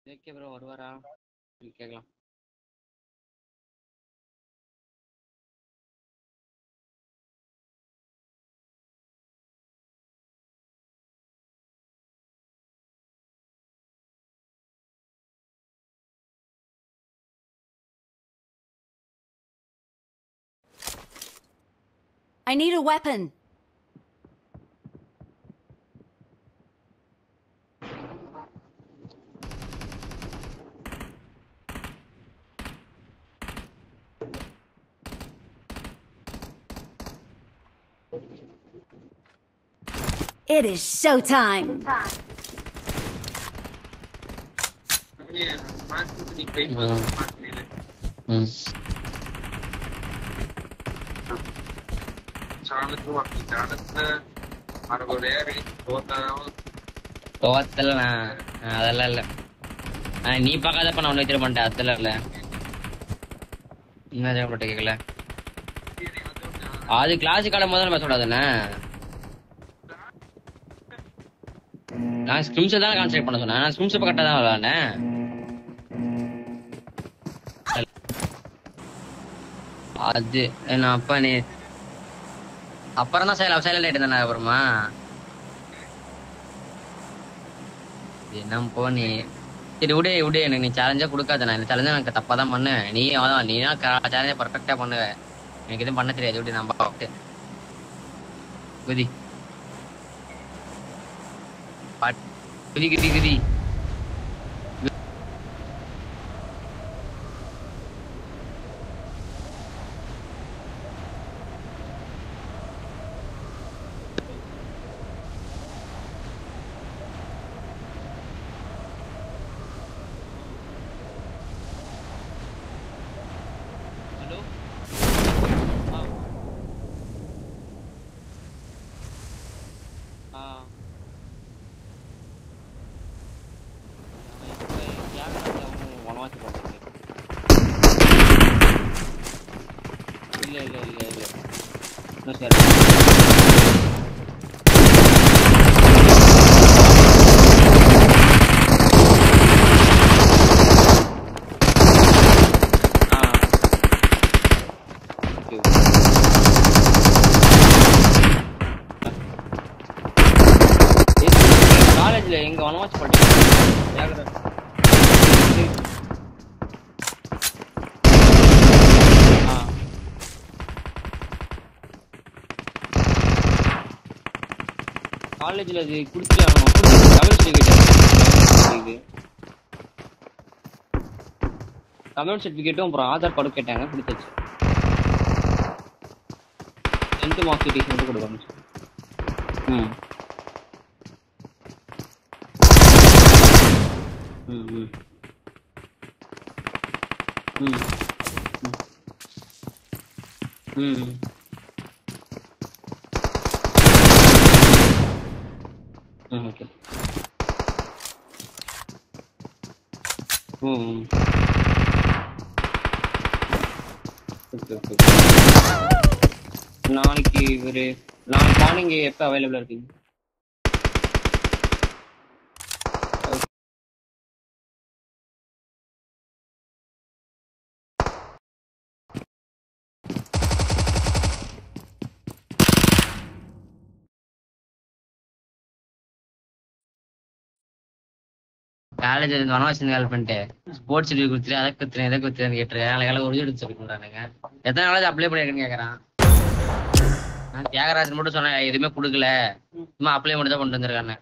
Okay bro வருவாரா கேட்கலாம் I need a weapon. It is showtime. ம் கோவத்தில் நான் அதெல்லாம் இல்லை ஆ, நீ பார்க்காதப்ப நான் ஒன்று வச்சிட மாட்டேன் அதெல்லாம் இல்லை என்ன தேவைப்பட்ட கேட்கல அது கிளாஸ் காலம் முதல்ல பேச கூடாதுண்ணே நான் ஸ்கிரிம்ஸை தான் கான்சென்ட்ரேட் பண்ண சொன்னேன் நான் ஸ்கிரிம்ஸை கரெக்டாக தான் விளாட்னேன் அது என்ன அப்பா நீ அப்புறம் தான் சைல சைலண்ட் ஆயிட்டு தானே அப்புறமா என்ன போ நீ சரி விடு விடு எனக்கு நீ சேலஞ்சா கொடுக்காத நான் சேலஞ்சா எனக்கு தப்பா தான் பண்ணுவேன் நீ அதான் நீ சேலஞ்சா பர்ஃபெக்டா பண்ணுவ எனக்கு எதுவும் பண்ண தெரியாது விடு நான் பாட்டு குதி பாட்- குதி குதி குதி ஹலோ ஆ இல்ல இல்ல இல்ல இல்ல என்ன சார் ஆ ஓகே காலேஜ்ல எங்க வனவாச்சு படிச்சேன் ஆ காலேஜ்ல அது குடிச்சு ஆகணும் தமிழ் சர்டிஃபிகேட் தமிழ் சர்டிஃபிகேட்டும் அப்புறம் ஆதார் கார்டும் கேட்டாங்க கொடுத்தாச்சு டென்த்து மார்க் ஷீட் மட்டும் கொடுக்கணும் ம் ம் ம் ம் ம் ம் ம் ஓகே ம் ம் ஓகே ஓகே நாளைக்கு ஒரு நாளைக்கு மார்னிங் எப்போ அவைலபிளாக இருக்கீங்க காலேஜ் வனவாசி கால் பண்ணிட்டு ஸ்போர்ட்ஸ் சர்டிஃபிகேட் கொடுத்துரு அதை குத்துறேன் இதை குத்துறேன்னு கேட்டுரு நாளைக்கு காலை ஒரு எடுத்து சொல்லி கொடுறானுங்க எத்தனை நாளாவது அப்ளை பண்ணிருக்கேன்னு கேட்கறான் நான் தியாகராஜன் மட்டும் சொன்னேன் எதுவுமே கொடுக்கல சும்மா அப்ளை மட்டும் தான் கொண்டு வந்திருக்காங்க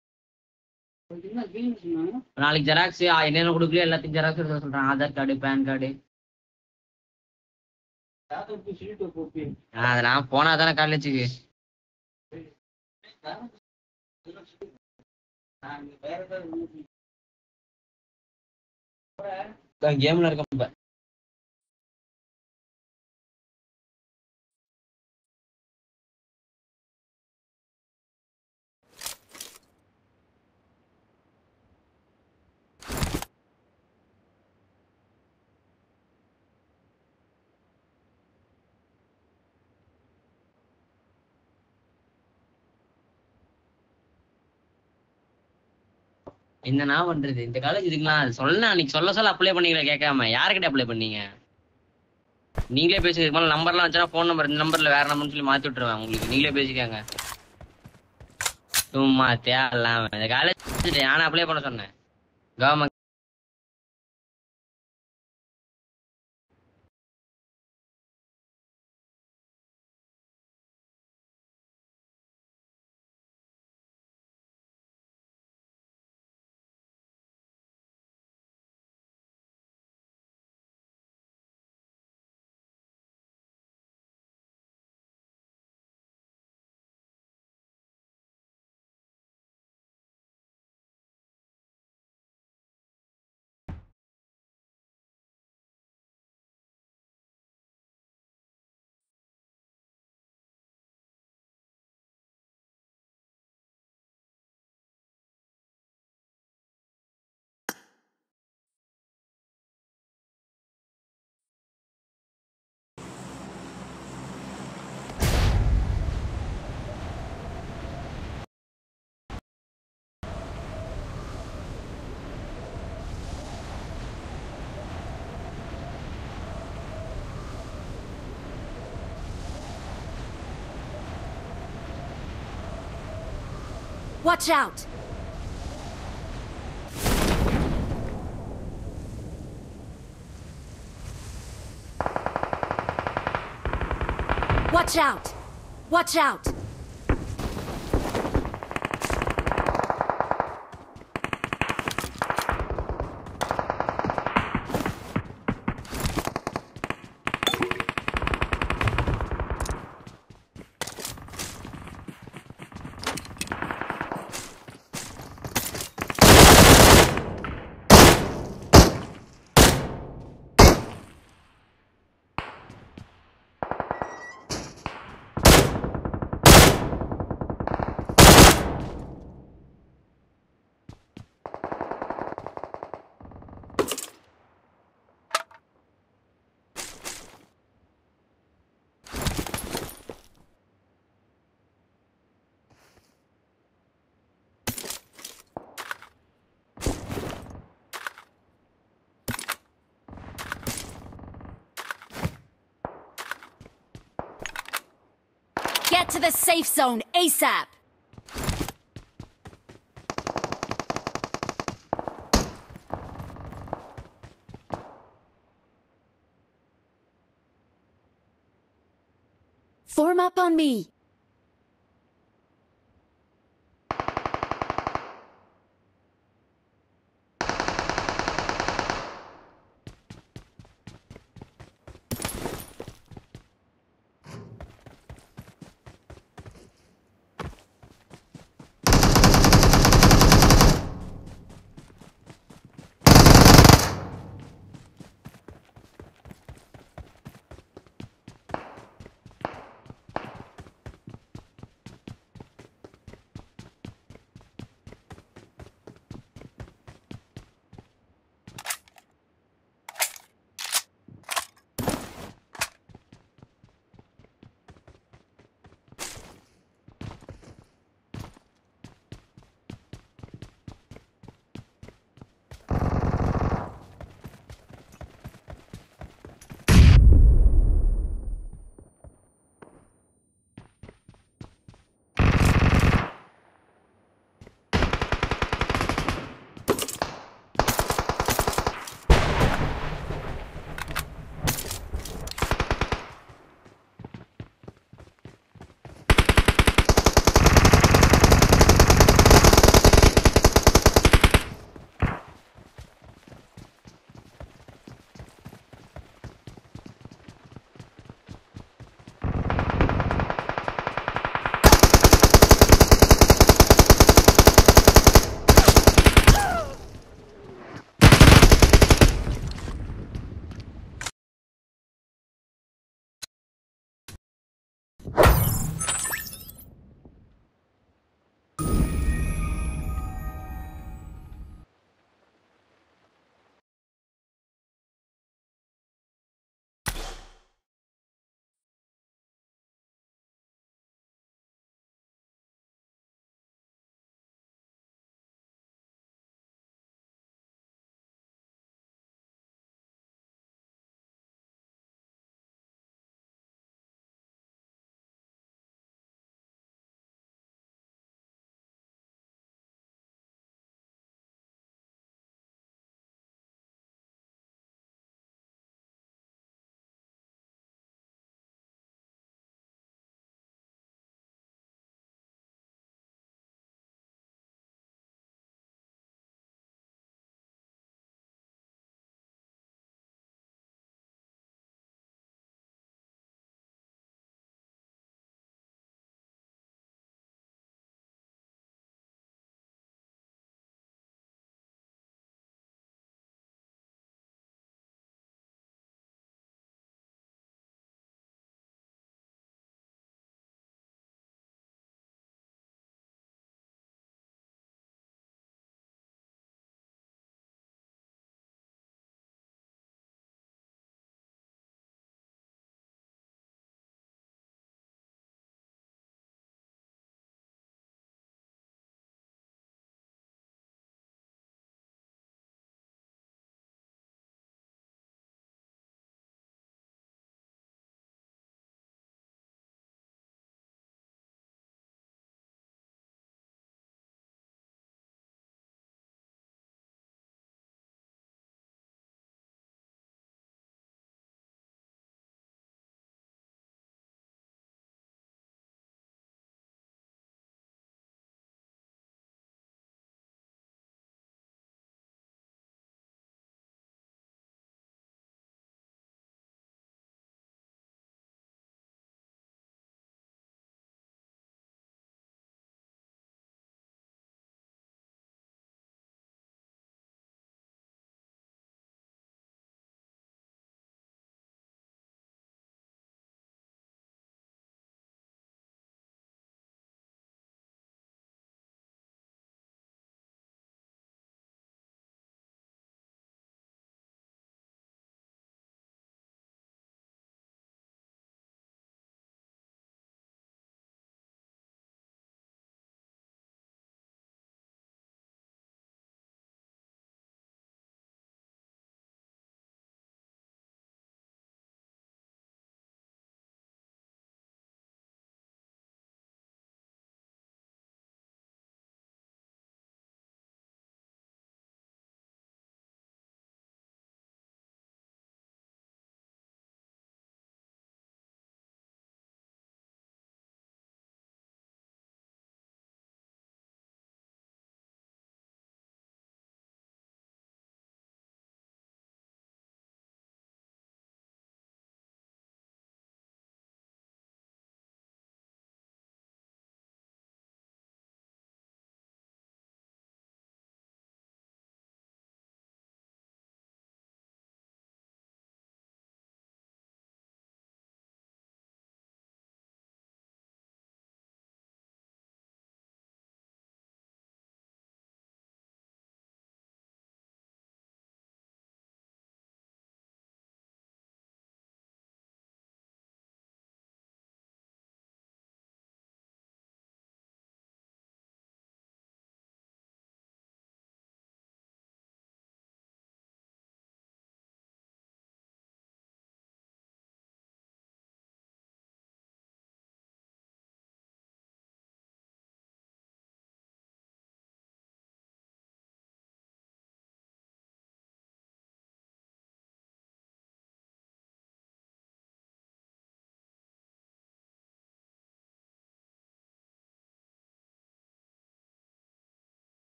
நாளைக்கு ஜெராக்ஸ் என்னென்ன கொடுக்கலையோ எல்லாத்தையும் ஜெராக்ஸ் எடுத்து வர சொல்றான் ஆதார் கார்டு பேன் கார்டு அது நான் போனா தானே காலேஜுக்கு கேம்ல இருக்க இப்ப என்னண்ணா பண்றது இந்த காலேஜ் இதுங்களா சொல்ல அன்னைக்கு சொல்ல சொல்ல அப்ளை பண்ணீங்களா கேட்காம யாருக்கிட்ட அப்ளை பண்ணீங்க நீங்களே பேசுங்க மேல நம்பர்லாம் வச்சுனா ஃபோன் நம்பர் இந்த நம்பர்ல வேற நம்பர்னு சொல்லி மாத்தி விட்டுருவேன் உங்களுக்கு நீங்களே பேசிக்கங்க சும்மா தேவையில்லாம இந்த காலேஜ் நானே அப்ளை பண்ண சொன்னேன் government Watch out! Watch out! Watch out! Get to the safe zone ASAP! Form up on me.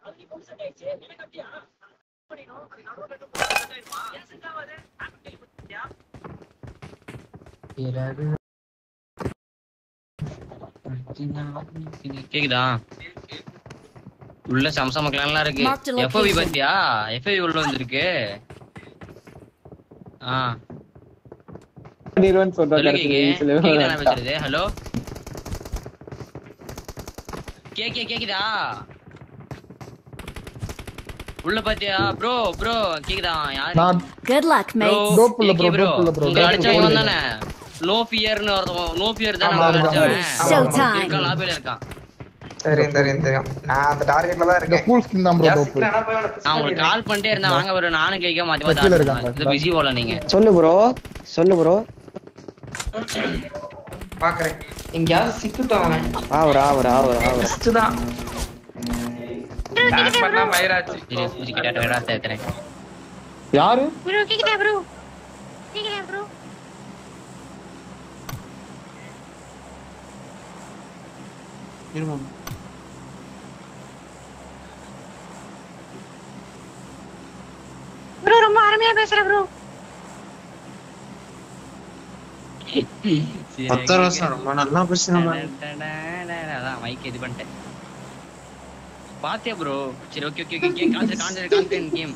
கேக்குதா உள்ள சம்சம கிளான்லாம் இருக்கு Marked a எஃப்ஓவி location. பாத்தியா எஃப்ஓவி உள்ள வந்திருக்கு ஆ பண்ணிடுவேன்னு சொல்ற சொல்லு கடைசியில கேக்கு வீசுல கேக்குதா நான் பேசுறது ஹலோ கேக்கே கேக்குதா உள்ள பாத்தியா ப்ரோ ப்ரோ கேக்குதா யாரு நான் Good luck, bro mates. Dope இல்ல bro, ப்ரோ dope இல்ல bro, உங்க dope அடிச்சா இல்ல. இவன் தானே நோ ஃபியர்னு ஒருத்தவன் நோ ஃபியர் தான் ஆமா, நம்ம ஆமா. அடிச்சவன் Showtime. இருக்கான் லாபில இருக்கான் தெரியும் தெரியும் தெரியும் நான் அந்த டார்கெட்ல தான் இந்த இருக்கேன் ஃபுல் ஸ்கின் தான் ப்ரோ டோப் நான் உங்களுக்கு கால் பண்ணிட்டே இருந்தேன் வாங்க ப்ரோ நானும் கேட்க மாத்தி கீழ மாத்தி இருக்காங்க. இது பிஸி போல நீங்க சொல்லு ப்ரோ சொல்லு ப்ரோ பாக்குறேன் எங்கயாவது சிக்கிட்டோம் அவன் ஆவரா ஆவரா ஆவரா ஆவரா ஃபர்ஸ்ட் தான் Back பண்ணா மயிராச்சு சரி பூஜி கிட்ட வேடா சேர்த்துறேன் யாரு Bro, கேக்குதா bro? கேக்குதா bro? Bro, ரொம்ப அருமையா பேசுற bro. பத்து வருஷம் ரொம்ப நல்லா பேசுறாங்க அதான் மைக் இது பண்ணிட்டேன் பாத்தியா ப்ரோ சரி okay okay okay concept concept concept game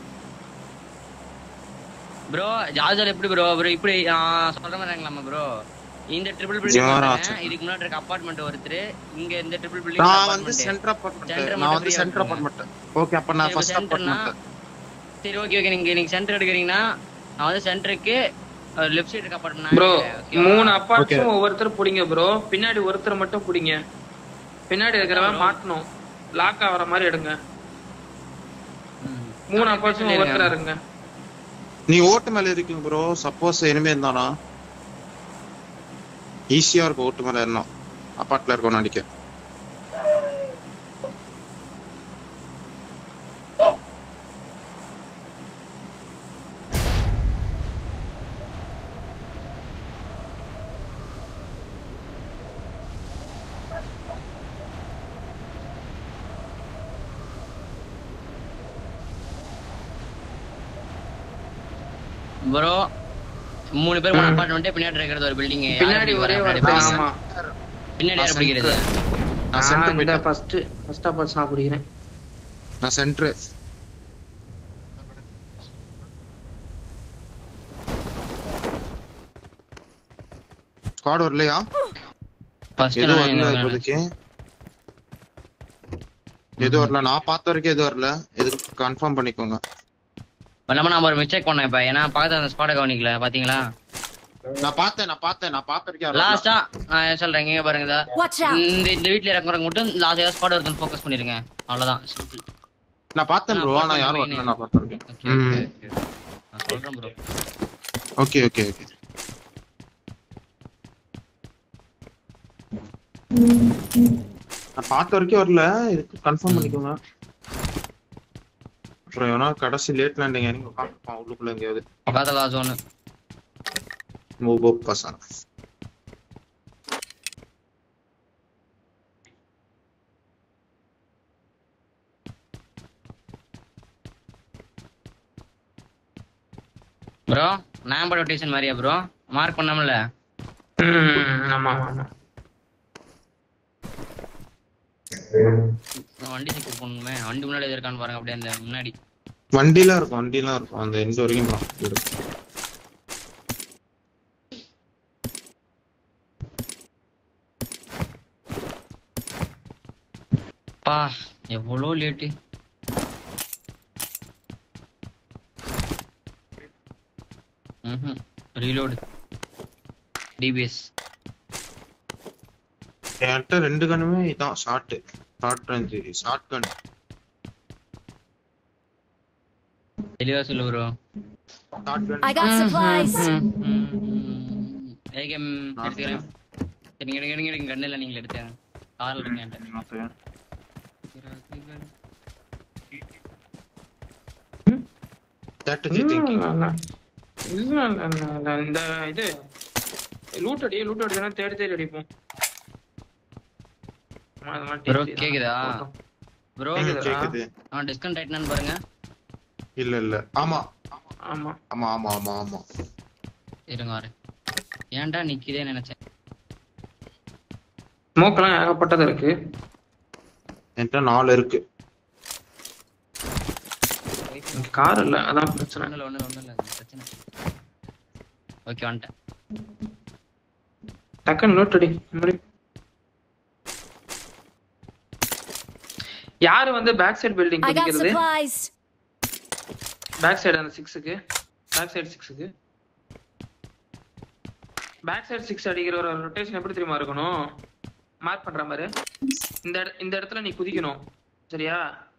bro ஜார்ஜர் எப்படி ப்ரோ ப்ரோ இப்படி ஆ, சொல்ற மாதிரி இருங்களாமா ப்ரோ இந்த ட்ரிபிள் பில்டிங் ஜிவராஜ். இதுக்கு முன்னாடி இருக்க அபார்ட்மெண்ட் ஒருத்தர் இங்க இந்த ட்ரிபிள் பில்டிங் நான் வந்து சென்டர் Center அப்பார்ட்மெண்ட் நான் வந்து மட்டும் சென்டர் free-ஆ அப்பார்ட்மெண்ட் ஓகே அப்ப நான் சரி, ஃபர்ஸ்ட் இப்ப centerனா- அப்பார்ட்மெண்ட் சரி ஓகே ஓகே நீங்க நீங்க சென்டர் எடுக்கிறீங்கன்னா நான் வந்து சென்டருக்கு லெஃப்ட் சைடு இருக்க அபார்ட்மெண்ட் ப்ரோ மூணு அப்பார்ட்ஸும் ஒவ்வொருத்தர் புடிங்க ப்ரோ பின்னாடி ஒருத்தர் மட்டும் புடிங்க பின்னாடி இருக்கிறவன் மாட்டணும் லாக் ஆவற மாதிரி எடுங்க மூணு அப்பார்ட்ஸும் ஒவ்வொருத்தரா இருங்க நீ ஓட்டு மேல இருக்கீங்க ப்ரோ சப்போஸ் இனிமே இருந்தானா ஈஸியா இருக்கும் ஓட்டு மேல இருந்தான் அப்பார்ட்ல இருக்கணும் அடிக்க ப்ரோ மூணு பேர் மூணு அபார்ட்மெண்ட் பின்னாடி இருக்கிறது ஒரு பில்டிங் பின்னாடி ஒரே ஒருத்தர் ஆமா பின்னாடி யார் பிடிக்கிறது நான் நான் சென்டர் இந்த போயிட்டேன் ஃபர்ஸ்ட் ஃபர்ஸ்ட் அப்பார்ட்ஸ் நான் பிடிக்கிறேன் நான் சென்டர் ஸ்குவாட் வரலையா ஃபர்ஸ்ட் எதுவும் வரல இப்போதைக்கு எதுவும் வரல நான் பார்த்த வரைக்கும் எதுவும் வரல இது கன்ஃபார்ம் பண்ணிக்கோங்க நம்ம நான் ஒரு மிஸ்டேக் பண்ணேன் இப்ப ஏன்னா பக்கத்துல அந்த ஸ்பாட கவனிக்கல பாத்தீங்களா நான் பார்த்தேன் நான் பார்த்தேன் நான் பார்த்த வரைக்கும் யாரும் வரல. லாஸ்டா நான் சொல்றேன் இங்க பாருங்க இதா. Watch out. இந்த இந்த வீட்ல இறங்குறவங்க மட்டும் லாஸ்ட் ஏதாவது ஸ்பாட் ஒருத்தன் ஃபோக்கஸ் பண்ணிருங்க அவ்வளவுதான் simple. நான் பார்த்தேன் ப்ரோ ஆனா யாரும் வரல நான் பார்த்த வரைக்கும் Okay, ம். okay, okay. நான் சொல்றேன் ப்ரோ ஓகே ஓகே ஓகே நான் பார்த்த வரைக்கும் வரல இதுக்கு கன்ஃபார்ம் பண்ணிக்கோங்க அப்புறம் எவனா கடைசி லேட் லேண்டிங் இறங்கி உட்காந்துருப்பான் உள்ளுக்குள்ள எங்கேயாவது பக்கத்துல ஜோனு மூவோ பசங்க ப்ரோ நான் ரொட்டேஷன் மாதிரியா ப்ரோ மார்க் பண்ணாமல ம், ஆமா ஆமா ஆமா வண்டி செக் பண்ணுமே வண்டி முன்னாடி எது இருக்கான்னு பாருங்க அப்படியே அந்த முன்னாடி வண்டிலாம் இருக்கும் வண்டிலாம் இருக்கும் அந்த எந்த வரைக்கும் போலாம். இரு. பா எவ்வளோ லேட்டு ம் ரீலோடு டிபிஎஸ் என்கிட்ட ரெண்டு கண்ணுமே இதான் short short range short gun தெளிவா சொல்லு bro short gun I got supplies. AKM எடுத்துக்கிறேன் சரி எடுங்க எடுங்க எடுங்க கண்ணில் நீங்கள் எடுத்தேன் காரில் இருங்க என்கிட்ட. ஸ்ட்ராட்டஜி திங்கிங் இல்ல, இல்ல, இல்ல, இல்ல, இந்த இது லூட் அடி லூட் அடிச்சா தேடி தேடி அடிப்போம் ஆமா, அது மாதிரி Bro, TC தான். கேக்குதா? ப்ரோ ம், கேக்குதா? கேக்குது அவன் டிஸ்கவுண்ட் ஆயிட்டான்னு பாருங்க இல்ல இல்ல ஆமா ஆமா ஆமா ஆமா ஆமா ஆமா இருங்க வரேன் ஏன்டா நிக்குதே நினைச்சேன் ஸ்மோக்கெல்லாம் ஏகப்பட்டது இருக்கு என்கிட்ட நாலு இருக்கு கார் இல்ல அதான் பிரச்சனை ஒண்ணுல ஒண்ணுல ஒண்ணுல பிரச்சனை ஓகே வந்துட்டேன் டக்குன்னு நோட் அடி முடி யாரு வந்து back side building I got குதிக்கிறது supplies. பேக் சைடு அந்த சிக்ஸுக்கு பேக் சைடு சிக்ஸுக்கு பேக் சைடு சிக்ஸ் அடிக்கிற ஒரு ரொட்டேஷன் எப்படி தெரியுமா இருக்கணும் மார்க் பண்ற மாதிரி இந்த இட- இந்த இடத்துல நீ குதிக்கணும் சரியா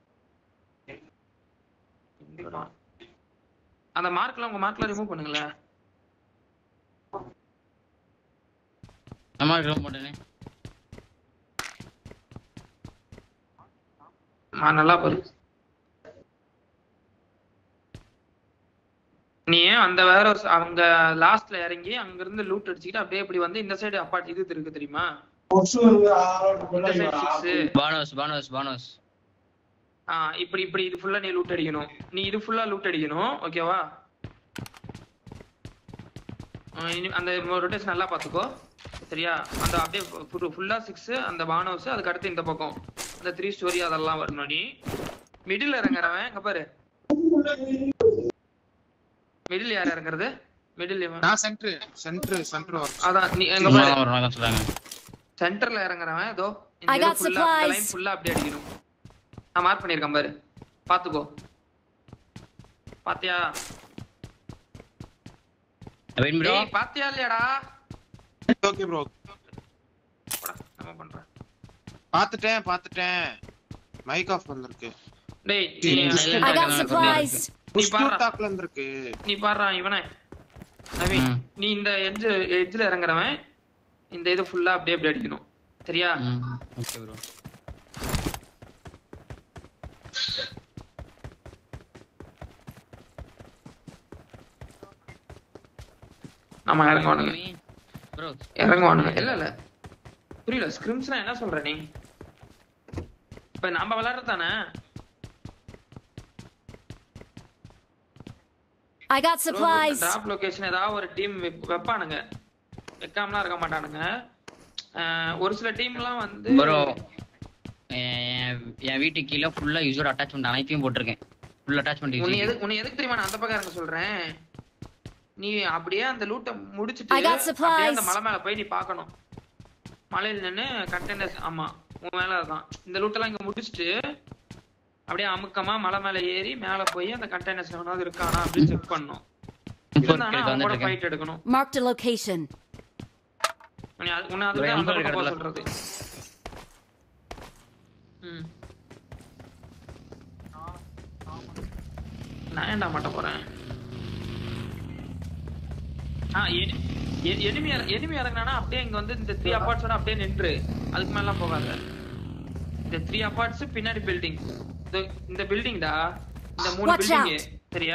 எங்கடா? அந்த மார்க்லாம் உங்க மார்க்ல ரிமூவ் பண்ணுங்களேன் அம்மா இருக்க மாட்டேனே ஆ, நல்லா பாரு நீ அந்த வேற ஒரு ச- அவங்க லாஸ்ட்ல இறங்கி அங்க இருந்து லூட் அடிச்சுக்கிட்டு அப்படியே இப்படி வந்து இந்த சைடு அப்பார்ட் இது இருக்கு தெரியுமா இந்த சைடு சிக்ஸ் பானோஸ் பானோஸ் பானோஸ் ஆ இப்படி இப்படி இது ஃபுல்லா நீ லூட் அடிக்கணும் நீ இது ஃபுல்லா லூட் அடிக்கணும் ஓகேவா அந்த ரொட்டேஷன் நல்லா பாத்துக்கோ சரியா அந்த அப்படியே ஃபுல்லா சிக்ஸ் அந்த பானோஸ் அதுக்கு அடுத்து இந்த பக்கம் அந்த த்ரீ ஸ்டோரி அதெல்லாம் வரணும் நீ மிடில் இறங்குறவன் இங்க பாரு மிடில் யார் இறங்குறது மிடில் நான் சென்ட்ரு சென்ட்ரு சென்ட்ரு வரும் அதான் நீ எங்க சும்மா பாரு ஒரு நாள் சொல்றாங்க சென்டர்ல இறங்குறவன் ஏதோ I இந்த got ஃபுல்லா இந்த supplies. லைன் ஃபுல்லா அப்படியே அடிக்கணும் நான் மார்க் பண்ணிருக்கேன் பாரு பாத்துக்கோ பாத்தியா வெயிட் ப்ரோ டேய் பாத்தியா இல்லையாடா ஓகே ப்ரோ போடா, நம்ம பண்றேன் பாத்துட்டேன் பாத்துட்டேன் மைக் ஆஃப் வந்திருக்கு டேய் நீ I got supplies. நீ பாரு புஷ்டூர் டாக்ல இருந்திருக்கு நீ பாடுறா இவனே நவீன் ம். நீ இந்த எட்ஜ் எட்ஜ்ல இறங்குறவன் இந்த இது ஃபுல்லா அப்படியே அப்படியே அடிக்கணும் சரியா ஓகே ப்ரோ நம்ம இறங்குவானுங்க ப்ரோ இறங்குவானுங்க இல்ல இல்ல புரியல ஸ்கிரிம்ஸ்னா என்ன சொல்ற நீ இப்ப நம்ம விளையாடுறது தானே I got supplies. Drop location ஏதாவது ஒரு டீம் வைப்பானுங்க வைக்காமலாம் இருக்க மாட்டானுங்க அஹ் ஒரு சில டீம்லாம் வந்து ப்ரோ என் வீட்டுக்கு கீழே ஃபுல்லா யூஸோட அட்டாச்மெண்ட் அனைத்தையும் போட்டிருக்கேன் ஃபுல் அட்டாச்மெண்ட் உன்னை யூஸ் எதுக்கு உன்னை எதுக்கு தெரியுமா நான் அந்த பக்கம் இறங்க சொல்றேன் நீ அப்படியே அந்த லூட்டை முடிச்சிட்டு I got supplies. அப்படியே அந்த மலை மேல போய் நீ பார்க்கணும் மலையில நின்னு கண்டெய்னர்ஸ் ஆமா உன் மேல தான் இந்த லூட்டெல்லாம் இங்க முடிச்சிட்டு அப்படியே அமுக்கமா மலை மேல ஏறி மேல போய் அந்த கண்டெய்னர்ஸ் எவனாவது இருக்கானா அப்படின்னு செக் பண்ணணும் இருந்தானா அவன் கூட வந்துட்டு ஃபைட் எடுக்கணும் Marked a location. உன்னை அது- உன்னை அதுதான் அந்த Bro, பக்கம் போக இடத்துல. சொல்றது ம். நான் ஏன்டா மாட்ட போறேன் ஆ எனிமி எனிமி இறங்கினா அப்படியே இங்க வந்து இந்த த்ரீ அபார்ட்ஸோட அப்படியே நின்று அதுக்கு மேல போகாத இந்த த்ரீ அபார்ட்ஸ் பின்னாடி பில்டிங் இந்த பில்டிங்டா இந்த மூணு Watch பில்டிங் சரியா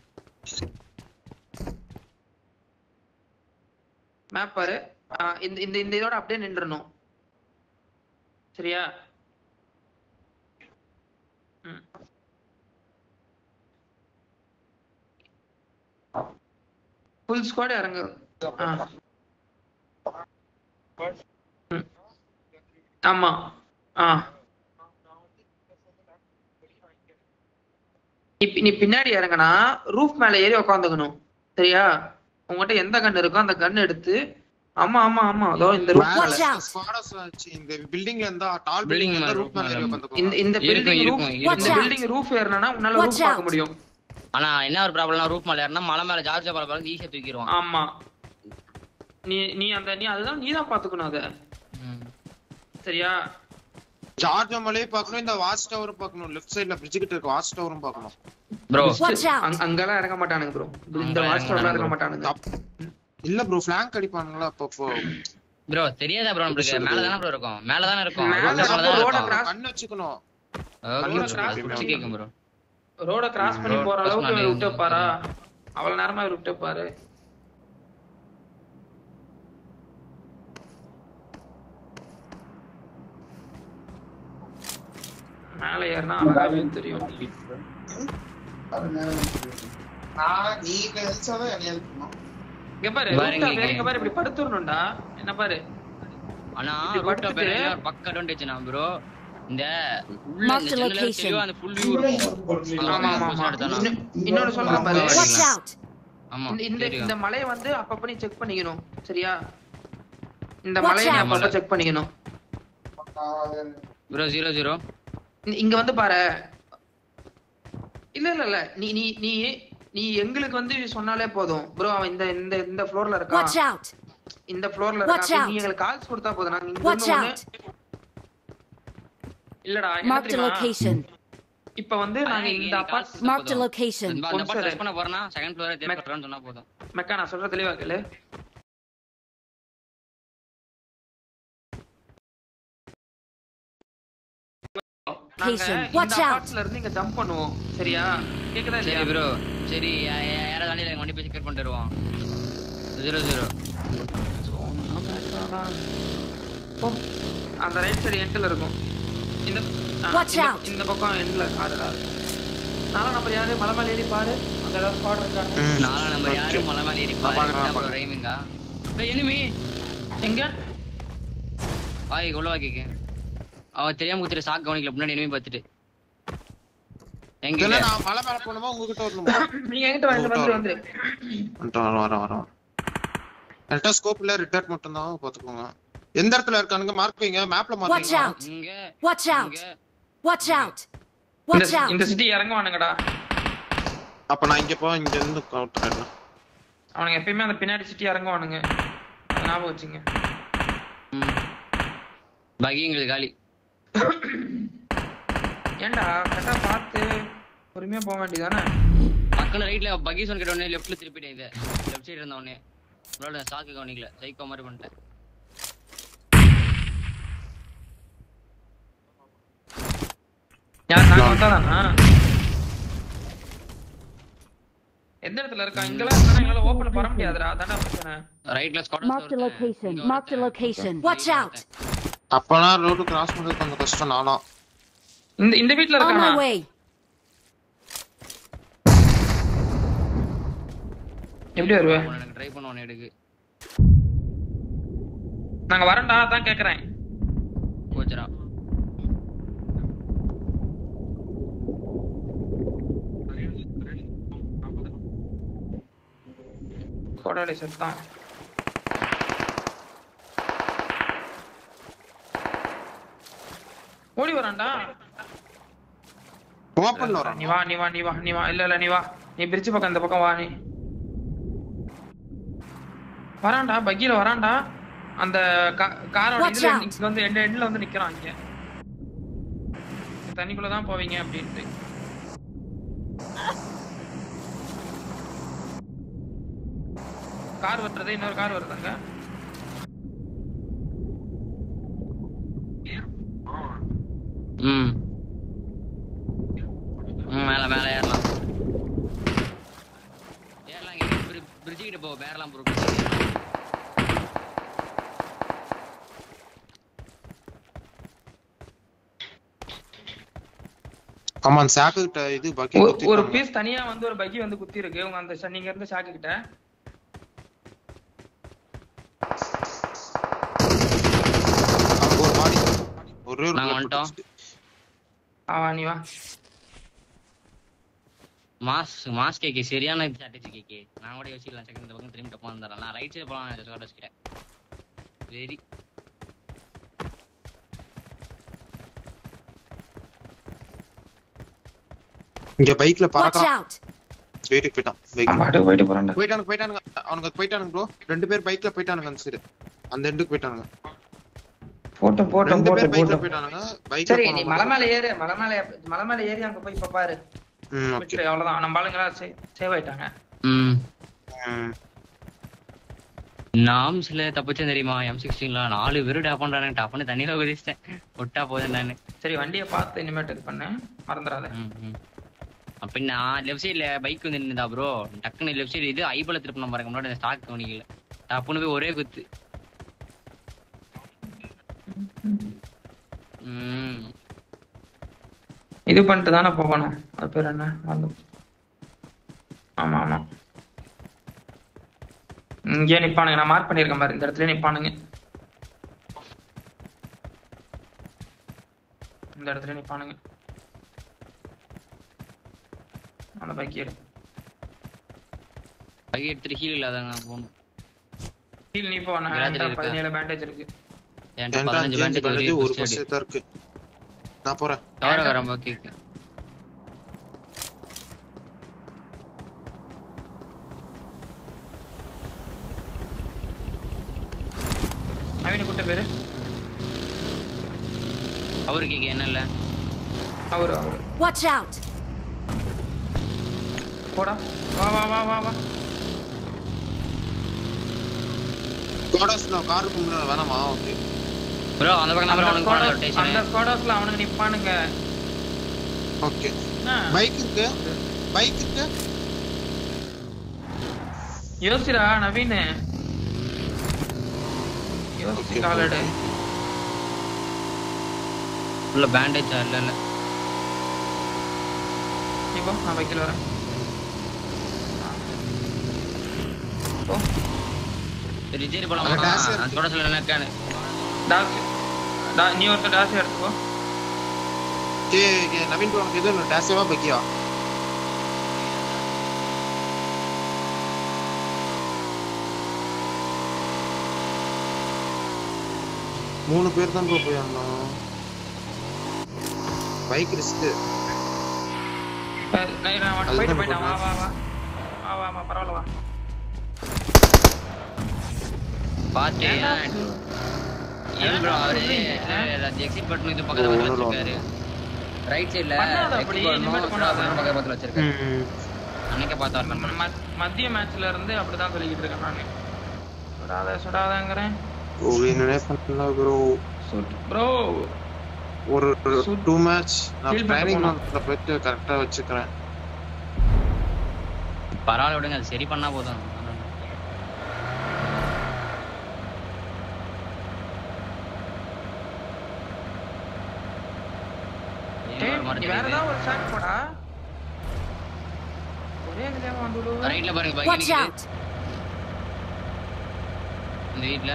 மேப் பாரு ஆ, இந்த இந்த இந்த இதோட அப்படியே நின்றணும் சரியா ம். ஃபுல் ஸ்குவாட் இறங்கு ஆ. ம். ஆமா ஆ இப்ப நீ பின்னாடி இறங்குனா ரூஃப் மேல ஏறி உக்காந்துக்கணும் சரியா உங்ககிட்ட எந்த கன் இருக்கோ அந்த கன் எடுத்து ஆமா ஆமா ஆமா அதோ இந்த ரூஃப் Watch மேல out. ஸ்குவாடஸ் வச்சு இந்த பில்டிங்ல இருந்தா டால் Building பில்டிங் மேல இருந்தா roof ரூப் மேல மேல ஏறி இந்த உட்காந்துக்கோங்க இந்த இருக்கும், பில்டிங் இருக்கும், ரூஃப் இருக்கும். இந்த Watch out. பில்டிங் ரூஃப் ஏறினா உன்னால Watch ரூஃப் பார்க்க out. முடியும் ஆனா என்ன ஒரு ப்ராப்ளம்னா ரூப் மேல ஏறினா மலை மேல ஜார்ஜ் பால பால ஈஸியா தூக்கிடுவான் ஆமா நீ நீ அந்த நீ அதுதான் நீ தான் பாத்துக்கணும் அத ம். சரியா ஜார்ஜ் மலையை பார்க்கணும் இந்த வாட்ச் டவரும் பார்க்கணும் லெஃப்ட் சைடுல பிரிட்ஜ் கிட்ட இருக்க வாட்ச் டவரும் பார்க்கணும் ப்ரோ Watch out. அங்க- அங்கெல்லாம் இறங்க மாட்டானுங்க ப்ரோ இந்த அங்க வாட்ச் இறங்க இறங்க மாட்டானுங்க தப்- இல்ல ப்ரோ ஃபிளாங்க் அடிப்பானுங்களா அப்பப்போ ப்ரோ தெரியாதா ப்ரோ நம்மளுக்கு மேல தானே ப்ரோ இருக்கும் மேல தானே இருக்கும் மேல road மேல அப்போ தானே road இருக்கும் cross- கண்ணு வச்சுக்கணும் Okay, road bro. cross அது பண்ணி புடிச்சு கேக்கும் ப்ரோ ரோட கிராஸ் பண்ணி road போற cross அளவுக்கு பண்ணி இவர் விட்டு பாரா அவ்வளவு நேரமா இவர் விட்டு பாரு மேல ஏறினா அழகாவே தெரியும் நான் நீ நினைச்சாதான் என்ன இருக்கணும் இங்க பாரு பாருங்க rooftop இங்க. இங்க பாரு இப்படி படுத்துறணும்டா என்ன பாரு ஆனா இப்படி ரூட் டாப் படுத்துட்டு- ஒரு பக்க அட்வான்டேஜ் நான் ப்ரோ இந்த உள்ள Mark இந்த the ஜன்னல்ல location. தெளிவா அந்த ஃபுல் வியூ இருக்கும் அங்க ஆமா வந்து ஆமா post ஆமா எடுத்தானா? இன்னும் இன்னொன்னு சொல்றேன் பாரு Watch Watch out! ஆமா இந்த- இந்த தெரியும். இந்த மலையை வந்து அப்பப்ப நீ செக் பண்ணிக்கணும் சரியா இந்த Watch மலையை நீ out. அப்பப்ப செக் பண்ணிக்கணும் ப்ரோ ஜீரோ ஜீரோ இ- இங்க வந்து பாரு இல்ல இல்ல இல்ல நீ நீ நீ நீ எங்களுக்கு வந்து சொன்னாலே போதும் ப்ரோ அவன் இந்த இந்த இந்த ஃப்ளோர்ல Watch இருக்கான் out! இந்த ஃப்ளோர்ல Watch இருக்கான் out. நீ எங்களுக்கு கால்ஸ் கொடுத்தா போதும் நாங்க இங்க Watch இருந்து ஒண்ணு out! இல்லடா என்ன Marked a தெரியுமா location. இப்ப வந்து நாங்க இந்த அப்பார்ட் Marked a location. அந்த ஒரு part நிமிஷம் touch பண்ண போறேன்னா செகண்ட் ஃப்ளோரே Mac- தேர்ட் சொன்னா போதும் மெக்கா நான் சொல்ற தெளிவா கேளு நாங்க Location. இந்த Watch out. அப்பார்ட்ல இருந்து இங்க ஜம்ப் பண்ணுவோம் சரியா கேக்குதா சரி இல்லையா ப்ரோ சரி யா- யா- யாராவது வண்டியில வண்டி போய் செக் பண்ணிட்டு வருவான் ஜீரோ ஜீரோ போ. அந்த ரைட் சைடு எண்ட்ல இருக்கும் இந்த ஆ, Watch இந்த- out. இந்த பக்கம் எண்ட்ல காடுடா நாலாம் நம்பர் யாரு மலை மேல ஏறி பாரு அங்க ஏதாவது ஸ்பாட் இருக்காங்க நாலா நம்ம யாரும் மலை மேல ஏறி பாக்குறேன், பாரு ரைமிங்கா எனிமி எங்க வாய் உள்ள வாக்கிக்க அவன் தெரியாம குத்துட்டு சாக்கு கவனிக்கல முன்னாடி எனிமி பார்த்துட்டு எங்க இதெல்லாம் நான் மலை மேல போகணுமா உங்ககிட்ட வரணுமா நீங்க எங்கிட்ட வந்து வந்து வந்து வந்துட்டு வரேன் வரேன் வரேன் என்கிட்ட ஸ்கோப் இல்ல ரிட்டர்ன் மட்டும் தான் பாத்துக்கோங்க எந்த இடத்துல இருக்கானுங்க மார்க் வைங்க மேப்ல Watch மாத்தீங்க out! இங்க Watch out! இங்க Watch out! இந்த Watch out! இந்த சிட்டி இறங்குவானுங்கடா அப்ப நான் இங்க போ இங்க இருந்து கவுண்டர் அவனுங்க எப்பயுமே அந்த பின்னாடி சிட்டி இறங்குவானுங்க அதை ஞாபகம் வச்சுங்க பகிங்களுக்கு காலி ஏன்டா கரெக்டா பார்த்து பொறுமையா போக வேண்டியதானே பக்கம் ரைட்ல பகி சொன்ன கிட்ட உடனே லெஃப்ட்ல திருப்பிட்டேன் இது லெஃப்ட் சைடு இருந்த உடனே உங்களோட சாக்கு கவனிக்கல சைக்கோ மாதிரி பண்ணிட்டேன் யார் நாங்க வந்தாதானா எந்த இடத்துல இருக்கா இங்கெல்லாம் இருந்தா எங்களால ஓபன் பண்ண முடியாதுடா அதானே பிரச்சனை ரைட்ல squad Marked a location. Marked a location. Watch out! அப்பனா ரோடு கிராஸ் பண்றது கொஞ்சம் கஷ்டம் நானா இந்த இந்த வீட்ல On இருக்கானா my way. எப்படி வருவேன் எனக்கு ட்ரை பண்ணுவானே எடுக்கு நாங்க வரேன்டா அதான் கேக்குறேன் கோச்சரா கோடாலி செத்தான் ஓடி வரான்டா ஓப்பன்ல வரான் நீ வா நீ வா நீ வா நீ வா இல்ல இல்ல நீ வா நீ பிரிட்ஜ் பக்கம் இந்த பக்கம் வா நீ வரான்டா பக்கியில வரான்டா அந்த கா- காரோட Watch இதுல out. இங்க வந்து எண்ட் எண்ட்ல வந்து நிக்கிறான் இங்க தண்ணிக்குள்ள தான் போவீங்க அப்படின்ட்டு கார் வருது இன்னொரு கார் வருதாங்க ம் ம் மேல மேல ஏறலாம் ஏறலாம் இங்க பிரிட்ஜ் கிட்ட போ பேரலாம் ப்ரோ ஆமா அந்த சாக்கு கிட்ட இது பக்கி ஒரு- ஒரு பீஸ் தனியா வந்து ஒரு பக்கி வந்து குத்தி இருக்கு உங்க அந்த ஷ- நீங்க இருந்த ஷாக்கு கிட்ட ஒரு பாடி ஒரே ஒரு நாங்க bullet வந்துட்டோம். பட்டுச்சு. ஆ வா நீ வா மாஸ் மாஸ் கேக்கே சரியான ஸ்ட்ராட்டஜி கேக்கே நான் கூட யோசிக்கலாம் செகண்ட் இந்த பக்கம் திரும்பி டப்பா வந்துடலாம் நான் ரைட் சைடு போலாம் ஸ்குவாட் வச்சுக்கிறேன் வெரி இங்க பைக்ல Watch பறக்கலாம் out! வீட்டுக்கு போயிட்டான் பைக் பாட்டு போயிட்டு போறான்டா போயிட்டானுங்க போயிட்டானுங்க அவனுங்க போயிட்டானுங்க ப்ரோ ரெண்டு பேர் பைக்ல போயிட்டானுங்க அந்த சைடு அந்த எண்டுக்கு போயிட்டானுங்க போட்டோம் போட்டோம் ரெண்டு பேர் போட்டோம் பைக்ல போட்டோம் போயிட்டானுங்க பைக்ல சரி நீ மலை மேல ஏறு மலை மேல மலை மேல ஏறி அங்க போய் இப்ப பாரு ம் ஓகே விட்டுரு, அவ்வளவுதான் நம்ம ஆளுங்க சேவ் ஆயிட்டாங்க ம் ம் நாம் சில தப்பிச்சேன் தெரியுமா எம் சிக்ஸ்டீன்ல நாலு பேரும் டேப் பண்றானு டப் பண்ணி தண்ணியில குதிச்சிட்டேன் விட்டா போதும் நானு சரி வண்டியை பார்த்து இனிமேட்டு இது பண்ணு மறந்துடாத ம், ம். அப்ப நான் லெஃப்ட் சைடுல பைக் வந்து நின்னுதா ப்ரோ டக்குன்னு லெஃப்ட் சைடு இது ஐபல திருப்பின பாருங்க முன்னாடி அந்த ஸ்டாக் கவனிக்கல டப்புன்னு போய் ஒரே குத்து ம் இது பண்ணிட்டு தானே போகணும் அது பேர் என்ன வந்து ஆமா ஆமா இங்கே நிப்பானுங்க நான் மார்க் பண்ணிருக்கேன் பாரு இந்த இடத்துல நிப்பானுங்க இந்த இடத்துல நிப்பானுங்க அந்த பைக் எடு பகை எடுத்துட்டு ஹீல் இல்லாதாங்க போகணும் ஹீல் நீ போ நான் Garage ல என்கிட்ட இருக்கா? பதினேழு பேண்டேஜ் இருக்கு என்கிட்ட ஏன்டா பதினஞ்சு சேஞ்ச் பேண்டேஜ் பண்ணது ஒரு ஒரே பர்சன்ட் தான் இருக்கு நான் போறேன் கவர வரம்போ கேக்கு நவீன கூட்ட பேரு அவரு கேக்கு என்ன இல்ல அவரு அவரு Watch out! போடா வா வா வா வா வா கோடாஸ்ல காருக்கு முன்னாடி வேணாமா ஓகே ப்ரோ அந்த பக்கம் நம்பர் அந்த அவனுக்கு போன squad- அந்த ரொட்டேஷன் ஸ்குவாடர்ஸ்ல அவனுங்க நிப்பானுங்க ஓகே என்ன? பைக் இருக்கு பைக் இருக்கு யோசிடா நவீன் யோசி Okay, காலடு okay. உள்ள பேண்டேஜா இல்ல இல்ல நீ போ நான் பைக்கில் வரேன் போ ரிஜேரி போலாமா அங்க dash இருக்கு. நான் சொல்ல சொல்ல என்ன இருக்கானு டாஸ் டா நீ ஒருத்தர் டாஸ் எடுத்துக்கோ கே கே நவீன் bro, உனக்கு எது டேஷேவா பைக்கியா மூணு பேர் தான் ப்ரோ போயிருந்தோம் பைக் ரிஸ்க் அஹ் நான் நான் அதுதான் போயிட்டு போயிட்டான் வா போடுறேன். வா வா வா வா வா பரவாயில்ல வா பாத்து ஏன்டா ஏன் ப்ரோ அவரு சொல்றீங்க? எக்ஸிட் பட்டன் இது பக்கத்துல ஓ, வச்சிருக்காரு ரைட் சைடுல பண்ணாத அப்படி, இனிமேட்டு பண்ணாத. பக்கத்துல பக்கத்துல வச்சிருக்காரு அன்னைக்கே பார்த்தா இருக்கணும் ம- மத்திய மேட்ச்ல இருந்து அப்படிதான் சொல்லிக்கிட்டு இருக்கேன் நானு சுடாத சுடாதங்கிறேன் ஒழுங்கினே பண்ணல ப்ரோ ப்ரோ ஒரு சுத்- டூ மேட்ச் நான் Feel பண்ணிட்டு ட்ரைனிங் போலாம். போயிட்டு கரெக்டா வச்சுக்கிறேன் பரவாயில்ல விடுங்க அது சரி பண்ணா போதும் நீ வேற ஏதாவது ஒரு ஷாட் போடா ஒரே இதுலயே வந்து விடு ரைட்ல பாருங்க Watch பைக் out! இந்த வீட்ல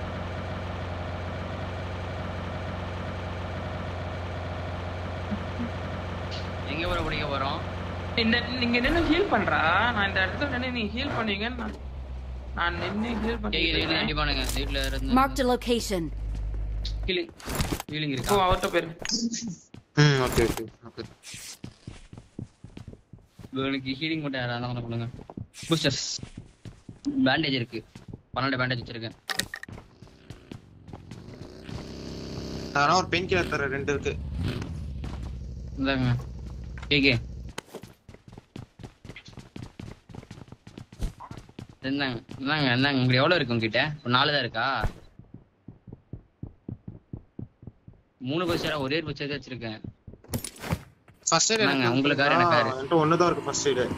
எங்க போற பிடிக்க போறோம் இந்த நீங்க நின்னு ஹீல் பண்றா நான் இந்த இடத்துல நின்னு நீ ஹீல் பண்ணுவீங்கன்னு நான் நான் நின்னு ஹீல் கேக்குது பண்ணிட்டு வீட்ல இருக்கேன். அடிப்பானுங்க வீட்ல இருந்து Marked a location. Healing healing போ இருக்கா அவர்ட்ட போயிரு ம் ஓகே ஓகே ஓகே இவனுக்கு ஹீலிங் மட்டும் யாராவது பண்ணுங்க பூஸ்டர்ஸ் பேண்டேஜ் இருக்கு பன்னெண்டு பேண்டேஜ் வச்சிருக்கேன் நான் ஒரு பெயின் கில்லர் தரேன் ரெண்டு இருக்கு இந்தாங்க கேக்கே இந்தாங்க இந்தாங்க இந்தாங்க உங்களுக்கு எவ்வளவு இருக்கு உங்ககிட்ட ஒரு நாலு தான் இருக்கா மூணு பட்சம் ஒரே ஒரு பட்சம் வச்சிருக்கேன் ஃபர்ஸ்ட் எய்ட் நாங்க, எனக்கு உங்களுக்கு யாரு, எனக்கு யாரு? என்கிட்ட ஒன்னு தான் இருக்கு first aid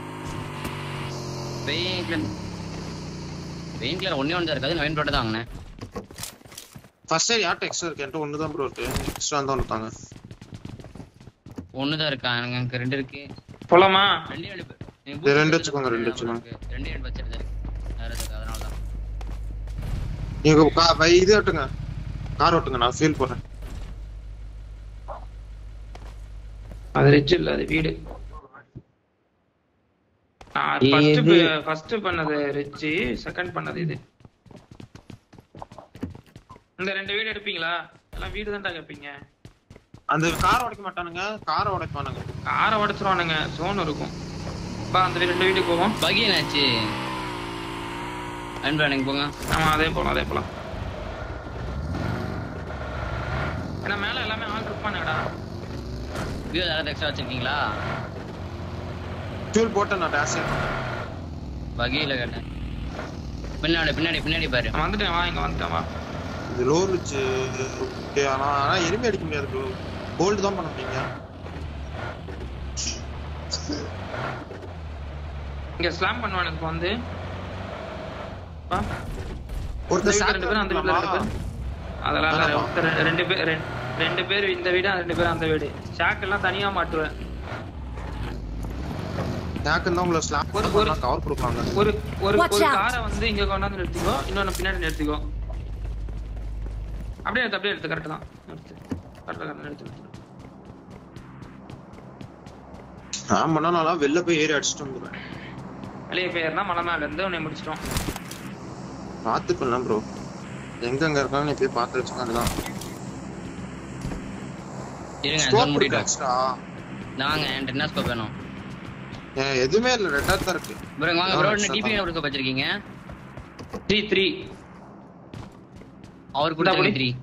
painkiller painkiller ஒன்னே ஒன்று தான் இருக்காது நவீன் ப்ரோட்ட தான் வாங்கினேன் ஃபர்ஸ்ட் எய்ட் யார்ட்ட எக்ஸ்ட்ரா இருக்கு என்கிட்ட ஒன்னு தான் ப்ரோ இருக்கு எக்ஸ்ட்ரா தான் கொடுத்தாங்க ஒன்று தான் இருக்கா எனக்கு எனக்கு ரெண்டு இருக்கு போலாமா ரெண்டு ரெண்டு பே- எனக்கு இது ரெண்டு booster வச்சுக்கோங்க, ரெண்டு இருக்கு. வச்சுக்கோங்க. ரெண்டு ரெண்டு பட்சம் இருக்கு வேற எதுக்கு அதனால தான் நீங்க கா- பை- இது ஓட்டுங்க கார் ஓட்டுங்க நான் ஃபீல் போடுறேன் அது ரிச் இல்ல அது வீடு நான் ஃபர்ஸ்ட் ஃபர்ஸ்ட் பண்ணது ரிச் செகண்ட் பண்ணது இது இந்த ரெண்டு வீடு எடுப்பீங்களா எல்லாம் வீடு தான்டா கேட்பீங்க அந்த கார் உடைக்க மாட்டானுங்க காரை உடைப்பானுங்க காரை உடைச்சிருவானுங்க சோன் இருக்கும் பா அந்த வீ- ரெண்டு வீட்டுக்கு போவோம் பகி என்னாச்சு நவீன் ப்ரோ எனக்கு போங்க ஆமா அதே போலாம் அதே போலாம் ஏன்னா மேல எல்லாமே ஆள் இருப்பானுங்கடா வியூ ஏதாவது எக்ஸ்ட்ரா வச்சிருக்கீங்களா ஃபியூல் போட்டு நான் டேஷ் பகியில கேட்டேன் பின்னாடி பின்னாடி பின்னாடி பாரு நான் வந்துட்டேன் வா இங்க வந்துட்டேன் வா இது லோ ரிச் ஓகே ஆனா ஆனா எருமை அடிக்க முடியாது ப்ரோ கோல்டு தான் பண்ண முடியுங்க இங்க ஸ்லாம் பண்ணுவானுங்க இப்ப வந்து வா இந்த ஒருத்தர் வீட்டுல ரெண்டு பேரும் அந்த வீட்டுல ரெண்டு பேரும் அதெல்லாம் இல்ல. வேணாமா? ஒருத்தர் ரெண்டு- ரெண்டு பேர் ரெண்டு- ரெண்டு பேர் இந்த வீடு ரெண்டு பேர் அந்த வீடு ஷாக் எல்லாம் தனியா மாட்டுவேன் எனக்கு தான் உங்களை ஸ்லாப் ஒரு- ஒரு- கவர் கொடுப்பாங்க ஒரு ஒரு Watch ஒரு out. காரை வந்து இங்க கொண்டாந்து நிறுத்திக்கோ இன்னொன்னு பின்னாடி நிறுத்திக்கோ அப்படியே எடுத்து அப்படியே எடுத்து கரெக்ட் தான் நிறுத்து கரெக்டாக நிறுத்து நிறுத்து. நான் பண்ணாலும் வெளில போய் ஏறி அடிச்சுட்டு வந்துடுவேன் வெளியே போயிருந்தா மலை மேல இருந்து உன்னை முடிச்சிட்டோம் பாத்துக்கலாம் ப்ரோ எங்க எங்க இருக்கான்னு நீ போய் பார்த்து வச்சுக்காண்டுதான் இருங்க ஸ்கோப் ஜோன் இருக்கு முடிட்டோம் எக்ஸ்ட்ரா வாங்க என்கிட்ட என்ன ஸ்கோப் வேணும் எதுவுமே இல்ல ரெட்டா தான் இருக்கு ப்ரோ இங்க வாங்க ஆ, ப்ரோ extra டிபி தான். ஒரு ஸ்கோப் வச்சிருக்கீங்க த்ரீ த்ரீ அவர் இந்தா கொடுத்த புடி. த்ரீ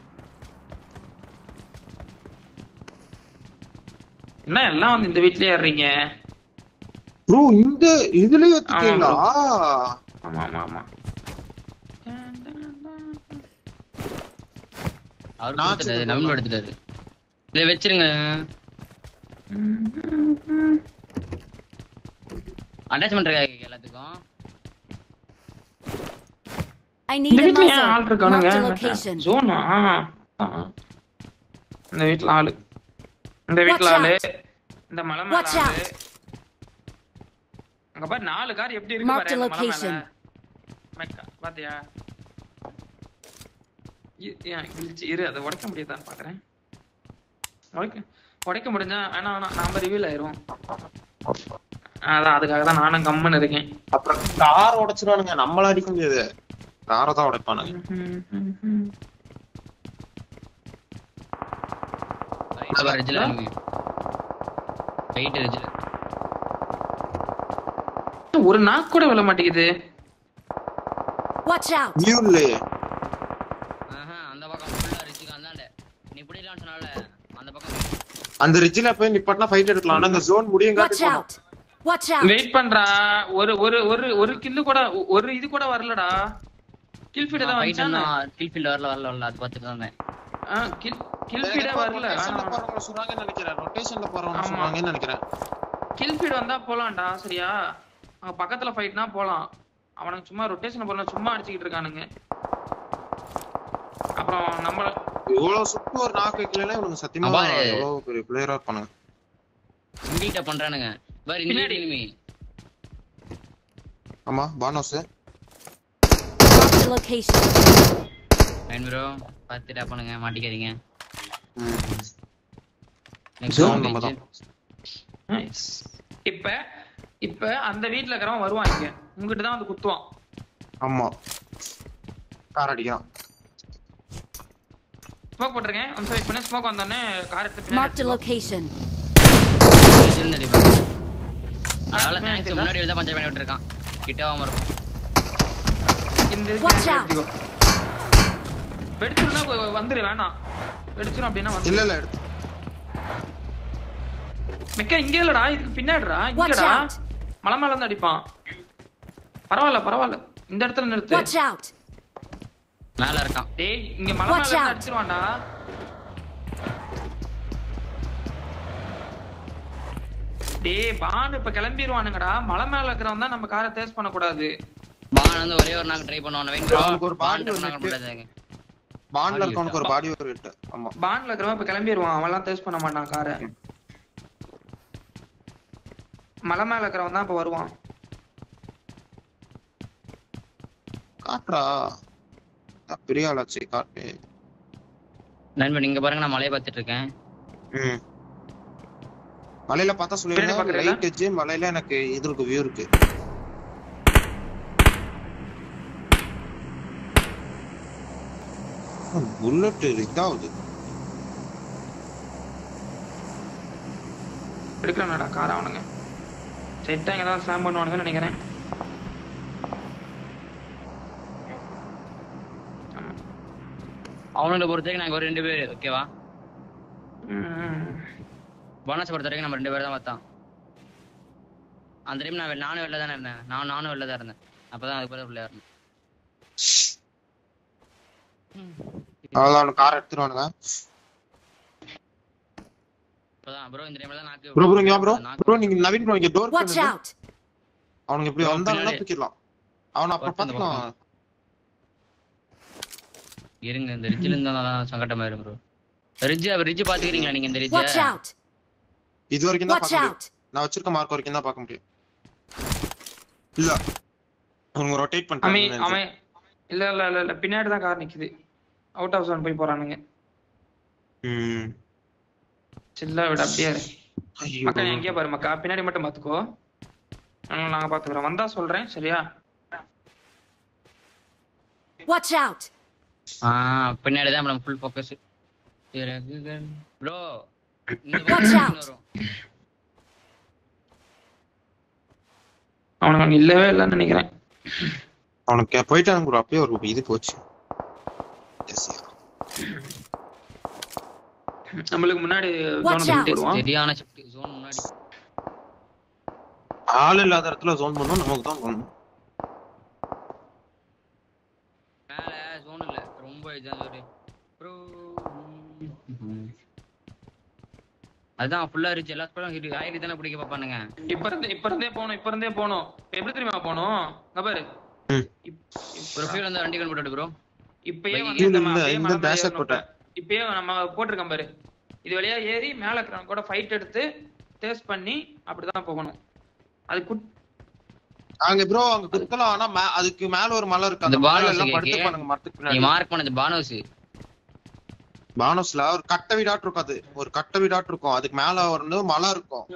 என்ன எல்லாம் வந்து இந்த வீட்லயே ஏறுறீங்க ப்ரோ இந்த இதுலயே வச்சுக்கீங்களா ஆமா ஆமா ஆமா அவர் நான் கொடுத்துட்டாரு வச்சிருக்கேன் நவீன் எடுத்துட்டாரு இதை வச்சிருங்க அட்டாச்மெண்ட் இருக்கா எல்லாத்துக்கும் I இந்த need a வீட்ல ஏன் ஆள் muzzle. இருக்கானுங்க Marked a location. ஜோனா இந்த வீட்ல ஆளு இந்த வீட்ல Watch ஆளு out. இந்த மலை மேல Watch ஆளு out. அங்க பாரு நாலு கார் எப்படி இருக்கு Marked பாரு a அந்த மலை மேல location. மெக்கா, பாத்தியா இ- ஏன் glitch? இரு அதை உடைக்க முடியுதான்னு பாக்குறேன் உடைக்க உடைக்க முடிஞ்சா ஆனா ஆனா நாம ரிவீல் ஆயிரும் அதான் அதுக்காக தான் நானும் கம்முன்னு இருக்கேன் அப்புறம் கார் உடைச்சிருவானுங்க நம்மள அடிக்க முடியாது காரை தான் உடைப்பானுங்க ரைட்ல ரெஜில ரைட் ரெஜில ஒரு நாக்கு கூட விழ மாட்டேங்குது Watch out. வியூ இல்லையே ஆஹா அந்த பக்கம் ஃபுல்லா ரிஜுக்கு அந்தாண்ட நீ இப்படிலாம் சொன்னால அந்த பக்கம் அந்த ரிட்ஜில போய் நிப்பாட்டினா ஃபைட் எடுக்கலாம் ஆனா அந்த ஜோன் முடியும் Watch out. Watch out. Wait பண்றா ஒரு ஒரு ஒரு ஒரு கில்லு கூட ஒரு இது கூட வரலடா கில் ஃபீட் தான் ஃபைட் வந்துச்சானே கில் ஃபீல்ட் வரல வரல வரல அது பார்த்துட்டு தான் இருந்தேன். கில் கில் ஃபீடே வரல ரொட்டேஷன்ல போறவங்க சொல்றாங்கன்னு நினைக்கிறேன் ரொட்டேஷன்ல போறவங்க ஆமா. சொல்றாங்கன்னு நினைக்கிறேன் கில் ஃபீட் வந்தா போலாம்டா சரியா அங்க பக்கத்துல ஃபைட்னா போலாம் அவனுக்கு சும்மா ரொட்டேஷன் போல சும்மா அடிச்சுக்கிட்டு இருக்கானுங்க அப்புறம் நம்மள இவ்வளவு சுட்டு ஒரு நாக்கு வைக்கலன்னா இவனுக்கு சத்தியமா பாரு. எவ்வளவு பெரிய பிளேயரா இருப்பானுங்க இண்டிகிட்ட பண்றானுங்க பாரு இந்த பின்னாடி. எனிமி ஆமா பானோஸ் Marked a location. Nine bro பார்த்துட்டா பண்ணுங்க மாட்டிக்காதீங்க நெக்ஸ்ட் Zone நம்ம தான். Nice. இப்ப இப்ப அந்த வீட்ல இருக்கிறவன் வருவான் இங்க உங்ககிட்ட தான் வந்து குத்துவான் ஆமா கார் அடிக்கிறான் ஸ்மோக் போட்டிருக்கேன் ஒன் வெயிட் பண்ணி ஸ்மோக் வந்தோடனே கார் எடுத்து பின்னாடி Marked a எடுத்துக்கோ. location. இருந்தது இப்போ அதனால தேங்க்ஸ் முன்னாடி எழுத பஞ்சர் பண்ணி விட்டுருக்கான் கிட்டவாம இருக்கும் இந்த இதுக்கு Watch பின்னாடி out. எடுத்துக்கோ. வெடிச்சிருந்தா கொ- வந்துரு வேணாம் வெடிச்சிரும் அப்படின்னா வந்து இல்ல இல்ல எடுத்து மெக்கா இங்க இல்லடா இதுக்கு பின்னாடிடா Watch இங்கடா out. மலை மேல இருந்து அடிப்பான் பரவாயில்ல பரவாயில்ல இந்த இடத்துல நிறுத்து Watch out. மேல இருக்கான் டேய் இங்க மலை மேல Watch இருந்து out. அடிச்சிருவான்டா டேய் பாண்டு இப்ப கிளம்பிடுவானுங்கடா மலை மேல இருக்கிறவன் தான் நம்ம காரை தேஸ் பண்ண கூடாது பான் வந்து ஒரே ஒரு நாள் ட்ரை பண்ணுவான் வெயின் அவனுக்கு ஒரு பான் ball நாங்க இருக்கு. கூடாதுங்க பாண்ட்ல இருக்கவனுக்கு ஒரு பாடி ஒரு ஹிட் ஆமா பாண்ட்ல இருக்கிறவன் இப்ப கிளம்பிடுவான் அவன்லாம் தேஸ் பண்ண மாட்டான் காரை மலை மேல இருக்கிறவன் தான் இப்ப வருவான் காட்டுறா அஹ் பெரிய ஆளாச்சு காட்டு நண்பன் இங்க பாருங்க நான் மலையை பார்த்துட்டு இருக்கேன் ம் மலையில பார்த்தா பின்னாடி சொல்லுங்க பாக்குறீங்களா? ரைட் எட்ஜ் மலையில எனக்கு இது இருக்கு வியூ இருக்கு புல்லட் இதாகுது எடுக்கிறானடா கார் அவனுங்க செட்டா இங்க தான் ஸ்லாம் பண்ணுவானுங்கன்னு நினைக்கிறேன் ஆமா. அவனுங்களை பொறுத்த வரைக்கும் நாங்க ஒரு ரெண்டு பேர் ஓகேவா ம். போனஸ் பொறுத்த வரைக்கும் நம்ம ரெண்டு பேர் தான் பார்த்தோம் அந்த டைம் நான் வெ- நானும் வெளில தானே இருந்தேன் நான் நானும் வெளில தான் இருந்தேன் அப்பதான் அதுக்கு பிறகு உள்ள இருந்தேன் அவ்வளவுதான் கார் எடுத்துருவானுங்க இப்பதான் ப்ரோ இந்த டைம்ல தான் நாக்கு ப்ரோ ப்ரோ இங்க ப்ரோ நாக்கு- ப்ரோ நீங்க நவீன் ப்ரோ இங்க டோர் Watch out. அவனுக்கு இப்படி bro, வந்தாங்கன்னா பின்னாடி. தூக்கிடலாம் அவனை அப்புறம் ஒருத்தன் இந்த பார்த்துக்கலாம் இருங்க இந்த ரிச்சில் இருந்தா தான் சங்கட்டமா இருக்கு ப்ரோ ரிட்ஜ் ரிட்ஜ் பாத்துக்கிறீங்களா நீங்க இந்த Watch ரிட்ஜ் out! இது வரைக்கும் தான் Watch பார்க்க முடியும் out! நான் வச்சிருக்க மார்க் வரைக்கும் தான் பார்க்க முடியும் இல்ல அவங்க ரொட்டேட் அவன் பண்ணிட்டாங்க அவன் இல்ல இல்ல இல்ல இல்ல பின்னாடி தான் கார் நிக்குது அவுட் ஆஃப் ஜோன் போய் போறானுங்க ம் சில்லா விட அப்படியே இரு. ஐயோ மக்கா நீ எங்கேயே பாரு மக்கா பின்னாடி மட்டும் பாத்துக்கோ அதனால நாங்க பாத்துக்கிறோம் வந்தா சொல்றேன் சரியா Watch out! ஆ பின்னாடி தான் மேடம் ஃபுல் ஃபோக்கஸ் ப்ரோ இந்த Watch பக்கம் out. வரும் அவனுக்கு அங்க இல்லவே இல்லைன்னு நினைக்கிறேன் அவனுக்கு போயிட்டாங்க ப்ரோ அப்பயே ஒரு இது போச்சு Yes, yeah. நம்மளுக்கு முன்னாடி Watch ஜோன் out. போயிடுவான் சரியான ஷிஃப்ட் ஜோன் முன்னாடி ஆள் இல்லாத இடத்துல ஜோன் பண்ணணும் நமக்கு தான் பண்ணணும் மேல ஜோன் இல்ல ரொம்ப இதான் ஒரு ப்ரோ அதான் ஃபுல்லா இருந்துச்சு எல்லா ஸ்போர்ட்டும் ஆயிரத்தி தானே பிடிக்க பாப்பானுங்க இப்ப இருந்து இப்ப இருந்தே போகணும் இப்ப இருந்தே போகணும் எப்படி தெரியுமா போகணும் இங்க பாரு ம். இப்- ஒரு ஃபீல் வந்து வண்டி கொண்டு ப்ரோ இப்பயே பைக் வந்து கீழ நம்ம இந்த- அப்படியே இந்த மலை மேல dash ஏறணும் போட்டேன். இப்ப. இப்பயே நம்ம போட்டிருக்கோம் பாரு இது வழியா ஏறி மேல இருக்கிறவங்க கூட ஃபைட் எடுத்து டேஸ்ட் பண்ணி அப்படிதான் போகணும் அது குட் அங்க ப்ரோ அங்க குத்தலாம் ஆனா மே- அதுக்கு மேல ஒரு மலை இருக்கு அந்த இந்த மலை பானஸ் எல்லாம் கேக்கு. படுத்து பண்ணுங்க மரத்துக்கு நீ பின்னாடி மார்க் பண்ணது பானோஸ் பானஸ்ல ஒரு கட்டை வீடாட்டு இருக்கும் அது ஒரு கட்டை வீடாட்டு இருக்கும் அதுக்கு மேல ஒரு மலை இருக்கும்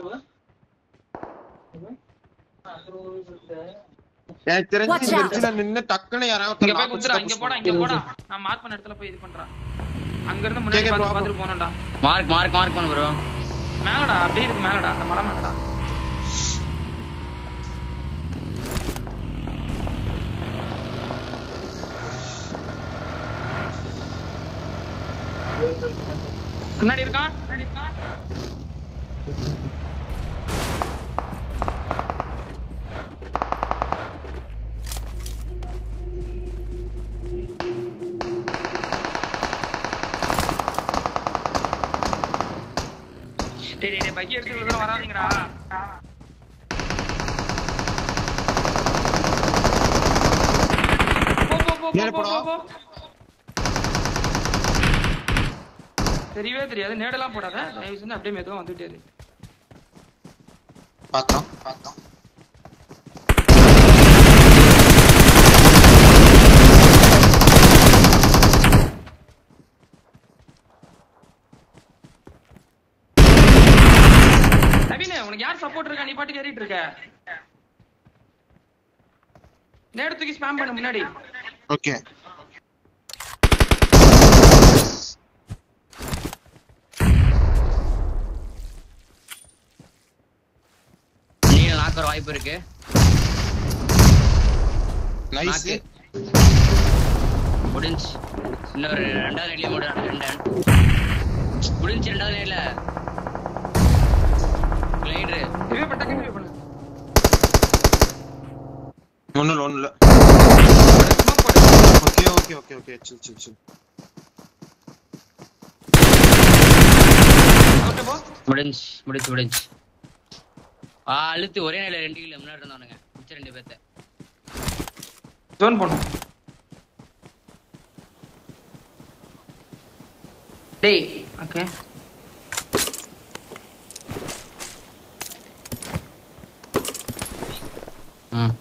எனக்கு தெரிஞ்சு Watch இந்த out. இடத்துல நின்னு டக்குன்னு யாராவது இங்க ஒருத்தர் போய் knock குத்துறா வச்சுட்டா இங்க போடா புடிச்சு இங்க போடா நான் மார்க் பண்ண இடத்துல போய் இது பண்றேன் அங்க இருந்து முன்னாடி கேக்க பார்த்து bro. பார்த்துட்டு போனோம்டா மார்க் மார்க் மார்க் பண்ணு ப்ரோ மேலடா அப்படியே இருக்கு மேலடா அந்த மலை மேலடா முன்னாடி இருக்கான் முன்னாடி இருக்கான் டேய் டேய், டேய் பைக் எடுத்து இவ்வளவு தூரம் வராதீங்கடா போ, போ, போ, நேரா போ, போ, போடா. போ. தெரியவே தெரியாது நேடெல்லாம் போடாத தயவு செஞ்சு அப்படியே மெதுவா வந்துட்டே இரு பார்த்தோம் பார்த்தோம் நவீன உனக்கு யார் சப்போர்ட் இருக்கா நீ பாட்டுக்கு ஏறிட்டு இருக்க நேடு தூக்கி ஸ்பாம் பண்ணு முன்னாடி ஓகே நீங்க நாக்க வாய்ப்பு இருக்கு நைஸ் நாக்கு முடிஞ்சு இன்னொரு ரெண்டாவது நெட்லயே முடி ரெண்டு முடிஞ்சு ரெண்டாவது நெட்ல கிளைடரு ரிவ்யூ பண்ண ரிவ்யூ பண்ணு ஒண்ணு இல்ல ஒண்ணு இல்ல ஸ்மோக் போடு okay okay okay okay chill chill chill okay போ முடிஞ்சு முடிஞ்சு முடிஞ்சு ஆ அழுத்து ஒரே நிலையில ரெண்டு கிலோ முன்னாடி இருந்தானுங்க மிச்ச ரெண்டு பேர்த்த ஜோன் பண்ணும் டேய் ஓகே ம்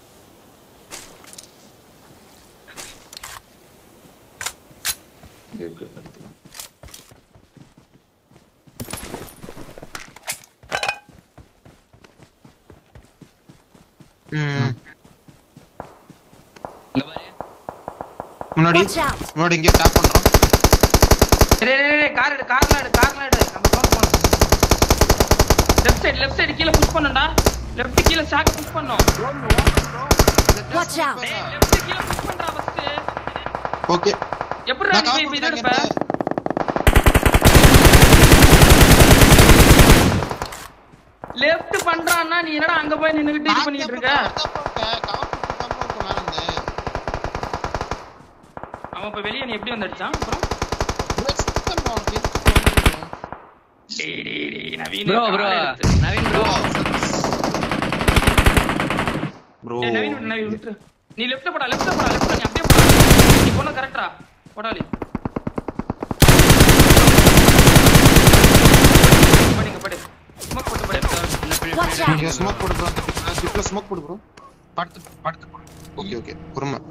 ம் இங்க பாரு முன்னாடி Watch out! முன்னாடி இங்கே டேப் பண்றோம் டேய் டேய் டேய் கார் எடு கார்ல எடு கார்ல எடு நம்ம ஜோன் போணும் லெஃப்ட் சைடு லெஃப்ட் சைடு கீழ புஷ் பண்ணுடா லெஃப்ட் கீழ சாக்க புஷ் பண்ணோம் Watch out! டேய் லெஃப்ட் கீழ புஷ் பண்றா ஃபர்ஸ்ட் ஓகே எப்படி நான் நீ கார் இப்ப இது எடுப்ப கொடுத்தேன் லெஃப்ட் பண்றான்னா நீ என்னடா அங்க போய் நின்னுகிட்டு இது பண்ணிட்டு இருக்க அவன் இப்ப வெளிய நீ எப்படி வந்து அடிச்சான் அப்புறம் டேய் டேய் டேய் நவீன் ப்ரோ ப்ரோ காரை எடுத்து. நவீன் ப்ரோ ப்ரோ டேய் நவீன் விட்டு, நவீன் விட்டு நீ லெஃப்ட் போடா லெஃப்ட் போடா லெஃப்ட் நீ அப்படியே போடா நீ போன கரெக்டா போடாலி நீங்க ஸ்மோக் போடு ப்ரோ ஸ்லிப்ல ஸ்மோக் போடு ப்ரோ படுத்து படுத்து ஓகே ஓகே பொறுமை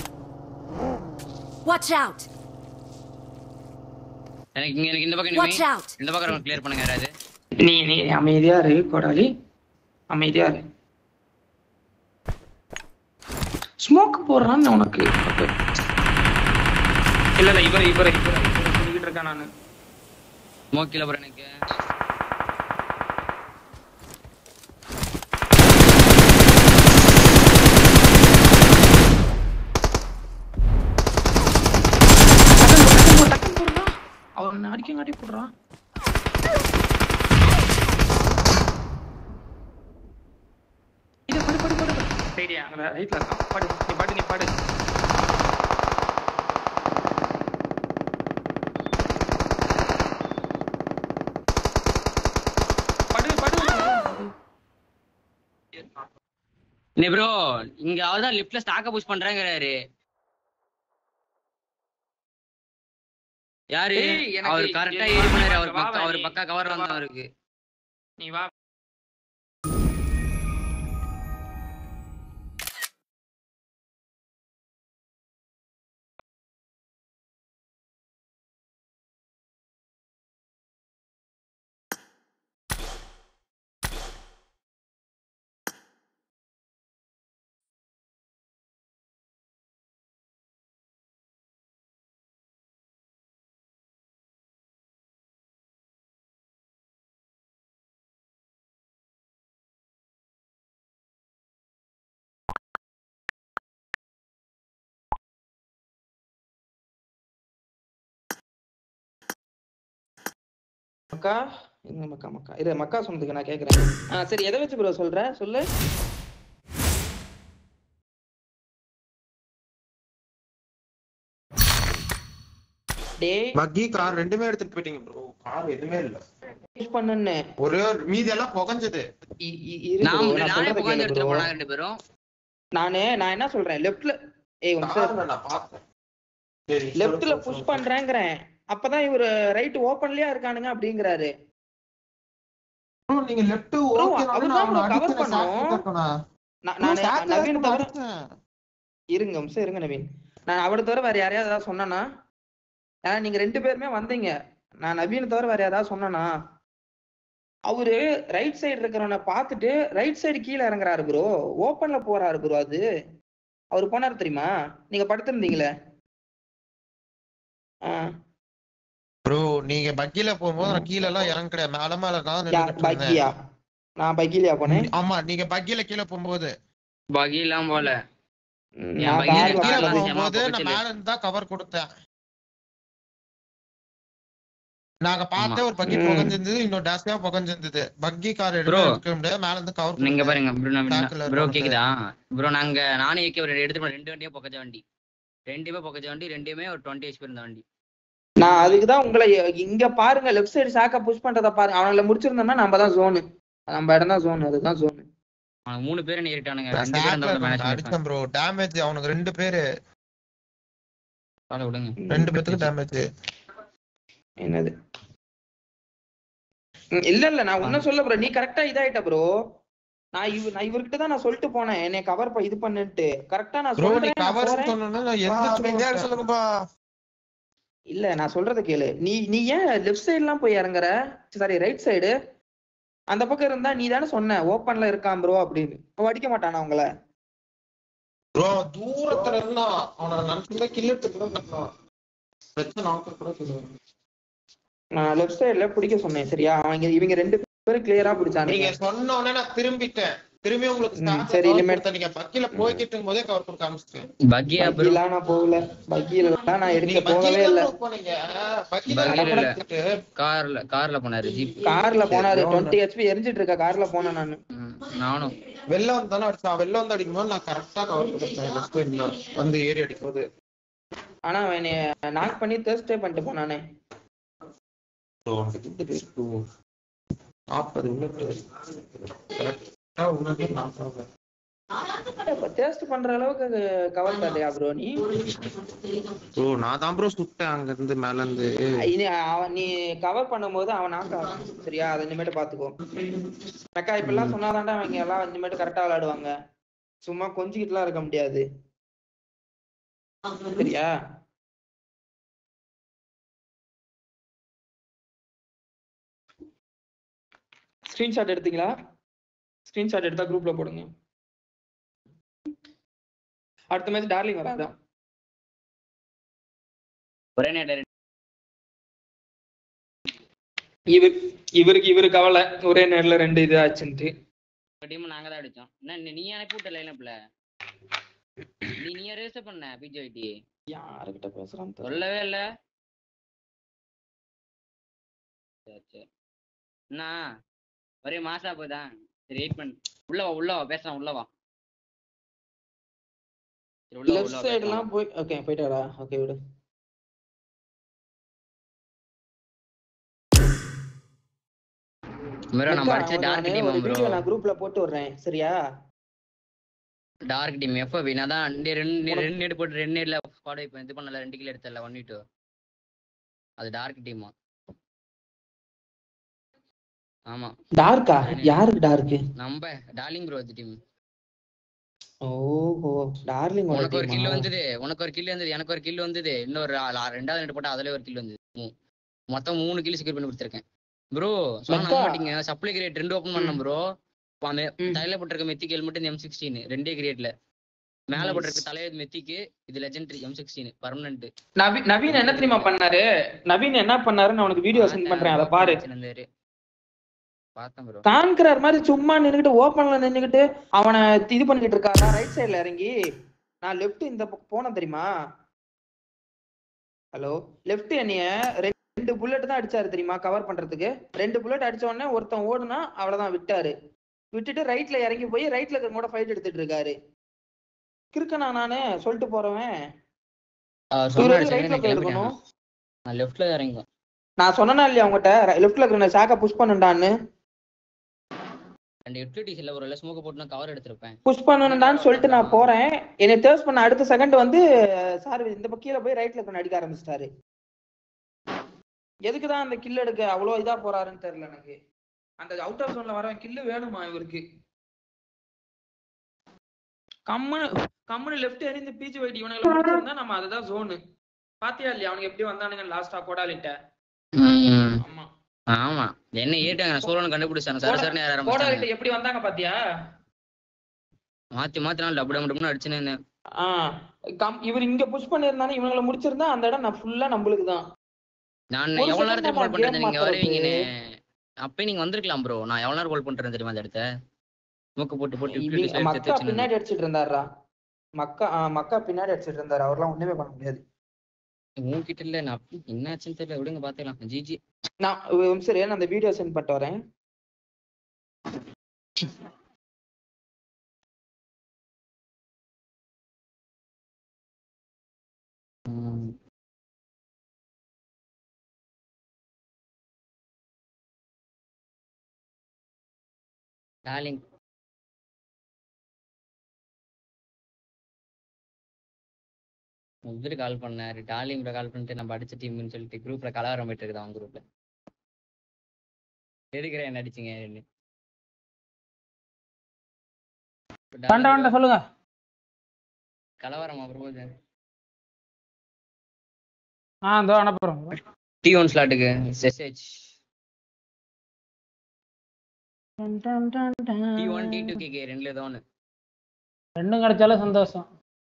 Watch out! எனக்கு இங்க எனக்கு இந்த பக்கம் Watch நிமி. out! இந்த பக்கம் கிளியர் பண்ணுங்க யாராவது நீ நீ அமைதியா இரு கோடாலி அமைதியா இரு ஸ்மோக் போடுறான்னு உனக்கு இல்ல இல்ல இவர இவர இவர இவர சொல்லிக்கிட்டு இருக்கேன் நானு ஸ்மோக்கில போற எனக்கு டக்குனு போ, டக்குனு போடுறான் அவன் அடிக்கங்காட்டி போடுறான் இதை படு படு படு படு. சரியா அங்க ரைட்ல இருக்கான் படு நீ படு நீ படு படு படு நீ ப்ரோ இங்க அவர் தான் லிஃப்ட்ல ஸ்டாக்க புஷ் பண்றாங்கறாரு யாரு ஏய், எனக்கு அவர் கரெக்டா எனக்கு ஏறி பண்ணாரு வா, அவர் வா, பக்கா வா, அவர் நீ. பக்கா கவர் வா. வந்தா அவருக்கு நீ வா மக்கா இந்த மக்கா மக்கா இரு மக்கா சொன்னதுக்கு நான் கேக்குறேன் ஆ சரி எதை வச்சு ப்ரோ சொல்ற சொல்லு டேய் பக்கி கார் ரெண்டுமே எடுத்துட்டு போயிட்டீங்க ப்ரோ கார் எதுவுமே இல்ல யூஸ் பண்ணுன்னு ஒரே ஒரு மீதி எல்லாம் புகஞ்சது இ- இ- இரு நான் bro, நான் நானே சொல்றத உட்காந்து கேளு எடுத்துட்டு bro. போனாங்க ரெண்டு பேரும் நானு நான் என்ன சொல்றேன் லெஃப்ட்ல ஏய் ஒன் சார் கார்ல நான் பார்த்தேன் சரி லெஃப்ட்ல புஷ் பண்றேங்கிறேன் அப்பதான் இவரு ரைட் ஓபன்லயா இருக்கானுங்க அப்படிங்கிறாரு bro நீங்க லெஃப்ட் Bro, ஓகே அவர்தான் bro cover பண்ணணும். நான் நானு நவீன் தவிர இருங்க ஒரு நிமிஷம் இருங்க நவீன் நான் அவரை தவிர வேற யாரையாவது ஏதாவது சொன்னேனா ஏன்னா நீங்க ரெண்டு பேருமே வந்தீங்க நான் நவீனை தவிர வேற யாராவது சொன்னேனா அவரு ரைட் சைடு இருக்கிறவனை பார்த்துட்டு ரைட் சைடு கீழே இறங்குறாரு ப்ரோ ஓப்பன்ல போறாரு ப்ரோ அது அவர் போனாரு தெரியுமா நீங்க படுத்திருந்தீங்களே ஆ ப்ரோ நீங்க பக்கில போகும்போது நான் கீழ எல்லாம் இறங்க கிடையாது மேல மேல தான் யா- நின்னுட்டு இருந்தேன். பக்கியா நான் பக்கிலியா போனேன் ஆமா நீங்க பக்கில கீழ போகும்போது பகிலாம் போல ம், என் நான் பையன் கார்ல கீழ கீழ போனேன். வந்து போகும்போது ஜமா நான் பக்கத்துல. மேல இருந்து தான் கவர் கொடுத்தேன் நாங்க பார்த்த ஒரு பக்கி ம். புகஞ்சிருந்தது இன்னொரு டேஸ்கா புகஞ்சிருந்தது பக்கி கார் Bro. எடுக்க எடுக்க முடியாது மேல இருந்து கவர் நீங்க பாருங்க ப்ரோ Back ல ப்ரோ இருக்கவனுக்கு. கேக்குதா ப்ரோ நாங்க நானே ஏகே ஒரு எடுத்து போன ரெண்டு வண்டியும் பொக்கச்ச வண்டி ரெண்டுமே பொக்கச்ச வண்டி ரெண்டுமே ஒரு டுவெண்ட்டி ஹெச்பி இருந்த வண்டி நான் அதுக்குதான் உங்களை இங்க பாருங்க லெஃப்ட் சைடு சாக்கா புஷ் பண்றத பாருங்க அவங்கள முடிச்சிருந்தோம்னா நம்ம தான் ஜோனு நம்ம இடம் தான் ஜோன் அதுதான் ஜோனு அவனுக்கு மூணு பேரும் ஏறிட்டானுங்க ரெண்டு பேரும் இருந்தாலும் மேனேஜ் பண்ணிருக்காங்க அடிச்சேன் ப்ரோ டேமேஜ் அவனுக்கு ரெண்டு பேரு காலை விடுங்க ரெண்டு பேத்துக்கு டேமேஜ் என்னது ம், இல்ல இல்ல நான் உன்ன சொல்ல ப்ரோ நீ கரெக்டா இதாயிட்ட ப்ரோ நான் இவ நான் இவர்கிட்ட தான் நான் சொல்லிட்டு போனேன் என்னை கவர் இது பண்ணுன்ட்டு கரெக்டா நான் ப்ரோ நீ சொல்றேன் நான் கவர் போறேன். சொன்னா நான் எந்த சொல்லுங்கப்பா இல்ல நான் சொல்றத கேளு நீ நீ ஏன் லெஃப்ட் சைடுலாம் போய் இறங்குற சாரி ரைட் சைடு அந்த பக்கம் இருந்தா நீ தானே சொன்ன ஓப்பன்ல இருக்கான் ப்ரோ அப்படின்னு அவன் அடிக்க மாட்டானா உங்கள ப்ரோ தூரத்துல இருந்தா அவனை நினைச்சிருந்தா கில்லட்டு கூட பண்ணலாம் பிரச்சனை நாக்கு கூட சொல்லுவேன் நான் லெஃப்ட் சைடுல பிடிக்க சொன்னேன் சரியா அவங்க இவங்க ரெண்டு பேரும் கிளியரா நீங்க பிடிச்சானுங்க சொன்ன உடனே நான் திரும்பிட்டேன் திரும்பி உங்களுக்கு ம், start சரி, cover இனிமே- கொடுத்தேன். நீங்க பக்கில போய்கிட்டு இருக்கும் போதே கவர் கொடுக்க ஆரம்பிச்சிட்டேன் பக்கியா ப்ரோ பக்கிலாம் நான் போகல பக்கியில நான் எடுக்க நீங்க போகவே பக்கில இல்ல தான் போனீங்க பக்கில பக்கில இல்ல. எடுத்துட்டு கார்ல கார்ல போனாரு ஜீப் கார்ல போனாரு சரி, டுவெண்ட்டி ஹெச்பி எரிஞ்சிட்டு இருக்க கார்ல போனேன் நானு நானும் வெளில வந்து தானே அடிச்சான் வெளில வந்து அடிக்கும் போது நான் கரெக்டா கவர் கொடுத்தேன் left side ல. வந்து ஏறி அடிக்கும் போது ஆனா அவன் என்னைய நாக் பண்ணி தேர்ஸ்டே பண்ணிட்டு போனானே நாற்பது உள்ளட்டு கரெக்டா உனக்கு நாற்பது டேஸ்ட் பண்ற அளவுக்கு கவர் பண்ணலையா ப்ரோ நீ ப்ரோ நான் தான் ப்ரோ சுட்டேன் அங்க இருந்து மேல இருந்து இனி அவன் நீ கவர் பண்ணும்போது அவன் நாக்க சரியா அதை இனிமேட்டு பாத்துக்கோ அக்கா இப்ப எல்லாம் சொன்னாதான்டா அவங்க எல்லாம் இனிமேட்டு கரெக்டா விளையாடுவாங்க சும்மா கொஞ்சிக்கிட்டுலாம் இருக்க முடியாது சரியா ஸ்கிரீன்ஷாட் எடுத்தீங்களா ஸ்கிரீன்ஷாட் எடுத்தா குரூப்ல போடுங்க அடுத்த மேட்ச் டார்லிங் வராதான் ஒரே நேரம் இவர் இவருக்கு இவரு கவலை ஒரே நேர்ல ரெண்டு இது ஆச்சுன்ட்டு டீம் நாங்க தான் அடிச்சோம் என்ன நீ- நீ அனுப்பி விட்ட லைனப்ல நீ நீ ரேஸ் பண்ண பிஜேடி யாருகிட்ட பேசுறான்னு தெரியல. சொல்லவே இல்ல சரி சரி என்ன ஒரே மாசா போதா சரி வெயிட் பண்ணு உள்ள வா உள்ள வா பேசலாம் உள்ள வா சரி, உள்ள வா, லெஃப்ட் உள்ள வா, சைடு பேசலாம். எல்லாம் போய் ஓகே போயிட்டாரா ஓகே விடு ப்ரோ நம்ம அடிச்ச ஒரு டார்க் நானு டீம் ஒரு ப்ரோ வீடியோ நான் குரூப்ல போட்டு விடுறேன் சரியா டார்க் டீம் எப்போ நான் தான் ரெண்டு ரெண்டு ரெண்டு நேடு போட்டு ரெண்டு நேட்ல ஸ்குவாட் இப்போ இது பண்ணல ரெண்டு கிலோ எடுத்தல ஒன் டூ அது டார்க் டீமா ஆமா டார்க்கா யாருக்கு டார்க்கு நம்ம டார்லிங் ப்ரோ அது டீம் ஓஹோ டார்லிங் உனக்கு ஒரு கில் வந்தது உனக்கு ஒரு கில் வந்தது எனக்கு ஒரு கில் வந்தது இன்னொரு ஆ- ஆ- ரெண்டாவது ரெண்டு போட்டா அதுல ஒரு கில் வந்தது மூ- மொத்தம் மூணு கில் செக்யூர் பண்ணி கொடுத்துருக்கேன் ப்ரோ சொன்னா நம்ப மக்கா. மாட்டீங்க சப்ளை கிரேட் ரெண்டு ஓப்பன் பண்ணேன் ப்ரோ ம். தலையில போட்டிருக்க மெத்திக்கு மட்டும் எம் சிக்ஸ்டீன் ரெண்டே கிரேட்ல மேல Nice. போட்டிருக்க தலைய மெத்திக்கு இது legendary M sixteen permanent Naveen Naveen என்ன தெரியுமா பண்ணாரு நவீன் என்ன பண்ணாருன்னு உனக்கு வீடியோ சென்ட் பண்றேன் அதை பாரு பார்த்தேன் ப்ரோ கான்கரர் மாதிரி சும்மா நின்னுகிட்டு ஓப்பன்ல நின்னுகிட்டு அவனை இது பண்ணிக்கிட்டு இருக்காரா ரைட் சைடுல இறங்கி நான் லெஃப்ட் இந்த பக்கம் போனேன் தெரியுமா ஹலோ லெஃப்ட் என்னைய ரெண்டு புல்லட் தான் அடிச்சாரு தெரியுமா கவர் பண்றதுக்கு ரெண்டு புல்லட் அடிச்ச உடனே ஒருத்தன் ஓடுனா அவ்வளவுதான் விட்டாரு விட்டுட்டு ரைட்ல இறங்கி போய் ரைட்ல இருக்க கூட ஃபைட் எடுத்துட்டு இருக்காரு கிறுக்கனா நானு சொல்லிட்டு போறவன் இவரு எதுக்கு ரைட்ல போய் எடுக்கணும் நான் லெஃப்ட்ல இறங்கும் நான் சொன்னேனா இல்லையா உங்ககிட்ட லெஃப்ட்ல இருக்கிற சாக்க புஷ் பண்ணுடான்னு ரெண்டு யூட்டிலிட்டிஸ் இல்ல ஒரு ஸ்மோக் போட்டு நான் கவர் எடுத்திருப்பேன் புஷ் பண்ணணும்டான்னு சொல்லிட்டு நான் போறேன் என்னை தேர்ஸ் பண்ண அடுத்த செகண்ட் வந்து சார் இந்த பக்கம் கீழே போய் ரைட்ல இருக்க அடிக்க ஆரம்பிச்சிட்டாரு எதுக்கு தான் அந்த கில் எடுக்க அவ்வளோ இதா போறாருன்னு தெரியல எனக்கு அந்த அவுட் ஆஃப் ஜோன்ல வரவன் கில்லு வேணுமா இவருக்கு கம்முனு கம்முனு லெஃப்ட் எறிந்து பீச்சு வைட்டி இவனுங்களை முடிச்சிருந்தா நம்ம அதுதான் ஜோனு பாத்தியா இல்லையா அவனுக்கு எப்படி வந்தானுங்க லாஸ்டா கோடாலிட்ட ஆமா ஆமா என்ன ஏட்டாங்க நான் சோழன் கண்டுபிடிச்சாங்க சார் சார்னு யார ஆரம்பிச்சாங்க கோடாலிட்ட எப்படி வந்தாங்க பாத்தியா மாத்தி மாத்தி நான் டபுள் டபுள் அடிச்சுன்னு ஆ கம் இவர் இங்க புஷ் பண்ணிருந்தானே இவங்களை முடிச்சிருந்தா அந்த இடம் நான் ஃபுல்லா நம்மளுக்கு தான் நான் ஒரு எவ்வளவு second நேரத்துக்கு நம்ம கால் பண்றது game நீங்க மாத்துறது. வருவீங்கன்னு அப்பயே நீங்க வந்திருக்கலாம் ப்ரோ நான் எவ்வளவு நேரம் கால் பண்றேன் தெரியுமா அந்த இடத்த மூக்கு போட்டு போட்டு இவங்க- utilities எடுத்து மக்கா வச்சுன்னு பின்னாடி அடிச்சிட்டு இருந்தாருடா மக்கா ஆ, மக்கா பின்னாடி அடிச்சிட்டு இருந்தாரு அவர்லாம் ஒண்ணுமே பண்ண முடியாது உங்ககிட்ட இல்ல நான் அப்ப- என்னாச்சுன்னு தெரியல விடுங்க பாத்துக்கலாம் ஜிஜி நான் உம், சரி நான் அந்த வீடியோ சென்ட் பண்ணிட்டு வரேன் டார்லிங் இவரு கால் பண்ணாரு டார்லிங் கால் பண்ணிட்டு நம்ம அடிச்ச டீம்னு சொல்லிட்டு குரூப்ல கலவரம் போயிட்டு இருக்குது அவங்க குரூப்ல எதுக்குற என்ன அடிச்சீங்க வேண்டாம் வேண்டாம் சொல்லுங்க கலவரம் அப்புறம் ஆ இதோ அனுப்புறோம் டி ஒன் ஸ்லாட்டுக்கு SH T one T two K ரெண்டுல ஏதோ ஒன்று ரெண்டும் கிடைச்சாலும் சந்தோஷம்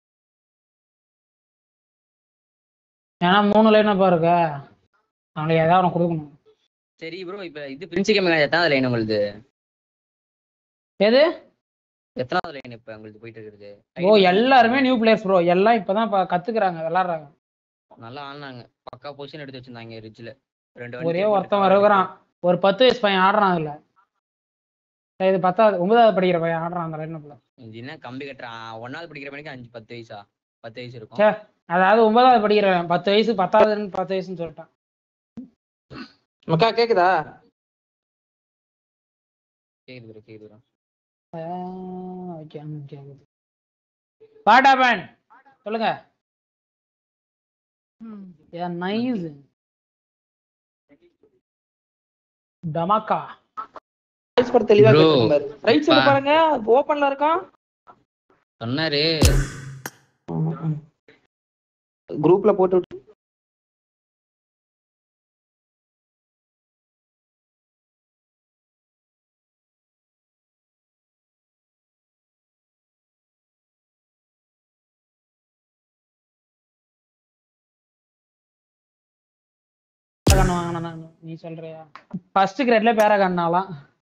ஏன்னா மூணு லைனப்பா இருக்க அவனுக்கு ஏதாவது ஒன்று கொடுக்கணும் சரி ப்ரோ இப்ப இது பிரின்சி கேமிங் எத்தனாவது லைன் உங்களுது எது எத்தனாவது லைன் இப்ப உங்களுக்கு போயிட்டு இருக்குது ஓ எல்லாருமே நியூ பிளேயர்ஸ் ப்ரோ எல்லாம் இப்பதான் ப- கத்துக்கிறாங்க விளாடுறாங்க நல்லா ஆடினாங்க பக்கா பொசிஷன் எடுத்து வச்சிருந்தாங்க ரிட்ஜ்ல ரெண்டு ஒரே வண்டி ஒருத்தன் வருகிறான் ஒரு பத்து வயசு பையன் ஆடுறான் அதுல இது பத்தாவது ஒன்பதாவது படிக்கிற பையன் ஆடுறான் அந்த லைனப்ல இது என்ன கம்பி கட்டுறான் ஒன்னாவது படிக்கிற மணிக்கு அஞ்சு பத்து வயசா பத்து வயசு இருக்கும் சே அதாவது ஒன்பதாவது படிக்கிறவன் பத்து வயசு பத்தாவதுன்னு பத்து வயசுன்னு சொல்லிட்டான் மக்கா கேக்குதா கேக்குது bro, கேக்குது bro. ஓகே ஓகே பாட்டா பேன் சொல்லுங்க நைஸ் டமாக்கா ரைட் படம் தெளிவா Bro, ரைட் சைடு பா. பாருங்க ஓபன்ல இருக்கான் சொன்னாரு குரூப்ல போட்டு விட்டு பேராகன் வாங்கினா நீ சொல்றியா ஃபர்ஸ்ட் கிரேட்ல பேராகன்னாலாம்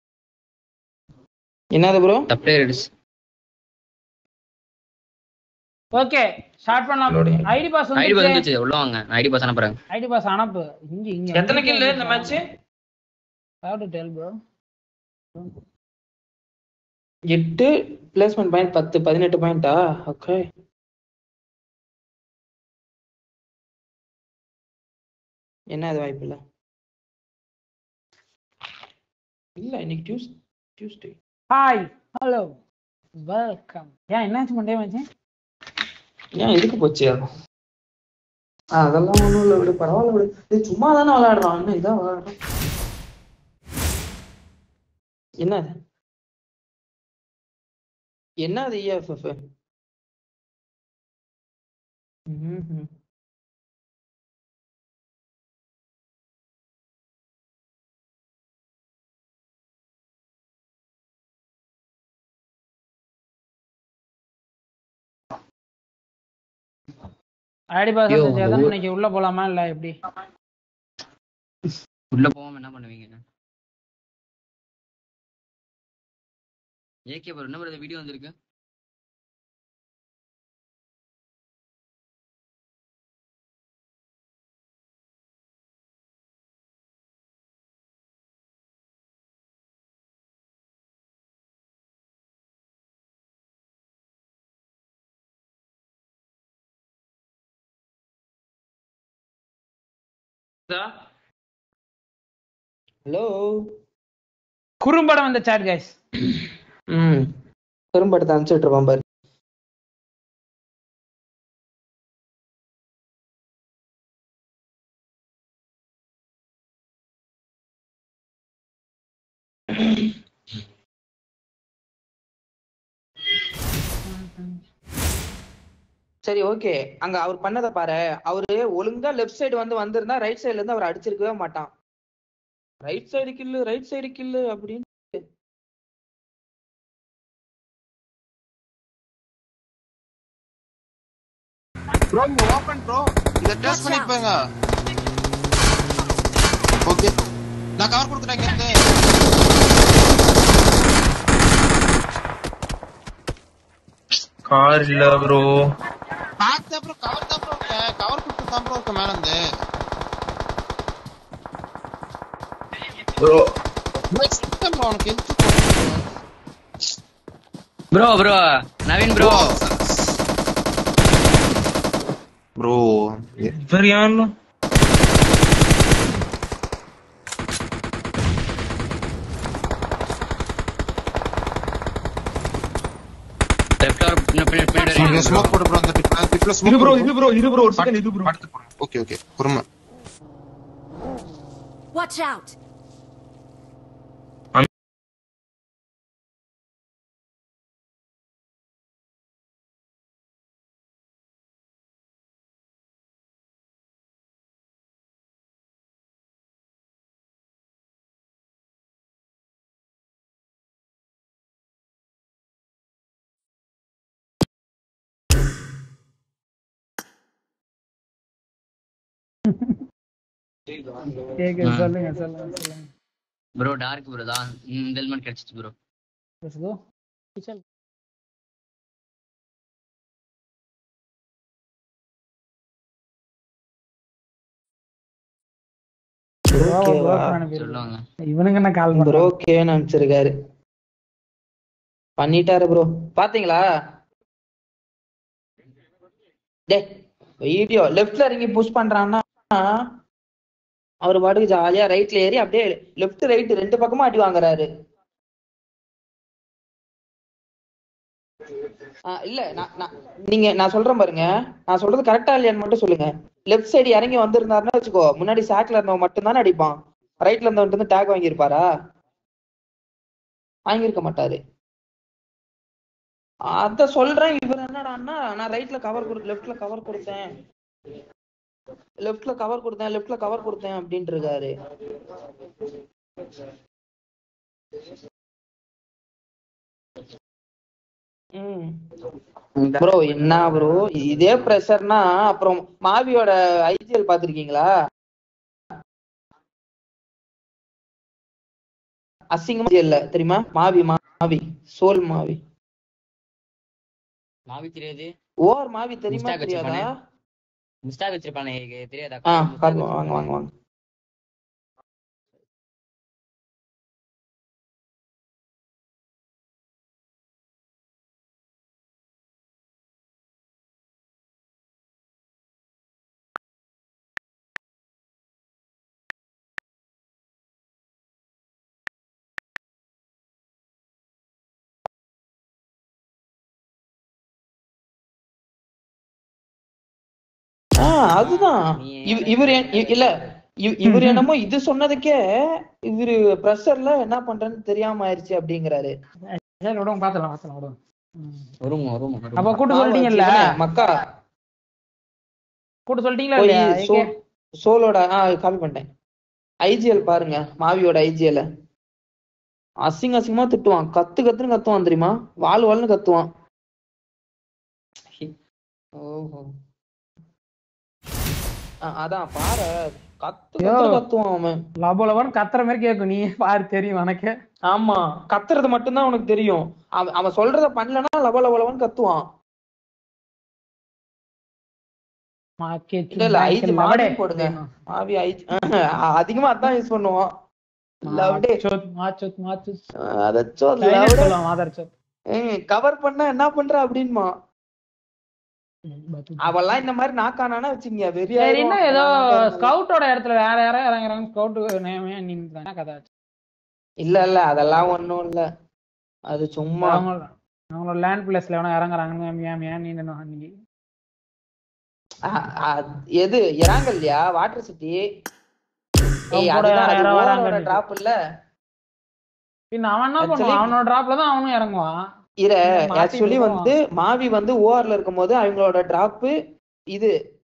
என்னது ப்ரோ தப்பே அடிச்சு ஓகே ஸ்டார்ட் பண்ணலாம் ஐடி பாஸ் ஐடி பாஸ் வந்து வந்துச்சு உள்ள வாங்க ஐடி பாஸ் அனுப்புறேன் ஐடி பாஸ் அனுப்பு இங்க இங்க எத்தனை கில்லு இந்த match have to tell bro எட்டு பிளேஸ்மெண்ட் பாயிண்ட் பத்து பதினெட்டு பாயிண்டா ஓகே என்ன அது வாய்ப்பு இல்ல இல்ல இன்னைக்கு Tues Tuesday hi hello welcome ஏன் என்னாச்சு மண்டே மச்சான் ஏன் எதுக்கு போச்சு அது? ஆ, அதெல்லாம் ஒண்ணும் இல்ல விடு பரவாயில்ல விடு இது சும்மா தானே விளையாடுறான் இன்னும் இதான் விளையாடுறான் என்ன அது? என்ன அது இஎஃப்எஃப் ஐடி பாஸ் ஐயோ, வந்துச்சு அந்த எத்தனை ஊர்- மணிக்கு உள்ள போலாமா இல்ல எப்படி உள்ள போகாம என்ன பண்ணுவீங்க ஏகே ப்ரோ என்ன ப்ரோ வீடியோ வந்திருக்கு ஹலோ குறும்படம் வந்த சாட் கைஸ் ம் திரும்ப எடுத்து அனுப்பிச்சுட்டு இருப்பான் பாரு சரி ஓகே அங்க அவர் பண்ணதை பாரு அவரு ஒழுங்கா லெஃப்ட் சைடு வந்து வந்திருந்தா ரைட் சைடுல இருந்து அவர் அடிச்சிருக்கவே மாட்டான் right side kill right side kill அப்படின்னு ப்ரோ ஓபன் ப்ரோ இத டெஸ்ட் பண்ணி போங்க ஓகே நான் கவர் கொடுக்குறேன் இங்க இருந்து கார் இல்ல ப்ரோ பார்த்தேன் ப்ரோ கவர் தான் ப்ரோ இருக்கேன் கவர் கொடுத்து தான் ப்ரோ இருக்கேன் மேல இருந்து ப்ரோ ப்ரோ சிஸ்டம் ப்ரோ உனக்கு எந்த bro bro Naveen bro bro இவர் யாருன்னு லெஃப்ட் ஆர் பின்னாடி நீங்க பின்னாடி ஸ்மோக் போடு ப்ரோ அந்த டிப்ல டிப்ல இது ஸ்மோக் ப்ரோ இது ப்ரோ இது ப்ரோ ஒரு செகண்ட் இது ப்ரோ படுத்து போடுங்க ஓகே ஓகே பொறுமை Watch out! கேக்கு ஆ. சொல்லுங்க சொல்லுங்க சொல்லுங்க ப்ரோ டார்க் ப்ரோ தான் ம், இந்த ஹெல்மெட் கிடைச்சிச்சு ப்ரோ Let's go. Kichal. ஓகேவா சொல்லுவாங்க இவனுங்க என்ன கால் ப்ரோ பண்றோம் கேன்னு அனுப்பிச்சிருக்காரு பண்ணிட்டாரு ப்ரோ பாத்தீங்களா டே வீடியோ லெஃப்ட்ல இறங்கி புஷ் பண்றான்னா அவர் பாட்டுக்கு ஜாலியா ரைட்ல ஏறி அப்படியே லெஃப்ட் ரைட் ரெண்டு பக்கமும் அடி வாங்குறாரு ஆ, இல்ல நான் நான் நீங்க நான் சொல்றேன் பாருங்க நான் சொல்றது கரெக்டா இல்லையான்னு மட்டும் சொல்லுங்க லெஃப்ட் சைடு இறங்கி வந்திருந்தாருன்னா வச்சுக்கோ முன்னாடி சாக்ல இருந்தவன் மட்டும் தானே அடிப்பான் ரைட்ல இருந்தவன் வந்து டேக் வாங்கியிருப்பாரா வாங்கியிருக்க மாட்டாரு அத சொல்றேன் இவர் என்னடான்னா நான் ரைட்ல கவர் கொடு லெஃப்ட்ல கவர் கொடுத்தேன் லெஃப்ட்ல கவர் கொடுத்தேன் லெஃப்ட்ல கவர் கொடுத்தேன் அப்படின்ட்டு இருக்காரு ம் ப்ரோ என்ன ப்ரோ இதே ப்ரெஷர்னா அப்புறம் மாவியோட ஐஜிஎல் பாத்திருக்கீங்களா அசிங்கமா இல்ல தெரியுமா மாவி மாவி சோல் மாவி மாவி தெரியாது ஓவர் மாவி தெரியுமா Mistake தெரியாதா வச்சிருப்பானே. மிஸ்டாக் வச்சிருப்பானே எனக்கு தெரியாதா ஆ காட்டுங்க வாங்க வாங்க வாங்க ஆ அதுதான் நீ- இவ- இவர் என்- இ- இல்ல இவ- இவர் என்னமோ இது சொன்னதுக்கே இவரு ப்ரெஷர்ல என்ன பண்றேன்னு தெரியாம ஆயிருச்சு அப்படிங்கிறாரு சரி விடுங்க பாத்துலாம் பாத்துலாம் விடுங்க ம். வருமா வருமா அப்ப கூட்டு சொல்லிட்டீங்கல்ல இவனே, மக்கா கூட்டு சொல்லிட்டீங்களா போய் இல்லையா சோ- ஏகே? சோலோட ஆ காப்பி பண்ணிட்டேன் ஐஜிஎல் பாருங்க மாவியோட ஐஜிஎல் அசிங்க அசிங்கமா திட்டுவான் கத்து கத்துன்னு கத்துவான் தெரியுமா வால் வால்னு கத்துவான் ஓஹோ ஆ, அதான் பாரு கத்து யோ. கத்துன்னு கத்துவான் அவன் லபோ லபோன்னு கத்துற மாதிரி கேட்கும் நீ பாரு தெரியும் உனக்கு ஆமா கத்துறது மட்டும்தான் அவனுக்கு தெரியும் அவன் அவன் சொல்றத பண்ணலன்னா லவ லவ லவன்னு கத்துவான் மார்க்கெட் இல்ல இல்ல ஐஜி மாவி போடுங்க மாவி ஐஜி அதிகமா அதான் யூஸ் பண்ணுவான் லவ் டே மாச்சோத் மாச்சோத் மாச்சோத் அதச்சோ Chinese சொல்லுவான் மாதர் சோத் கவர் பண்ண என்ன பண்ற அப்படின்மா அவெல்லாம் இந்த மாதிரி நாக்கானானா வச்சுங்க வெறியா சரி இன்னும் ஏதோ ஸ்கவுட்டோட இடத்துல வேற யாரோ இறங்குறாங்க ஸ்கவுட் நின்று கதை ஆச்சு. இல்ல இல்ல அதெல்லாம் ஒண்ணும் இல்ல அது சும்மா அவங்க அவங்களோட லேண்ட் பிளேஸ்ல எவனோ இறங்குறாங்கன்னு ஏன் ஏன் நீ இன்னைக்கு அ- அ- எது இறாங்க இல்லையா வாட்டர் சிட்டி ஏய் அவங்க கூட அதுதான் அது யாரோ ஓவரோட வராங்கன்னு. டிராப் இல்ல பின்ன அவன் என்ன Actually- பண்ணுவான் அவனோட டிராப்ல தான் அவனும் இறங்குவான் இர மாத்தி ஆக்சுவலி விடுவான். வந்து மாவி வந்து ஓஆர்ல இருக்கும்போது அவங்களோட டிராப் இது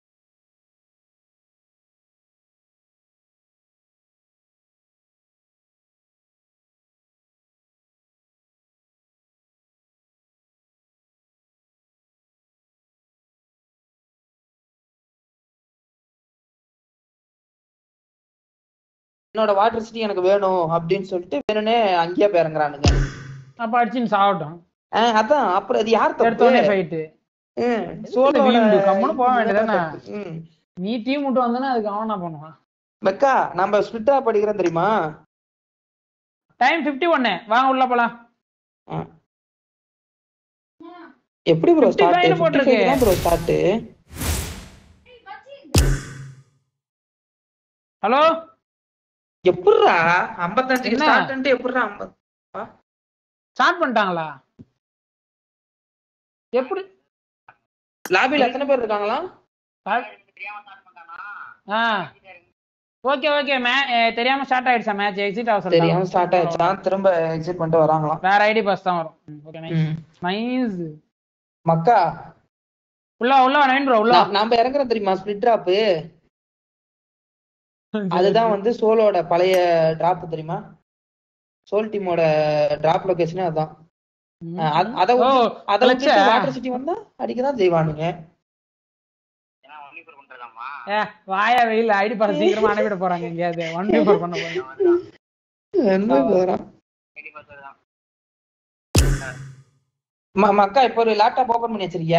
என்னோட வாட்டர் சிட்டி எனக்கு வேணும் அப்படின்னு சொல்லிட்டு வேணும்னே அங்கேயே போய் இறங்குறானுங்க அப்ப அடிச்சுன்னு சாகட்டும் ஆ, அதான் அப்புறம் அது யார் தப்பு எடுத்தோடனே ஃபைட்டு ம், சோலோட வீம்பு, கம்முனு போக வேண்டியதானே? ம். நீ டீம் விட்டு வந்தனா அதுக்கு அவன் என்ன பண்ணுவான் மெக்கா நம்ம ஸ்பிட்டா படிக்கிறோம் தெரியுமா டைம் 51 ஒன்னு வாங்க உள்ள போலாம் ஆ. எப்படி ப்ரோ 55 ன்னு ஸ்டார்ட் போட்டிருக்கு. தான் ப்ரோ ஸ்டார்ட் ஹலோ எப்படிரா 55 என்ன? ஸ்டார்ட் எப்படிரா 50 ஸ்டார்ட் பண்ணிட்டாங்களா எப்படி லாபில எத்தனை பேர் இருக்காங்களா ஆ ஓகே ஓகே மே அஹ் தெரியாம ஸ்டார்ட் ஆயிடுச்சா மேட்ச் எக்ஸிட் ஆக தெரியாம சொல்லிட்டாங்க ஸ்டார்ட் ஆயிடுச்சா திரும்ப எக்ஸிட் பண்ணிட்டு வராங்களாம் வேற ஐடி பாஸ் தான் வரும் ஓகே நைஸ் ம். நைஸ் மக்கா உள்ள வா, உள்ள நைன் ப்ரோ உள்ள வா. நா- நாம இறங்குறோம் தெரியுமா ஸ்பிளிட் டிராப் அதுதான் வந்து சோலோட பழைய டிராப் தெரியுமா சோல் டீமோட டிராப் லொகேஷனே அதான் ம். அஹ் அத- அத ஓ, விட்டு- அத கிளச்சா? விட்டு வாட்டர் சிட்டி வந்தா அடிக்கதான் செய்வானுங்க ஏ வாயா வெயில் ஐடி பாஸ் சீக்கிரமா அனுப்பிட போறாங்க எங்கேயாவது ஒன் பேப்பர் பண்ண போறாங்க என்ன போறான் ம- மக்கா இப்போ ஒரு லேப்டாப் ஓபன் பண்ணி வச்சிருக்கியா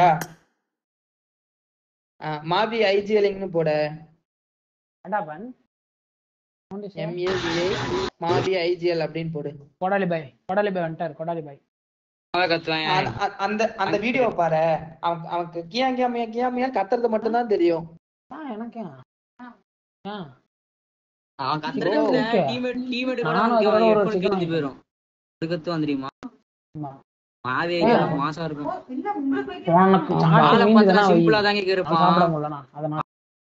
அஹ் மாவி ஐஜிஎல்னு போட அடா பன் எம்ஏவிஐ மாவி ஐஜிஎல் அப்படின்னு போடு கொடாலி பாய் கொடாலி பாய் வந்துட்டாரு கொடாலி பாய் கத்துவாங்க அந்த- அ- அந்த அந்த வீடியோ பாரு அவன் அவனுக்கு கியா கியா மியா கியா மியா கத்துறது மட்டும் தான் தெரியும் ஆ எனக்கு ஆ அவன் ஓகே. கத்துறது டீமேட் டீமேட் கூட நானும் அவனுக்கு அதோட ஒரு headphone chicken கிழிஞ்சு போயிரும் அது கத்து வந்துருமா ஆமா மாவே ஏரியா மாசம் இருக்கும் உனக்கு அவன் சாட்டு ஆளை மீந்து பார்த்தா தானே சிம்பிளா தாங்க சாப்பிட இருப்பான் முடியலண்ணா அதனால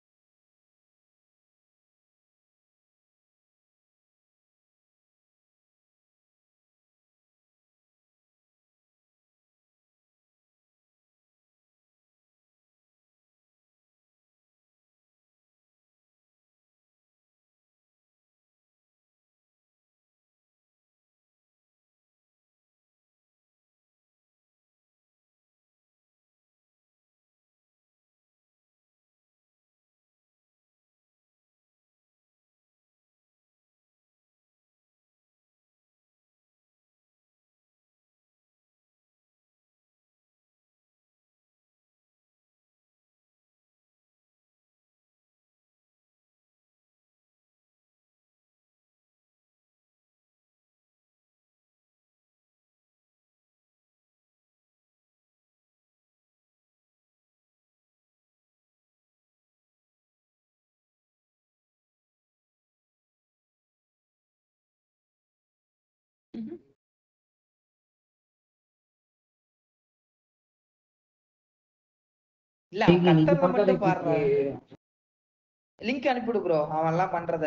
இல்ல நீங்க அவன் இது கத்துறத பண்றதை மட்டும் பாடுறா லிங்க் அனுப்பிவிடு ப்ரோ அவன் எல்லாம் பண்றத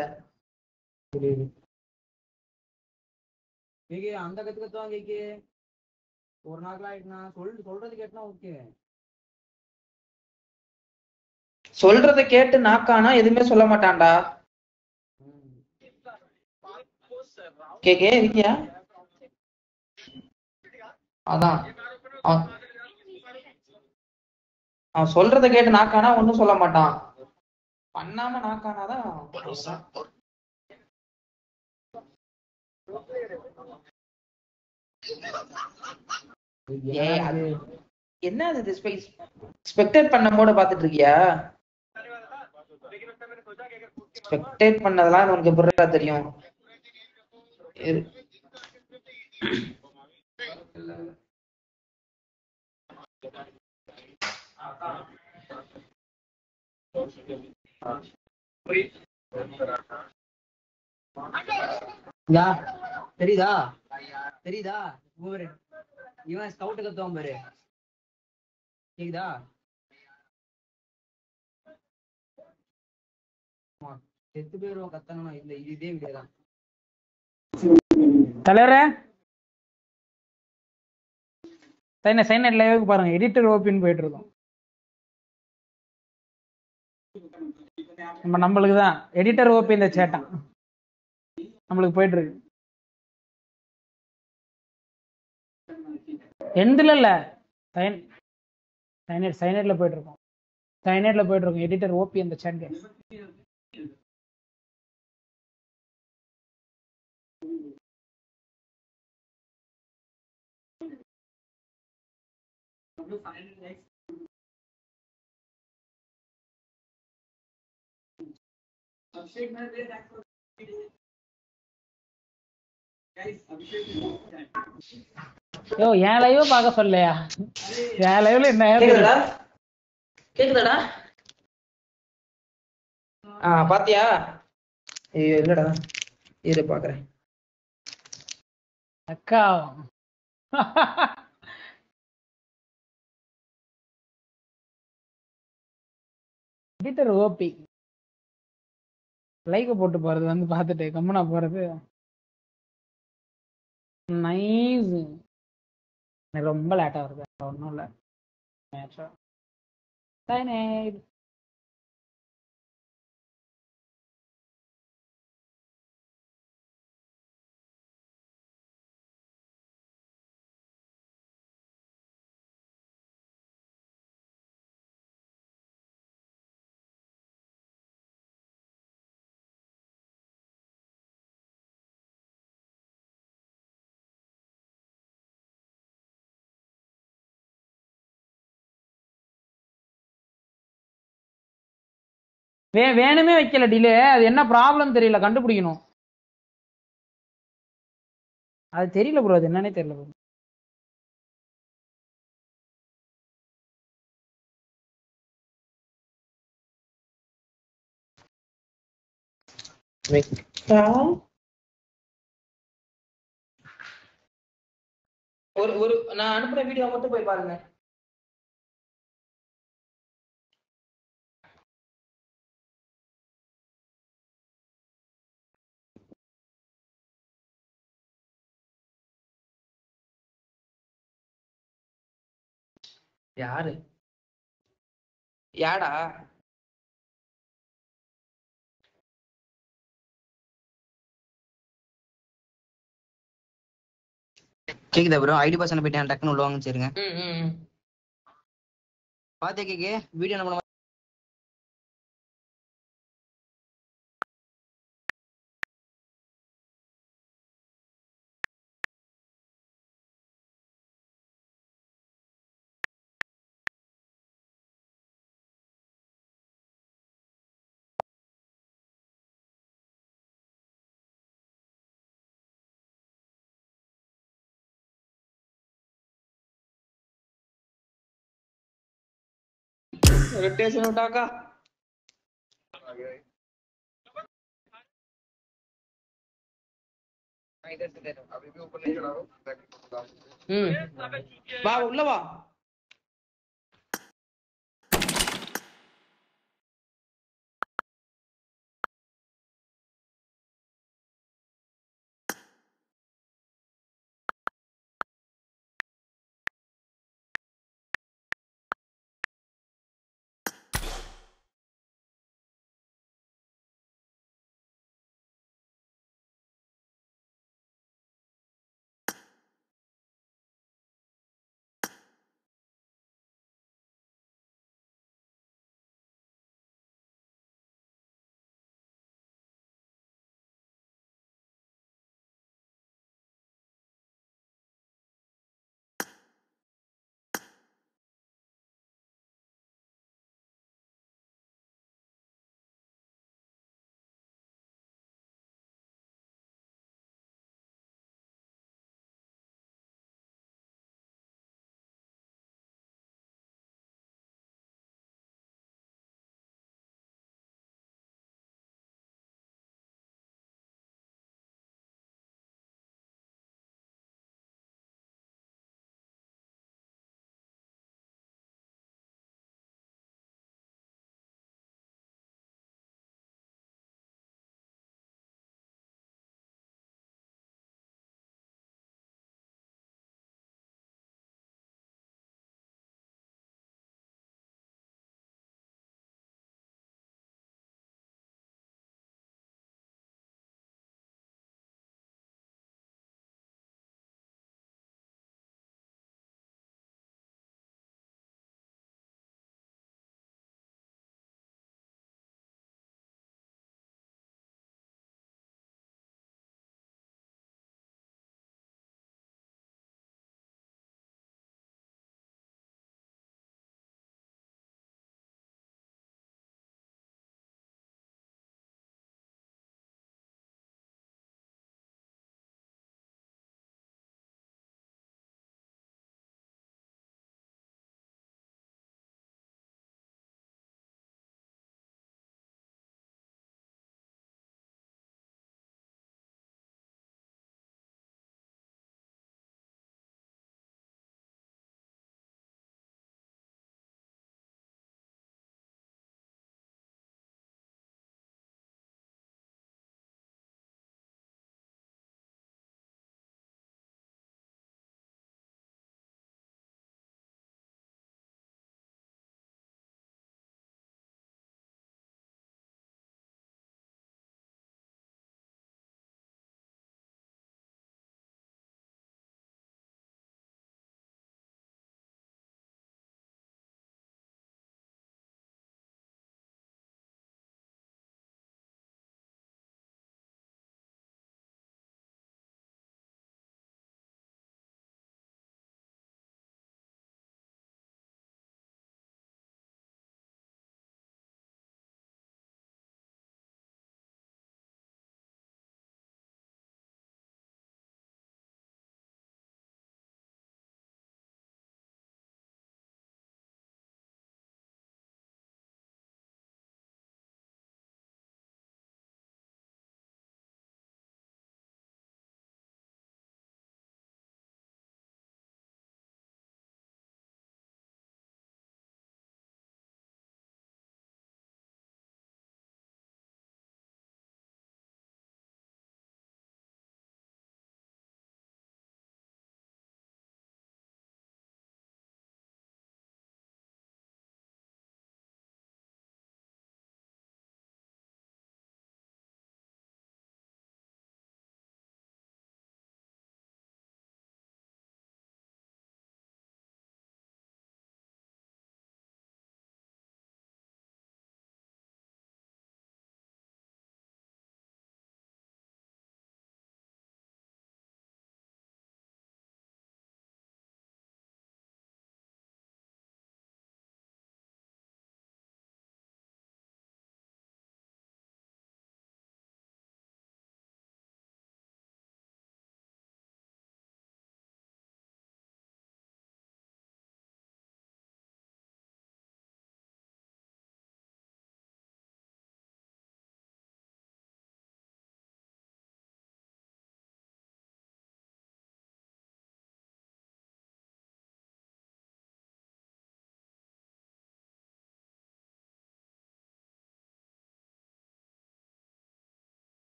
கேக்கு அந்த கத்து கத்துவான் கேக்கு ஒரு நாள் ஆயிட்டுனா சொல் சொல்றது கேட்டனா ஓகே சொல்றத கேட்டு நாக்கானா எதுவுமே சொல்ல மாட்டான்டா கேக்கே இருக்கியா அதான் அவன் அவன் சொல்றத கேட்டு நாக்கானா ஒண்ணும் சொல்ல மாட்டான் பண்ணாம நாக்கானாதான் அவ்வளவுதான். ஏய், அது- என்ன அது ஸ்பெக்டேட் பண்ண மோட பாத்துட்டு இருக்கியா ஸ்பெக்டேட் பண்ணதெல்லாம் உனக்கு எப்படிடா தெரியும் இரு. யா தெரியுதா தெரியுதா இவரு இவன் ஸ்கவுட் கத்துவான் பாரு கேக்குதா ஆமா, செத்து போயிருவோம் கத்தனா இல்ல இது இதே வீடியோ தான் தலைவரே சைன சைனட் லைவுக்கு பாருங்க எடிட்டர் ஓபின் போயிட்டு இருக்கோம் நம்ம நம்மளுக்கு தான் எடிட்டர் ஓபி இந்த சேட்டான் நம்மளுக்கு போயிட்டு இருக்கு எந்துல இல்ல சைன் சைனட் சைனட்ல போயிட்டு இருக்கோம் சைனட்ல போயிட்டு இருக்கோம் எடிட்டர் ஓபி அந்த சேட் யோ என் லைவ் பார்க்க சொல்லலையா என் லைவ்ல என்ன கேக்குதாடா கேக்குதாடா ஆ பாத்தியா ஐயோ இல்லடா இரு பாக்குறேன் அக்கா எடிட்டர் ஓபி லைக் போட்டு போறது வந்து பார்த்துட்டு கம்முனா போறது நைஸ் எனக்கு ரொம்ப லேட்டா வருது ஒன்றும் இல்லை மேட்சா வே வேணுமே வைக்கல டிலே அது என்ன ப்ராப்ளம் தெரியல கண்டுபிடிக்கணும் அது தெரியல ப்ரோ அது என்னன்னே தெரியல bro. ஒரு ஒரு நான் அனுப்புற வீடியோ மட்டும் போய் பாருங்க யாரு யாடா கேக்குதா ப்ரோ ஐடி பாஸ் போயிட்டேன் டக்குன்னு உள்ள வாங்க சரிங்க ம் ம் ம். பாத்தே கேக்கு வீடியோ நம்ம ரொட்டேஷன் விட்டாக்கா ம் வா உள்ள வா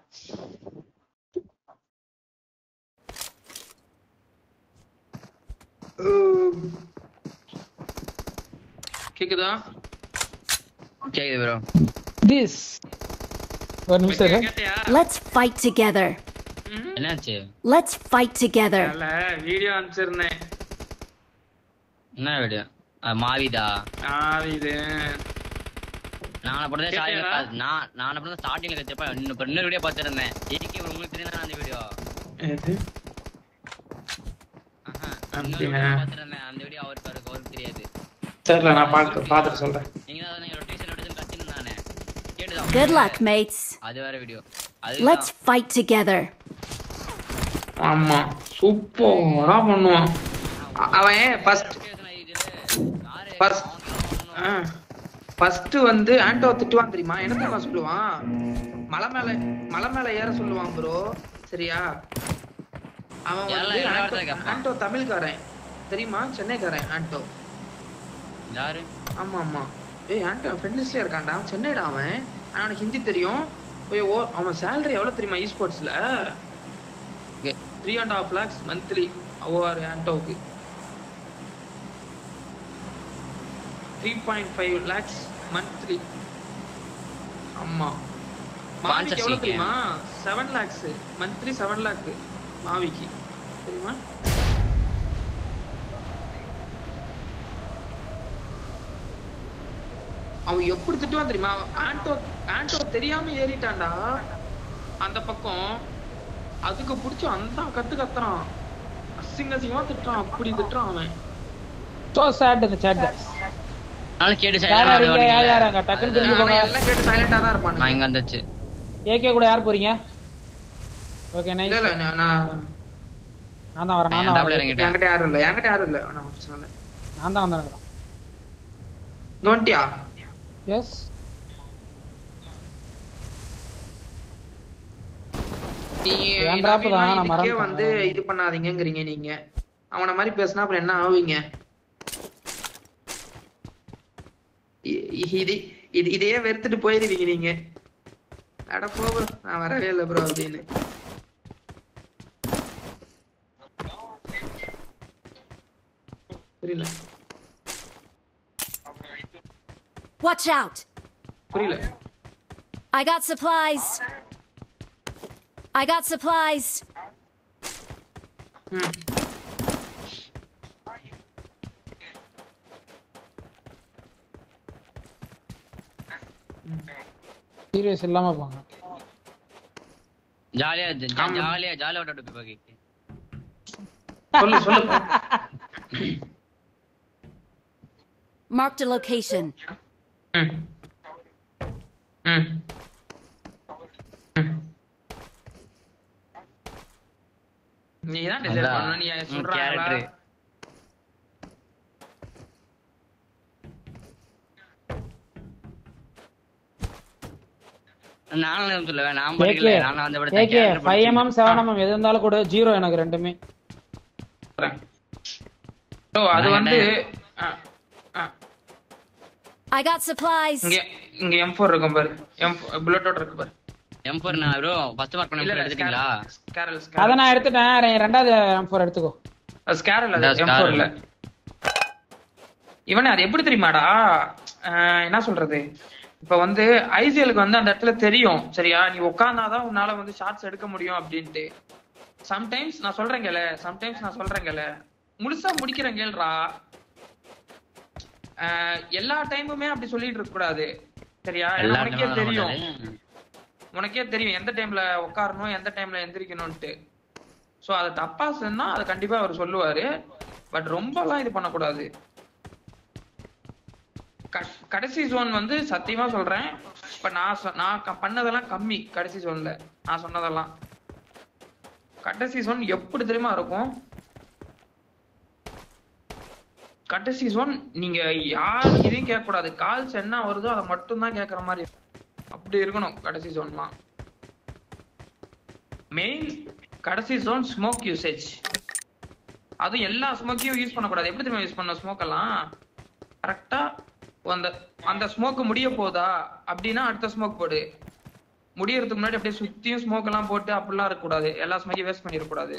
கேக்குதா கேக்குது ப்ரோ திஸ் ஒரு நிமிஷம் இரு. கேட்டியா Let's fight together. என்னாச்சு Let's fight together. இல்ல வீடியோ அனுப்பிச்சிருந்தேன் என்ன வீடியோ மாவிதா ஆவி இது நான் அப்படிதான் கேட்டியாடா? ஸ்டார்டிங்ல நான் நான் அப்படிதான் ஸ்டார்டிங்ல கத்திருப்பேன் இன்னும் இப்ப இன்னொரு வீடியோ பார்த்திருந்தேன் ஏகே உங்களுக்கு தெரியும் அந்த வீடியோ எது இன்னொரு அப்படியா? video பார்த்திருந்தேன் அந்த வீடியோ அவருக்கு அவருக்கு அவருக்கு தெரியாது தெரியல நான் பாக்க பாத்துட்டு சொல்றேன் நீங்க தான் நீங்க ரொட்டேஷன் ரொட்டேஷன் கத்தின்னு நானே கேட்டுதா Good உங்களுக்கு? luck, mates. அது வேற வீடியோ Let's fight together. ஆமா சூப்பரா பண்ணுவான் அ- அவன் ஃபர்ஸ்ட் ஃபர்ஸ்ட் ஃபர்ஸ்ட் வந்து ஆண்டோ திட்டுவான் தெரியுமா என்ன தெரியுமா சொல்லுவான் மலை மேல மலை மேல ஏற சொல்லுவான் ப்ரோ சரியா அவன் எல்லாம் வந்து எல்லா ஆண்டோ- இடத்துலயும் கேட்பான். ஆண்டோ தமிழ்காரன் தெரியுமா சென்னைக்காரன் ஆண்டோ யாரு ஆமா ஆமா ஏய் ஆண்டோ ஃப்ரெண்ட் லிஸ்ட்ல இருக்கான்டா அவன் சென்னைடா அவன் ஆனா அவனுக்கு ஹிந்தி தெரியும் போய் ஓ அவன் சேலரி எவ்வளவு தெரியுமா இ ஸ்போர்ட்ஸ்ல Okay. Three and half lakhs monthly or ஆண்டோவுக்கு three point five lakhs monthly ஆமா மாவிக்கு எவ்வளவு Sponsorship. தெரியுமா seven lakhs monthly seven lakh மாவிக்கு தெரியுமா அவன் எப்படி திட்டுவான் தெரியுமா ஆண்டோ ஆண்டோ தெரியாம ஏறிட்டான்டா அந்த பக்கம் அதுக்கு புடிச்சு அந்த கத்து கத்துறான் அசிங்க அசிங்கமா திட்டுறான் அப்படி திட்டுறான் அவன் So sad in the chat guys. அதனால கேட்டு யார் யார் இங்க? யார் யார் சைலண்ட் அங்க? டக்குன்னு ஆனா தெரிஞ்சுக்கோங்க. எல்லாம் கேட்டு சைலண்டா தான் இருப்பான் நான் இங்க வந்துச்சு AK கூட யார் போறீங்க ஓகே நைஸ் இல்ல இல்ல நான் நான் நான் தான் வரேன் நான் தான் டாப்ல வரேன் இறங்கிட்டேன் என்கிட்ட யாரும் இல்ல என்கிட்ட யாரும் இல்ல நான் பிரச்சனை இல்ல நான் தான் வந்தேன் இங்க வந்துட்டியா எஸ் நீங்க என் drop தான், நான் இதுக்கே மறந்துட்டேன். வந்து இது பண்ணாதீங்கங்கறீங்க நீங்க அவன மாதிரி பேசினா அப்புறம் என்ன ஆவீங்க இ- இது இது இதையே வெறுத்துட்டு போயிருவீங்க நீங்க அட போ bro, நான் வரவே இல்லை ப்ரோ அப்படின்னு புரியல Watch out! புரியல I got supplies. I got supplies. ம் சீரியஸ் இல்லாம போங்க ஜாலியா ஆமா. ஜாலியா ஜாலியா விட்டு போய் பாக்கி சொல்லு சொல்லு Marked a location. ம் ம் ம். நீதான் டிசைட் அதான். பண்ணணும் நீ ம், சொல்றாங்களா character. நானும் எதுவும் சொல்லுவேன் நான் படிக்கல ஏகே நான் அந்த விட AK five MM seven MM எது இருந்தாலும் கூட ஜீரோ எனக்கு ரெண்டுமே ஓ அது நான் வந்து என்ன- ஆ, ஆ, I got supplies. இங்க இங்க எம் ஃபோர் இருக்கும் பாரு எம் புல்லட்டோட இருக்கு பாரு எம் ஃபோர் நான் ப்ரோ ஃபர்ஸ்ட் மார்க் இல்ல பண்ண இல்ல எடுத்துட்டீங்களா ஸ்கேரல் அதை ஸ்கேரல் நான் எடுத்துட்டேன் ரெ- ரெண்டாவது எம் ஃபோர் எடுத்துக்கோ ஸ்கேரல் அது அதான் எம் ஃபோர் Scarlet. இல்ல இவனே அது எப்படி தெரியுமாடா ஆஹ் என்ன சொல்றது இப்ப வந்து ஐசிஎலுக்கு வந்து அந்த இடத்துல தெரியும் சரியா நீ உட்கார்ந்தாதான் உன்னால வந்து ஷார்ட்ஸ் எடுக்க முடியும் அப்படின்ட்டு சம்டைம்ஸ் நான் சொல்றேங்கல சம்டைம்ஸ் நான் சொல்றேங்கல முழுசா முடிக்கிறேன் கேள்றா ஆஹ் எல்லா டைமுமே அப்படி சொல்லிட்டு இருக்க கூடாது சரியா ஏன்னா எல்லா உனக்கே time தெரியும் தெரியும் உனக்கே தெரியும் எந்த டைம்ல உட்காரணும் எந்த டைம்ல எந்திரிக்கணும்ட்டு சோ அதை தப்பா சொன்னா அதை கண்டிப்பா அவர் சொல்லுவாரு பட் ரொம்பலாம் இது பண்ணக்கூடாது க- கடைசி ஜோன் வந்து சத்தியமா சொல்றேன் இப்ப நான் சொ- நான் க- பண்ணதெல்லாம் கம்மி கடைசி ஜோன்ல நான் சொன்னதெல்லாம் கடைசி ஜோன் எப்படி தெரியுமா இருக்கும் கடைசி ஜோன் நீங்க யார் இதையும் கேட்க கூடாது கால்ஸ் என்ன வருதோ அதை மட்டும் தான் கேட்கற மாதிரி இருக்கும். அப்படி இருக்கணும் கடைசி ஜோன்லாம் மெயின் கடைசி ஜோன் ஸ்மோக் யூசேஜ் அதுவும் எல்லா ஸ்மோக்கையும் யூஸ் பண்ணக்கூடாது எப்படி தெரியுமா யூஸ் பண்ண ஸ்மோக் எல்லாம் கரெக்டா அந்த அந்த ஸ்மோக் முடிய போதா அப்படின்னா அடுத்த ஸ்மோக் போடு முடியறதுக்கு முன்னாடி அப்படியே சுத்தியும் ஸ்மோக் எல்லாம் போட்டு அப்படிலாம் இருக்கக்கூடாது எல்லா ஸ்மோக்கையும் வேஸ்ட் பண்ணிடக்கூடாது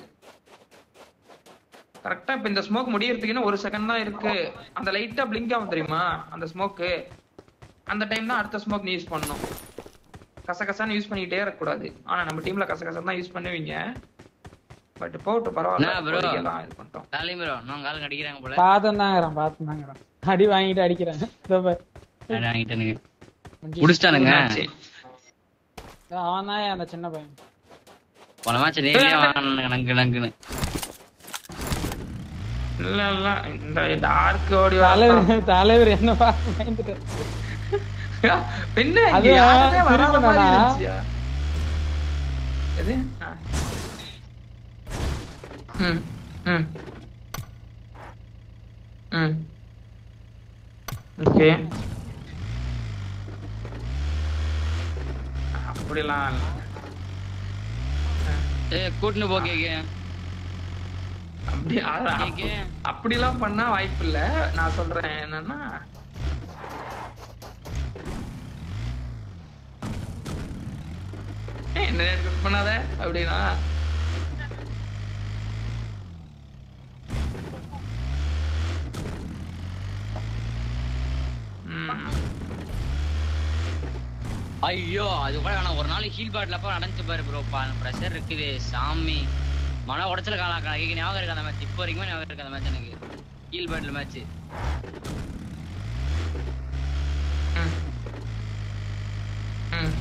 கரெக்டா இப்ப இந்த ஸ்மோக் முடியறதுக்குன்னு ஒரு செகண்ட் தான் இருக்கு அந்த லைட்டா பிளிங்க் ஆகும் தெரியுமா அந்த ஸ்மோக்கு அந்த டைம் தான் அடுத்த ஸ்மோக் நீ யூஸ் பண்ணணும் கசகசான்னு யூஸ் பண்ணிக்கிட்டே இருக்கக்கூடாது ஆனா நம்ம டீம்ல கசகசம் தான் யூஸ் பண்ணுவீங்க பட் போட்டு பரவாயில்ல என்ன bro? இப்போதைக்கு எல்லாம் இது பண்ணிட்டோம் தலைமை ப்ரோ இன்னும் காலம் அடிக்கிறாங்க போல பார்த்தும் தாங்கிறான் பார்த்தும் தாங்கிறான் அடி வாங்கிட்டு அடிக்கிறான் இதோ பாரு. அடி வாங்கிட்டானுங்க முடிச்சிட்டானுங்க அவன் தான் அந்த சின்ன பையன் போன மேட்ச் நேர்லயே வாங்கினானுங்க நங்கு நங்குன்னு இல்ல இல்ல இந்த டார்க் ஓடி தலைவர் தலைவர் என்ன பார்த்து பயந்துட்டாரு. பின்ன அது இங்க யாருமே வராத திரும்ப மாதிரி நானா? இருந்துச்சியா? எது ஆ. ம் ம் ம் ஓகே அப்படிலாம் இல்ல. ஏய் கூட்டுன்னு போ கேக்கு அப்படி அ- கேக்கு அப்படிலாம் பண்ணா வாய்ப்பு இல்ல நான் சொல்றேன் என்னன்னா ஏய், என்ன எடுக்க பண்ணாத அப்படின்னா ம். ஐயோ அது கூட வேணாம் ஒரு நாள் ஹீல் பாட்டில் அப்ப நடந்துச்சு பாரு ப்ரோ ப்ரெஷர் இருக்குது சாமி மன உடச்சல காலம் கேக்கு ஞாபகம் இருக்கு அந்த மேட்ச் இப்போ வரைக்குமே ஞாபகம் இருக்கு அந்த மேட்ச் எனக்கு ஹீல் பாட்டில் மேட்ச் ம். ம்.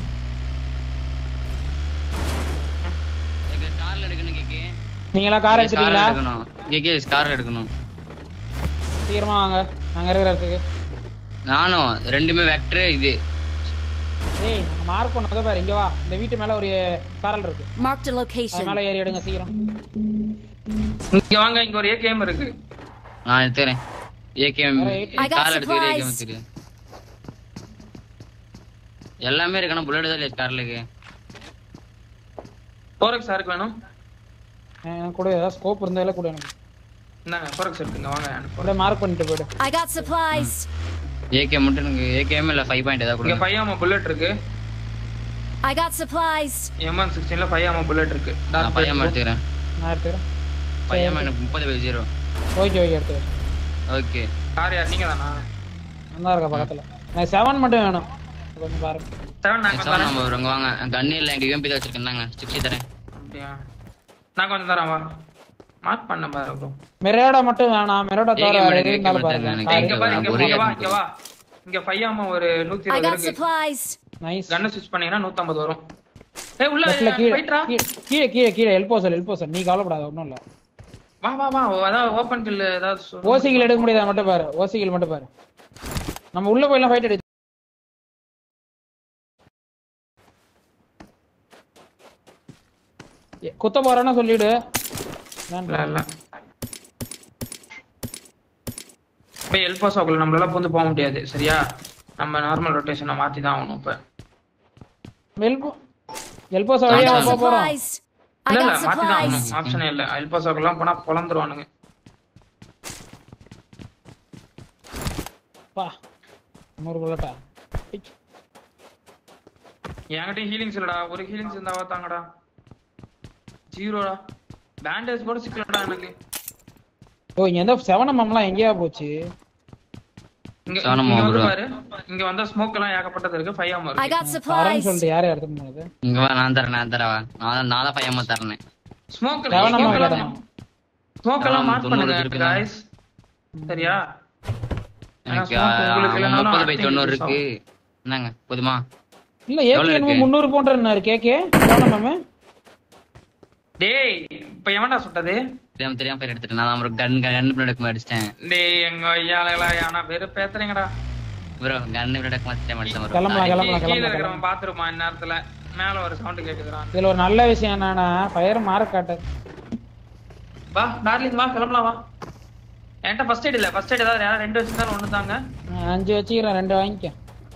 எனக்கு ஸ்கார்ல எடுக்கணும் கேக்கு நீங்களா கார் எடுத்துட்டீங்களா எடுக்கணும் கேக்கு ஸ்கார் எடுக்கணும் சீக்கிரமா வாங்க நாங்க இருக்கிற இடத்துக்கு நானும் ரெண்டுமே வெக்டர் இது ஏய் நாங்க மார்க் பண்ணதை பாரு இங்க வா இந்த வீட்டு மேல ஒரு சாரல் இருக்கு Marked a அது location. மேல ஏறி எடுங்க சீக்கிரம் இங்க வாங்க இங்க ஒரு ஏகேம் இருக்கு நான் எடுத்துக்கிறேன் ஏகேஎம் I got கார் எடுத்துக்கிறேன் supplies. ஏகேஎம் எடுத்துக்கிறேன் எல்லாமே இருக்கணும் புல்லட் தான் இல்லையா கார்லுக்கு போரக்ஸ் யாருக்கு வேணும் எனக்கு கூட ஏதாவது ஸ்கோப் இருந்தால கூட எனக்கு இந்தாங்க போரக்ஸ் எடுத்துங்க வாங்க அனுப்புறேன். அப்படியே மார்க் பண்ணிட்டு போயிடு I got supplies. ஏகே மட்டும் எனக்கு ஏகேஎம் இல்ல ஃபைவ் பாயிண்ட் ஏதாவது இங்க கொடுங்க ஃபைவ் ஆமா புல்லட் இருக்கு I got supplies. எம்என் சிக்ஸ்டீன்ல ஃபைவ் ஆமா புல்லட் இருக்கு நான் பையன் எடுத்துக்கிறேன் நான் எடுத்துக்கிறேன் பையன் எனக்கு முப்பது பை ஜீரோ ஓகே ஓகே எடுத்துக்கிறேன் ஓகே கார் யார் நீங்க தானா நல்லா இருக்கா பக்கத்துல எனக்கு செவன் மட்டும் வேணும் கொஞ்சம் பாருங்க செவன் நாங்க செவன் தரேன் நம்பர் வருங்க வாங்க கண்ணு இல்லை எங்க யூஎம்பி தான் வச்சிருக்கேன் சிக்ஸ்டி தரேன் அப்படியா நான் கொஞ்சம் தரேன் வா மார்க் பண்ண பாரு bro. மெரோடா மட்டும் வேணாம் மெரோடா தவிர ஏகே வேற மட்டும், எது ஏகே இருந்தாலும் மட்டும் பாருங்க எனக்கு இங்க பாரு இங்க ஒரே இங்க வா இடத்துல இங்க வா இங்க ஃபைவ் ஆமா ஒரு நூத்தி I இருபது got இருக்கு supplies. நைஸ் கண்ணு ஸ்விட்ச் பண்ணீங்கன்னா நூத்தம்பது வரும் ஏய் உள்ள லெஃப்ட்ல கீழே போயிட்ரா கீழே, கீழே கீழே கீழே எல்போ சார் எல்போ சார் நீ கவலைப்படாத ஒன்றும் இல்லை வா வா வா அதாவது ஓபன் கில் ஏதாவது சொல்லு. ஓசிகள் எடுக்க முடியாதா மட்டும் பாரு ஓசிகள் மட்டும் பாரு நம்ம உள்ள போயெல்லாம் ஃபைட் அடி ஏ, குத்த போறேன்னா சொல்லிடு இல்ல இல்ல இப்ப எல்போ சோக்குல நம்மளால பூந்து போக முடியாது சரியா நம்ம நார்மல் ரொட்டேஷனை மாத்தி தான் ஆகணும் இப்ப எல்போ எல்போ சார் I வழியா got போக போறோம் supplies. I இல்ல இல்ல got மாத்தி தான் supplies. ஆகணும் ஆப்ஷனே இல்ல எல்போ சோக்கெல்லாம் போனா பொழந்துருவானுங்க பா நூறு புல்லட்டா என்கிட்ட ஹீலிங்ஸ் இல்லடா ஒரு ஹீலிங்ஸ் இருந்தாவா தாங்கடா ஜீரோடா பேண்டேஜ் கூட சிக்கலடா எனக்கு ஓ இங்க எந்த செவன் எம்எம்லாம் எங்கேயா போச்சு இங்க சாணம் இங்க வந்து bro. பாரு இங்க வந்தா ஸ்மோக் எல்லாம் ஏகப்பட்டது இருக்கு ஃபைவ் ஆமா I இருக்கு got தரேன்னு supplies. சொல்லிட்டு யாரையும் எடுத்து போனது இங்க வா நான் தரேன் நான் தரேன் வா. நான் நான் தான் பையன் தரேன் ஸ்மோக் செவன் ஸ்மோக் எம்எம் எல்லாம் ஸ்மோக் எல்லாம் ஆமா, மார்க் தொண்ணூறு பண்ணுங்க இருக்கு தான். guys சரியா எனக்கு ஏன்னா smoke உங்களுக்கு இல்லைனாலும் முப்பது பை அடுத்த தொண்ணூறு use இருக்கு என்னங்க போதுமா இல்ல எவ்வளவு ஏகே இருக்கு? முந்நூறு போன்றாரு கேக்கே செவன் எம்எம் டேய் இப்ப எவன்டா சுட்டது தெரியாம தெரியாம பேர் எடுத்துட்டேன் நான் ஒரு கன் கன் எடுக்க அடிச்சிட்டேன் டேய் எங்க ஐயால ஆனா வெறும் பேத்துறீங்கடா ப்ரோ கன் எடுக்க மாட்டேன் அடிச்சேன் கிளம்பலாம் bro கிளம்பலாம் கீழ கிளம்பலாம் இருக்கிறவன் பாத்துருமா இந்நேரத்துல மேல ஒரு சவுண்ட் கேக்குதுறான் இதுல ஒரு நல்ல விஷயம் என்னன்னா ஃபயர் மார்க் காட்டு வா டார்லிங் வா கிளம்பலாம் வா என்கிட்ட ஃபர்ஸ்ட் எய்ட் இல்ல ஃபர்ஸ்ட் எய்ட் ஏதாவது யாராவது ரெண்டு வச்சிருந்தாலும் ஒண்ணு தாங்க நான் அஞ்சு வச்சுக்கிறேன் ரெண்டு வாங்கிக்க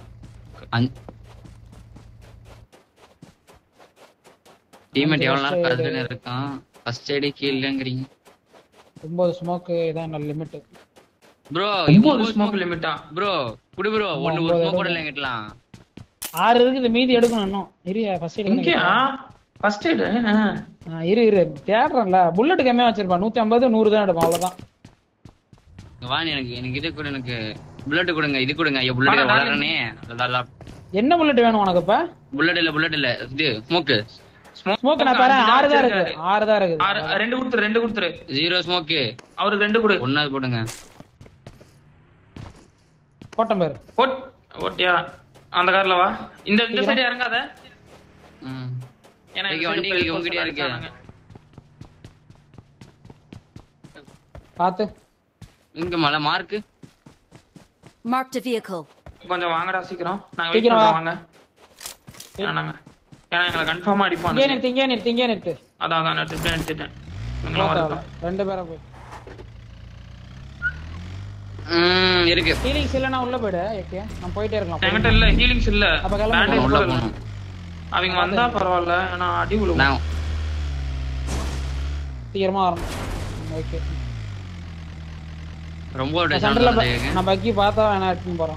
டீம்மேட் எவ்வளவு நேரம் கருதுன்னு இருக்கான் ஃபர்ஸ்ட் எய்டு கீழங்கிறீங்க ஒன்பது ஸ்மோக்கு இதான் நல்ல லிமிட் ப்ரோ ஒன்பது ஸ்மோக் லிமிட்டா ப்ரோ குடு ப்ரோ ஒன்னு ஒரு ஒன்பது ஸ்மோக் கூட எடுங்க. இல்லைங்கட்டலாம் ஆறு இருக்குது மீதி எடுக்கணும் இன்னும் இரு ஃபர்ஸ்ட் இங்கயா ஃபர்ஸ்ட் எய்டு இரு இரு தேடுறேன்ல புல்லட் கம்மியா வச்சிருப்பான் நூத்தி ஐம்பது நூறு தான் எடுப்பான் அவ்வளவுதான் இங்க வாணி எனக்கு எனக்கு இது கூட எனக்கு புல்லட் கொடுங்க இது கொடுங்க ஐயோ புல்லட் வாடா, வளரனே என்ன புல்லட் வேணும் உனக்கு இப்ப புல்லட் இல்ல புல்லட் இல்ல இது ஸ்மோக்கு ஸ்மோக் நான் பாரு ஆறு தான் இருக்கு ஆறு தான் இருக்குது ஆறு ரெண்டு கொடுத்துரு ரெண்டு கொடுத்துரு ஜீரோ ஸ்மோக்கு அவருக்கு ரெண்டு கொடு ஒன்னாவது போடுங்க போட்டம் பேரு ஓட் ஓட்டியா அந்த கார்ல வா இந்த இந்த சைடு இறங்காத ம். ஏன்னா இங்க இந்த வண்டி side இங்க உங்ககிட்டயே இருக்கு. அடிச்சானுங்க. பாத்து இங்க மலை மார்க்கு Marked a vehicle. கொஞ்சம் வாங்கடா சீக்கிரம் நாங்க வெயிட் சீக்கிரம் வா. பண்றோம் வாங்க வேணாங்க ஏன்னா எங்களை கன்ஃபார்மா அடிப்பாங்க இங்கே நிறுத்து இங்கே நிறுத்து இங்கே நிறுத்து அதான் அதான் நிறுத்திட்டேன் நிறுத்திட்டேன் இவங்களாம் வரட்டும் ரெண்டு பேரா போய் ம் இருக்கு ஹீலிங்ஸ் இல்லைன்னா உள்ள போயிடு ஓகே நான் போயிட்டே இருக்கலாம் என்கிட்ட இல்ல ஹீலிங்ஸ் இல்ல அப்ப கிளம்பு. பேண்டேஜ் உள்ள கூட இல்ல போகணும் அவங்க வந்தா பரவாயில்ல ஆனா அடி விழுவும் நான் சீக்கிரமா வரணும் ஓகே ரொம்ப ஒரு சென்டர்ல sound வருது. நான் பக்கி பார்த்தா வேணா எடுத்துன்னு போறோம்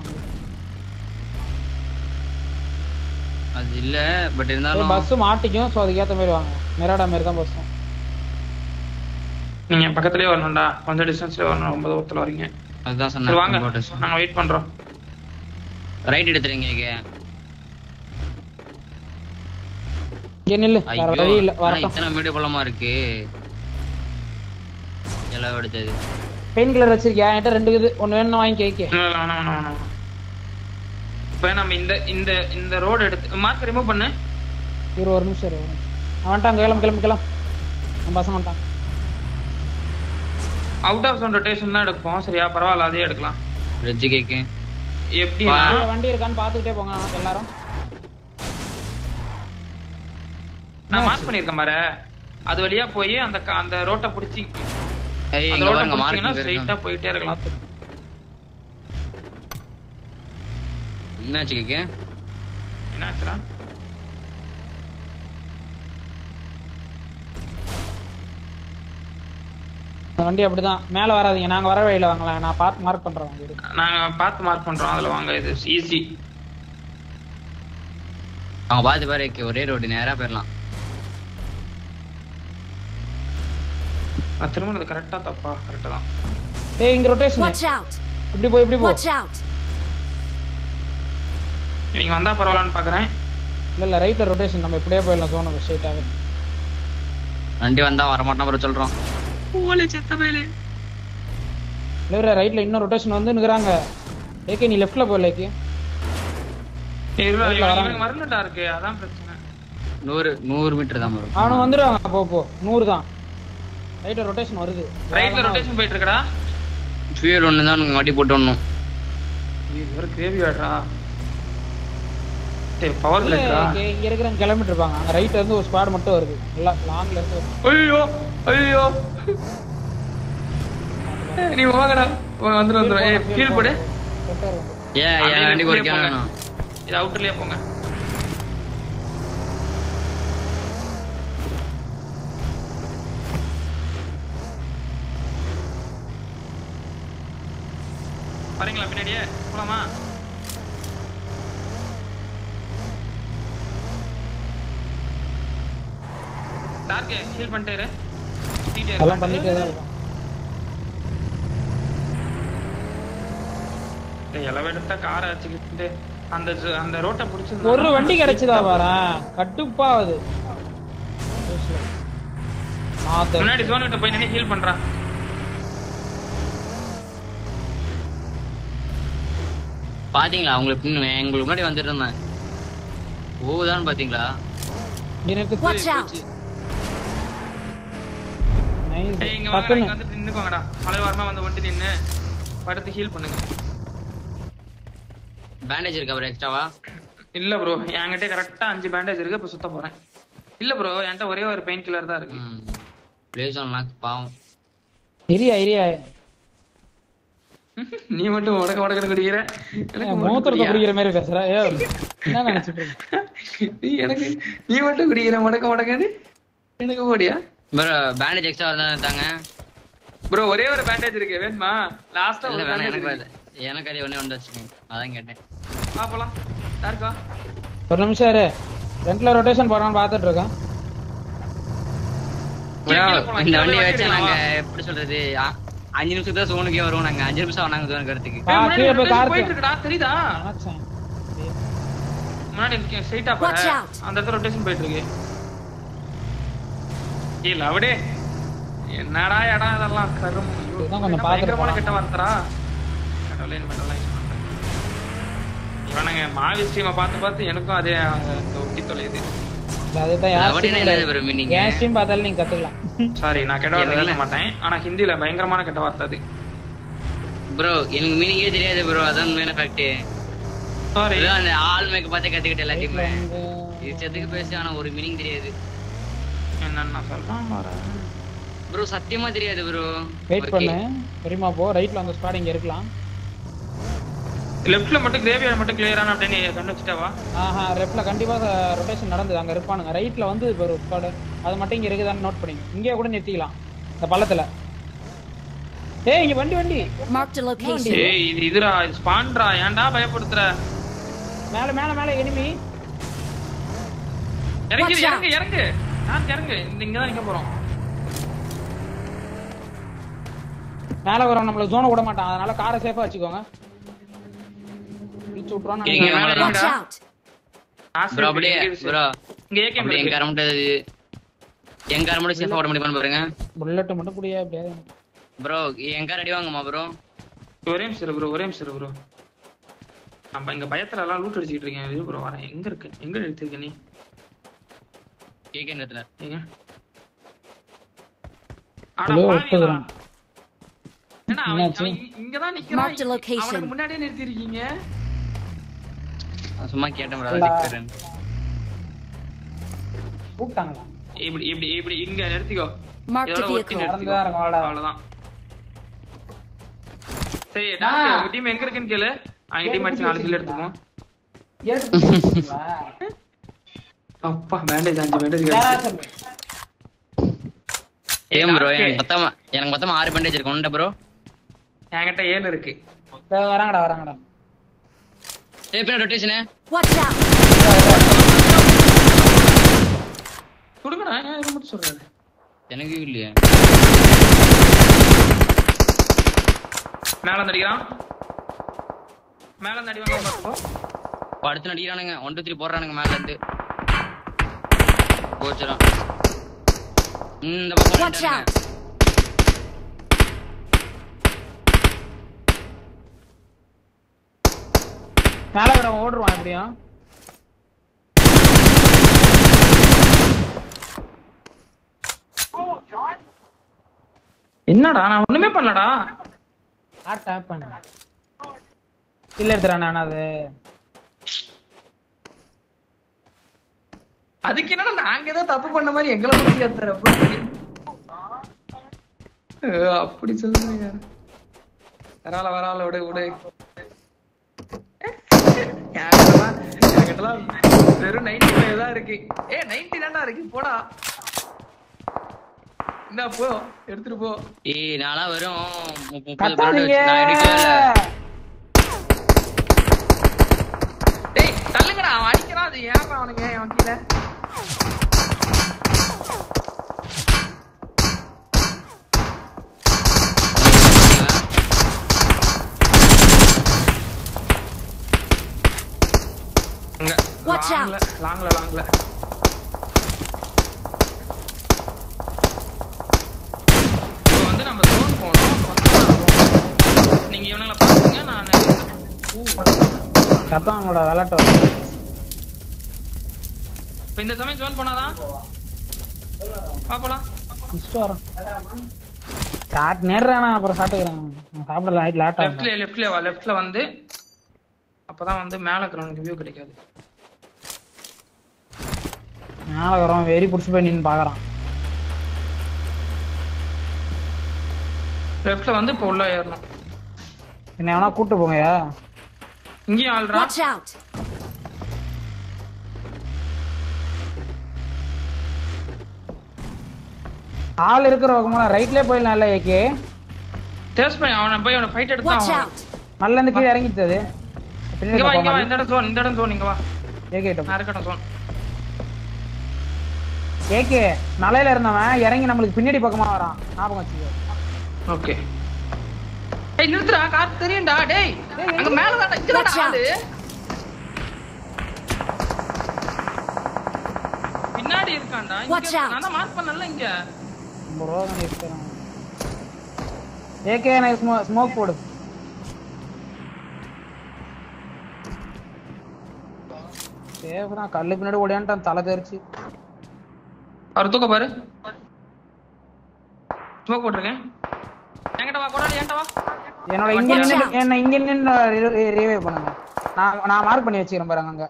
அது இல்ல பட் இருந்தாலும் பஸ் மாட்டிக்கும் சோ அதுக்கு ஏத்த மாதிரி வாங்க மெராடா மாதிரி தான் பஸ்ஸும் நீங்க பக்கத்துலயே வரணும்டா கொஞ்சம் டிஸ்டன்ஸ்ல வரணும் ரொம்ப தூரத்துல வரீங்க அதுதான் சரி வாங்க சொன்னேன் நாங்க வெயிட் பண்றோம் ரைட் எடுத்துறீங்க இங்க இங்க நில்லு வேற ஐயோ வழி இல்ல ஆனா வரட்டும் இத்தனை மீடிய பள்ளமா இருக்கு எல்லாம் எடுத்தது பெயின் கில்லர் வச்சிருக்கியா என்கிட்ட ரெண்டு இருக்குது ஒன்னு வேணும் வாங்கி கேக்க இல்ல, இல்ல, வேணாம் வேணாம் வேணாம் இப்ப நம்ம இந்த இந்த இந்த ரோடு எடுத்து மார்க் ரிமூவ் பண்ணு இரு ஒரு நிமிஷம் இரு ஒரு நிமிஷம் அவன் வந்துட்டான் கிளம்பு கிளம்பு கிளம்பு நம்ம பசங்க வந்துட்டான் அவுட் ஆஃப் சவுண்ட் ரொட்டேஷன் தான் எடுப்போம் சரியா பரவாயில்ல அதே எடுக்கலாம் வெஜ் கேக்கு எப்படின்னா கீழ வண்டி இருக்கான்னு பாத்துக்கிட்டே போங்க எல்லாரும் நான் மார்க் பண்ணிருக்கேன் பாரு அது வழியா போய் அந்த க- அந்த ரோட்டை புடிச்சு ஏய் அந்த இங்க ரோட்டை பாருங்க புடிச்சீங்கன்னா மார்க் ஸ்ட்ரைட்டா போயிட்டே இருக்கலாம் என்னாச்சு கேக்கு என்ன ஆச்சுடா அந்த வண்டி அப்படிதான் மேல வராதீங்க நாங்க வர வழியில வாங்கலாம் நான் பார்த்து மார்க் பண்றேன் வண்டி நாங்க பார்த்து மார்க் பண்றோம் அதுல வாங்க இது ஈஸி அவங்க பாத்து பாரு கேக்கு, ஒரே ரோடு நேரா போயிடலாம் நான் திரும்ப அது கரெக்டா தப்பா கரெக்டா தான் ஏய் இங்க ரொட்டேஷன் Watch out! இப்படி போ இப்படி போ Watch out! நீங்க வந்தா பரவாயில்லன்னு பாக்குறேன் இல்ல இல்ல ரைட்ல ரொட்டேஷன் நம்ம இப்படியே போயிடலாம் சோனு ஸ்ட்ரைட்டாவே வண்டி வந்தா வரமாட்டோம் அப்புறம் சொல்றோம் இல்ல ரைட்ல இன்னும் ரொட்டேஷன் வந்து நிக்கறாங்க ஏகே நீ லெஃப்ட்ல போ லேக்கி இல்ல, ரோட்ல இவன் வராங்க. இவன் வரலடா இருக்கு அதான் பிரச்சனை நூறு நூறு மீட்டர் தான் வரும் அவனும் வந்துருவாங்க போ போ நூறு தான் ரைட்ல ரொட்டேஷன் வருது ரைட்ல ரொட்டேஷன் போயிட்டு இருக்கடா ஃபியூல் ஒன்று தான் வண்டி போட்டு வரணும் ஒரு கிரேவி ஆடுறா டேய் பவர் இல்ல, பிளேட்டா இங்க- இங்க இருக்கிற கிளம்பிட்டு இருப்பாங்க அங்க ரைட்ல இருந்து ஒரு ஸ்குவாட் மட்டும் வருது எல்லாம் லாங்ல இருந்து வருது. ஐயோ ஐயோ நீ வாங்கடா வந்துரு வந்துரு ஏய் கீழ் போடு Center வந்து. ஏன் என் வண்டிக்கு ஒரு அப்படியே கேன் போங்க. வேணும் இது அவுட்டர்லயே போங்க வரீங்களா பின்னாடியே போலாமா டார்க்கு ஹீல் பண்ணிட்டே இரு. சுத்திட்டே இரு. எல்லாம் பண்ணிட்டே தான் இருக்கான் டேய், elevator காரை வச்சுக்கிட்டு அந்த ஜ- அந்த ரோட்டை பிடிச்சி ஒரு வண்டி கிடைச்சதா பாரு கட்டுப்பாவுது மாத்த முன்னாடி ஜோன் விட்டு போய் நின்று ஹீல் பண்றான் பாத்தீங்களா உங்களுக்கு பின்ன எங்களுக்கு முன்னாடி வந்துட்டு இருந்தேன் ஓதான் பாத்தீங்களா எனக்கு Watch out! nice. ஏய் இங்க வாங்க டக்குன்னு இங்க வந்து நின்னுக்கோங்கடா மலை வாரமா வந்து வந்துட்டு நின்னு படுத்து ஹீல் பண்ணுங்க பேண்டேஜ் இருக்கா அப்புறம் எக்ஸ்ட்ராவா இல்ல ப்ரோ என்கிட்ட கரெக்டா அஞ்சு பேண்டேஜ் இருக்கு இப்ப சுத்த போறேன் இல்ல ப்ரோ என்கிட்ட ஒரே ஒரு பெயின் கில்லர் தான் இருக்கு ம் பிளேஸ் ஒன்லாம் பாவம் இரியா இரியா நீ மட்டும் உடக்க உடக்க குடிக்கிற எனக்கு மட்டும் மூத்திரத்தை குடியா? குடிக்கிற மாதிரி பேசுற ஏ என்ன நினைச்சிட்டு இருக்க? நீ எனக்கு நீ மட்டும் குடிக்கிற முடக்க முடக்கன்னு எனக்கு ஓடியா ப்ரோ பேண்டேஜ் எக்ஸ்ட்ரா தான் தாங்க ப்ரோ ஒரே ஒரு பேண்டேஜ் இருக்கு வேணுமா லாஸ்டா இல்ல ஒரு வேணாம் பேண்டேஜ் எனக்கு இருக்கு அது- எனக்கு அதே ஒண்ணே வந்து வச்சுக்கோங்க அதான் கேட்டேன் வா போலாம் யாருக்கா ஒரு நிமிஷம் இரு ஃப்ரண்ட்ல ரொட்டேஷன் போறான்னு பார்த்துட்டு இருக்கேன் bro, கீழே போலாம், இந்த கீழே வண்டியை போய் வச்சு வண்டியில நாங்க வா. எப்படி சொல்றது அ- அஞ்சு நிமிஷத்துக்கு தான் சோனுக்கே வருவோம் நாங்க அஞ்சு நிமிஷம் ஆனாங்க சோனுக்கு வரதுக்கு ஆ, ஏய், முன்னாடி கீழே போய் rotation கார் போயிட்டு இருக்குடா தெரியுதா நினைச்சேன் முன்னாடி ஸ்ட்ரைட்டா Watch பாரு out. அந்த இடத்துல ரொட்டேஷன் போயிட்டு இருக்கு இல்ல அப்படியே என்னடா இடம் இதெல்லாம் கரும் ஐயோ, இதுதான் கொஞ்சம் என்ன பார்த்துட்டு பயங்கரமான போலாம். கெட்ட வார்த்தரா கடவுளே இனிமேட்டெல்லாம் use பண்றேன். இவனுங்க மாவி ஸ்ட்ரீமை பார்த்து பார்த்து எனக்கும் அதே அந்த ஒட்டி தொலையுது இல்ல, அதுதான் யார் அப்படின்னா stream என்னது bro meaning? என் ஸ்ட்ரீம் பார்த்தாலும் நீங்க கத்துக்கலாம் சாரி நான் கெட்ட வார்த்தை எனக்கு பேச மாட்டேன் ஆனா ஹிந்தில பயங்கரமான கெட்ட வார்த்தை அது ப்ரோ எனக்கு மீனிங்கே தெரியாது ப்ரோ அதான் உண்மையான ஃபேக்ட் சாரி அந்த ஆள் மேக்க பார்த்து கத்துக்கிட்ட எல்லாத்தையுமே வந்து இஷ்டத்துக்கு பேசி ஆனா ஒரு மீனிங் தெரியாது என்னன்னு நான் சொல்றேன் வரேன். ப்ரோ சத்தியமா தெரியாது ப்ரோ வெயிட் பண்ணு பெரியமா போ ரைட்ல அந்த ஸ்பாட் இங்க இருக்கலாம் லெஃப்ட்ல மட்டும் கிரேவியார்ட் மட்டும் கிளியரான அப்படின்னு கண்டு வச்சுட்டாவா ஆஹா ரெப்ல கண்டிப்பா ரொட்டேஷன் நடந்தது அங்க இருப்பானுங்க ரைட்ல வந்து இப்போ ஒரு ஸ்பாட் அது மட்டும் இங்க இருக்குதான்னு நோட் பண்ணிங்க இங்கேயே கூட நிறுத்திக்கலாம் இந்த பள்ளத்துல ஏய் இங்க வண்டி வண்டி Marked a location. ஏய் இது இதுடா இது ஸ்பான்டா ஏன்டா பயப்படுத்துற மேல மேல மேல எனிமி இறங்கு Watch out. இறங்கு இறங்கு நான் இறங்கு இந்த இங்க தான் நிக்க போறோம் மேல வரோம் நம்மள ஜோனை விட மாட்டான் அதனால காரை சேஃபா வச்சுக்கோங்க இழுத்து விட்டுருவான்னு இங்க நினைக்கிறேன். மேல Watch out. ப்ரோ அப்படியே ப்ரோ இங்க ஏகே அப்படியே எங்க கார மட்டும் எங்க கார மட்டும் சேஃபா ஓட முடியுமா பாருங்க புல்லட் மட்டும் புடியா அப்படியே ப்ரோ எங்க கார் அடி வாங்குமா ப்ரோ ஒரே நிமிஷம் ப்ரோ ஒரே நிமிஷம் ப்ரோ நம்ம இங்க பயத்துல எல்லாம் லூட் அடிச்சிட்டு இருக்கேன் இரு ப்ரோ வரேன் எங்க இருக்கு எங்க எடுத்திருக்க நீ கேக்கே நேரத்துல எங்க அட ஹலோ பாவிகளா. எடுத்துக்கிறேன் என்ன அவன் என்னாச்சு? அவன் இங்க- இங்கதான் நிக்கிறான் Marked a location. அவனுக்கு முன்னாடியே நிறுத்தி இருக்கீங்க நான் சும்மா கேட்டேன் ப்ரோ அதுக்கு கூப்பிட்டாங்களா இப்படி இப்படி இப்படி இங்க நிறுத்திக்கோ Marked a இதோட ஒட்டி vehicle. நிறுத்திக்கோ நடந்துதான் இருக்கும், வாடா. அவ்வளவுதான் சரி டாக்டர், உங்க டீம் எங்க இருக்குன்னு கேளு அவங்க டீம் அடிச்சு நாலு கிலோ எடுத்துப்போம் அப்பா பேண்டேஜ் அஞ்சு பேண்டேஜ் யாராச்சும் ஏன் ப்ரோ எனக்கு மொத்தமா எனக்கு மொத்தமா ஆறு பண்டேஜ் இருக்கு ஒன்றை ப்ரோ என்கிட்ட ஏழு இருக்கு இதோ வராங்கடா வராங்கடா ஏய் பின்ன ரொட்டேஷனு Watch out. கொடுங்கடா ஏன் இதை மட்டும் சொல்றாரு எனக்கு இல்லையே மேல இருந்து அடிக்கிறான் மேல இருந்து அடிவாங்க பாத்துக்கோ இப்போ அடுத்து நடிக்கிறானுங்க ஒன் டூ த்ரீ போடுறானுங்க மேல இருந்து போச்சுடா இந்த பக்கம் Watch வந்துட்டானுங்க. out. மேல வரவன் ஓடுருவான் எப்படியும் என்னடா நான் ஒண்ணுமே பண்ணலடா ஆ டேப் பண்ணு இல்ல எடுத்துறானே ஆனா அது அதுக்கு என்னடா நாங்க ஏதோ தப்பு பண்ண மாதிரி எங்களை பத்தி ஏத்துற அப்படி சொல்லுங்க வரால வரால விடு விடு என்கிட்டலாம் என்கிட்டலாம் வெறும் நைன்டி ஃபைவ் தான் இருக்கு ஏ நைன்டி தான்டா இருக்கு போடா இந்தா போ எடுத்துட்டு போ ஏய் நான்லாம் வெறும் முப்ப- முப்பது bullet கத்தாதீங்க வச்சு- நான் எடுக்கவே இல்ல. டேய் தள்ளுங்கடா அவன் அடிக்கிறான் அது ஏன்டா அவனுங்க அவன் கீழே அங்க Watch out. லாங்ல லாங்ல லாங்ல இப்போ வந்து நம்ம zone போனோம் நீங்க இவனுங்களை பாத்துங்க நான் சத்தம் அவங்களோட விளாட்டு வரும். இப்போ இந்த சமயம் ஜோன் போனாதான் பாப்பலாம் முடிச்சுட்டு வரோம் ஸ்டார்ட் நேர்றானா அப்புறம் சாப்பிட்டுக்கிறேன் நான் சாப்பிடல நைட் லேட் ஆகும் லெஃப்ட்ல லெஃப்ட்ல வா லெஃப்ட்ல வந்து அப்பதான் வந்து மேல இருக்கிறவனுக்கு வியூ கிடைக்காது மேல வரோம் வெறி புடிச்சு போய் நின்னு பாக்குறான் லெஃப்ட்ல வந்து இப்போ உள்ள ஏறணும் என்ன வேணா கூட்டு போங்கயா இங்கேயும் ஆள்றான் Watch out. ஆள் இருக்கிற பக்கமா ரைட்லயே போயிடலாம் இல்ல ஏகே டேஸ்ட் பண்ணி அவனை போய் அவனை ஃபைட் Watch எடுத்தான் out. நல்ல இருந்து கீழே இறங்கிட்டது இங்க வா இங்க வா இந்த இடம் zone இந்த இடம் zone இங்க வா ஏகே கிட்ட நான் இருக்கட்டும் zone. ஏகே மலையில இருந்தவன் இறங்கி நம்மளுக்கு பின்னாடி பக்கமா வரான் ஞாபகம் வச்சுக்கோ ஓகே ஏய் நிறுத்துடா கார் தெரியும்டா டேய் அங்க மேல தான் இங்க Watch out. ஆளு பின்னாடி இருக்கான்டா Watch இங்க out. நான் தான் மார்க் பண்ணல இங்க ரொம்ப ரூபா தானே இருக்கிறான் ஏகே எனக்கு ஸ்மோ ஸ்மோக் போடு சேஃப் தான் கல்லு பின்னாடி ஓடியான்ட்டான் தலை தெரிச்சு அவர் தூக்க பாரு ஸ்மோக் போட்டிருக்கேன் என்கிட்ட வா கொடாடி என்கிட்ட வா என்னோட இங்க Watch நின்னு out. என்ன இங்க நின்னு ரிவைவ் பண்ணுங்க நான் நான் மார்க் பண்ணி வச்சுக்கிறேன் பாருங்க அங்க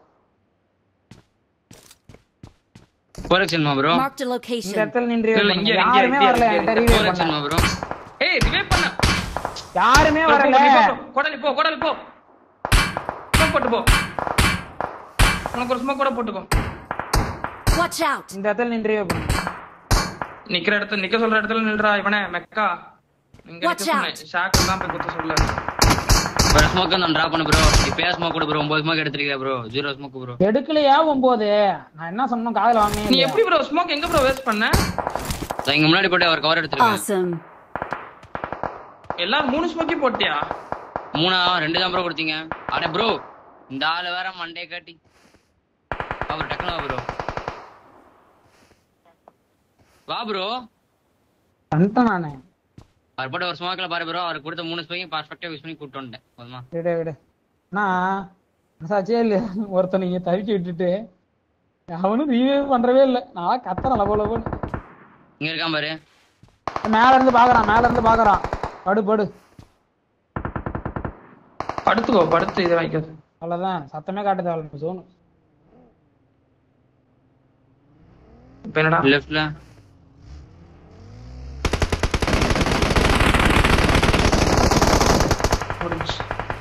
போரக்ஷன்மா ப்ரோ Marked a இந்த location. இடத்துல நின்று இல்ல, ரிவைவ் இங்க, பண்ணுங்க இங்க, யாருமே இங்க, வரல இங்க, என்கிட்ட இங்க. ரிவைவ் பண்ண போரக்ஷன்மா ப்ரோ ஏய் ரிவைவ் பண்ண யாருமே போ, வரல நீ போ, போ. கொடாலி போ கொடாலி போ ஸ்மோக் போட்டு போ உனக்கு ஒரு ஸ்மோக் கூட போட்டுக்கோ Watch out. இந்த இடத்துல நின்று ரிவைவ் பண்ணுங்க நிக்கிற இடத்துல நிக்க சொல்ற இடத்துல நில்றா இவனே மெக்கா இங்க நிக்க Watch சொன்னேன் ஷாக் தான் போய் குத்த சொல்ல ஒரு ஸ்மோக் நான் டிராப் பண்ணு ப்ரோ இப்பயே ஸ்மோக் கொடு ப்ரோ ஒன்பது ஸ்மோக் எடுத்துருக்கீங்க ப்ரோ ஜீரோ ஸ்மோக் ப்ரோ எடுக்கலையா ஒன்பது நான் என்ன சொன்னோம் காதுல வாங்கினே நீ இல்லையா? எப்படி ப்ரோ ஸ்மோக் எங்க ப்ரோ வேஸ்ட் பண்ண இங்க முன்னாடி போட்டு அவர் கவர் எடுத்துருக்கேன் Awesome. எல்லாரும் மூணு ஸ்மோக்கி போட்டியா மூணா ரெண்டு தான் ப்ரோ கொடுத்தீங்க அட ப்ரோ இந்த ஆளு வேற மண்டே காட்டி அவர் டக்குனு வா ப்ரோ வா ப்ரோ வந்துட்டேன் நானு அவர் போட்டு ஒரு ஸ்மோக்கில் பாரு ப்ரோ அவர் கொடுத்த மூணு ஸ்மோக்கையும் பர்ஃபெக்டாக யூஸ் பண்ணி கூப்பிட்டு வந்துட்டேன் போதுமா விடு விடு நான் மசாச்சே இல்ல ஒருத்தன் நீங்க தவிக்க விட்டுட்டு அவனும் ரிவைவ் பண்றவே இல்ல நான் கத்துறேன் லபோ லபோன்னு இங்க இருக்கான் பாரு மேல இருந்து பாக்குறான் மேல இருந்து பாக்குறான் படு படு படுத்துக்கோ படுத்து இதை வாங்கிக்காது அவ்வளவுதான் சத்தமே காட்ட தேவை சோனு இப்ப என்னடா லெஃப்ட்ல முடிஞ்சு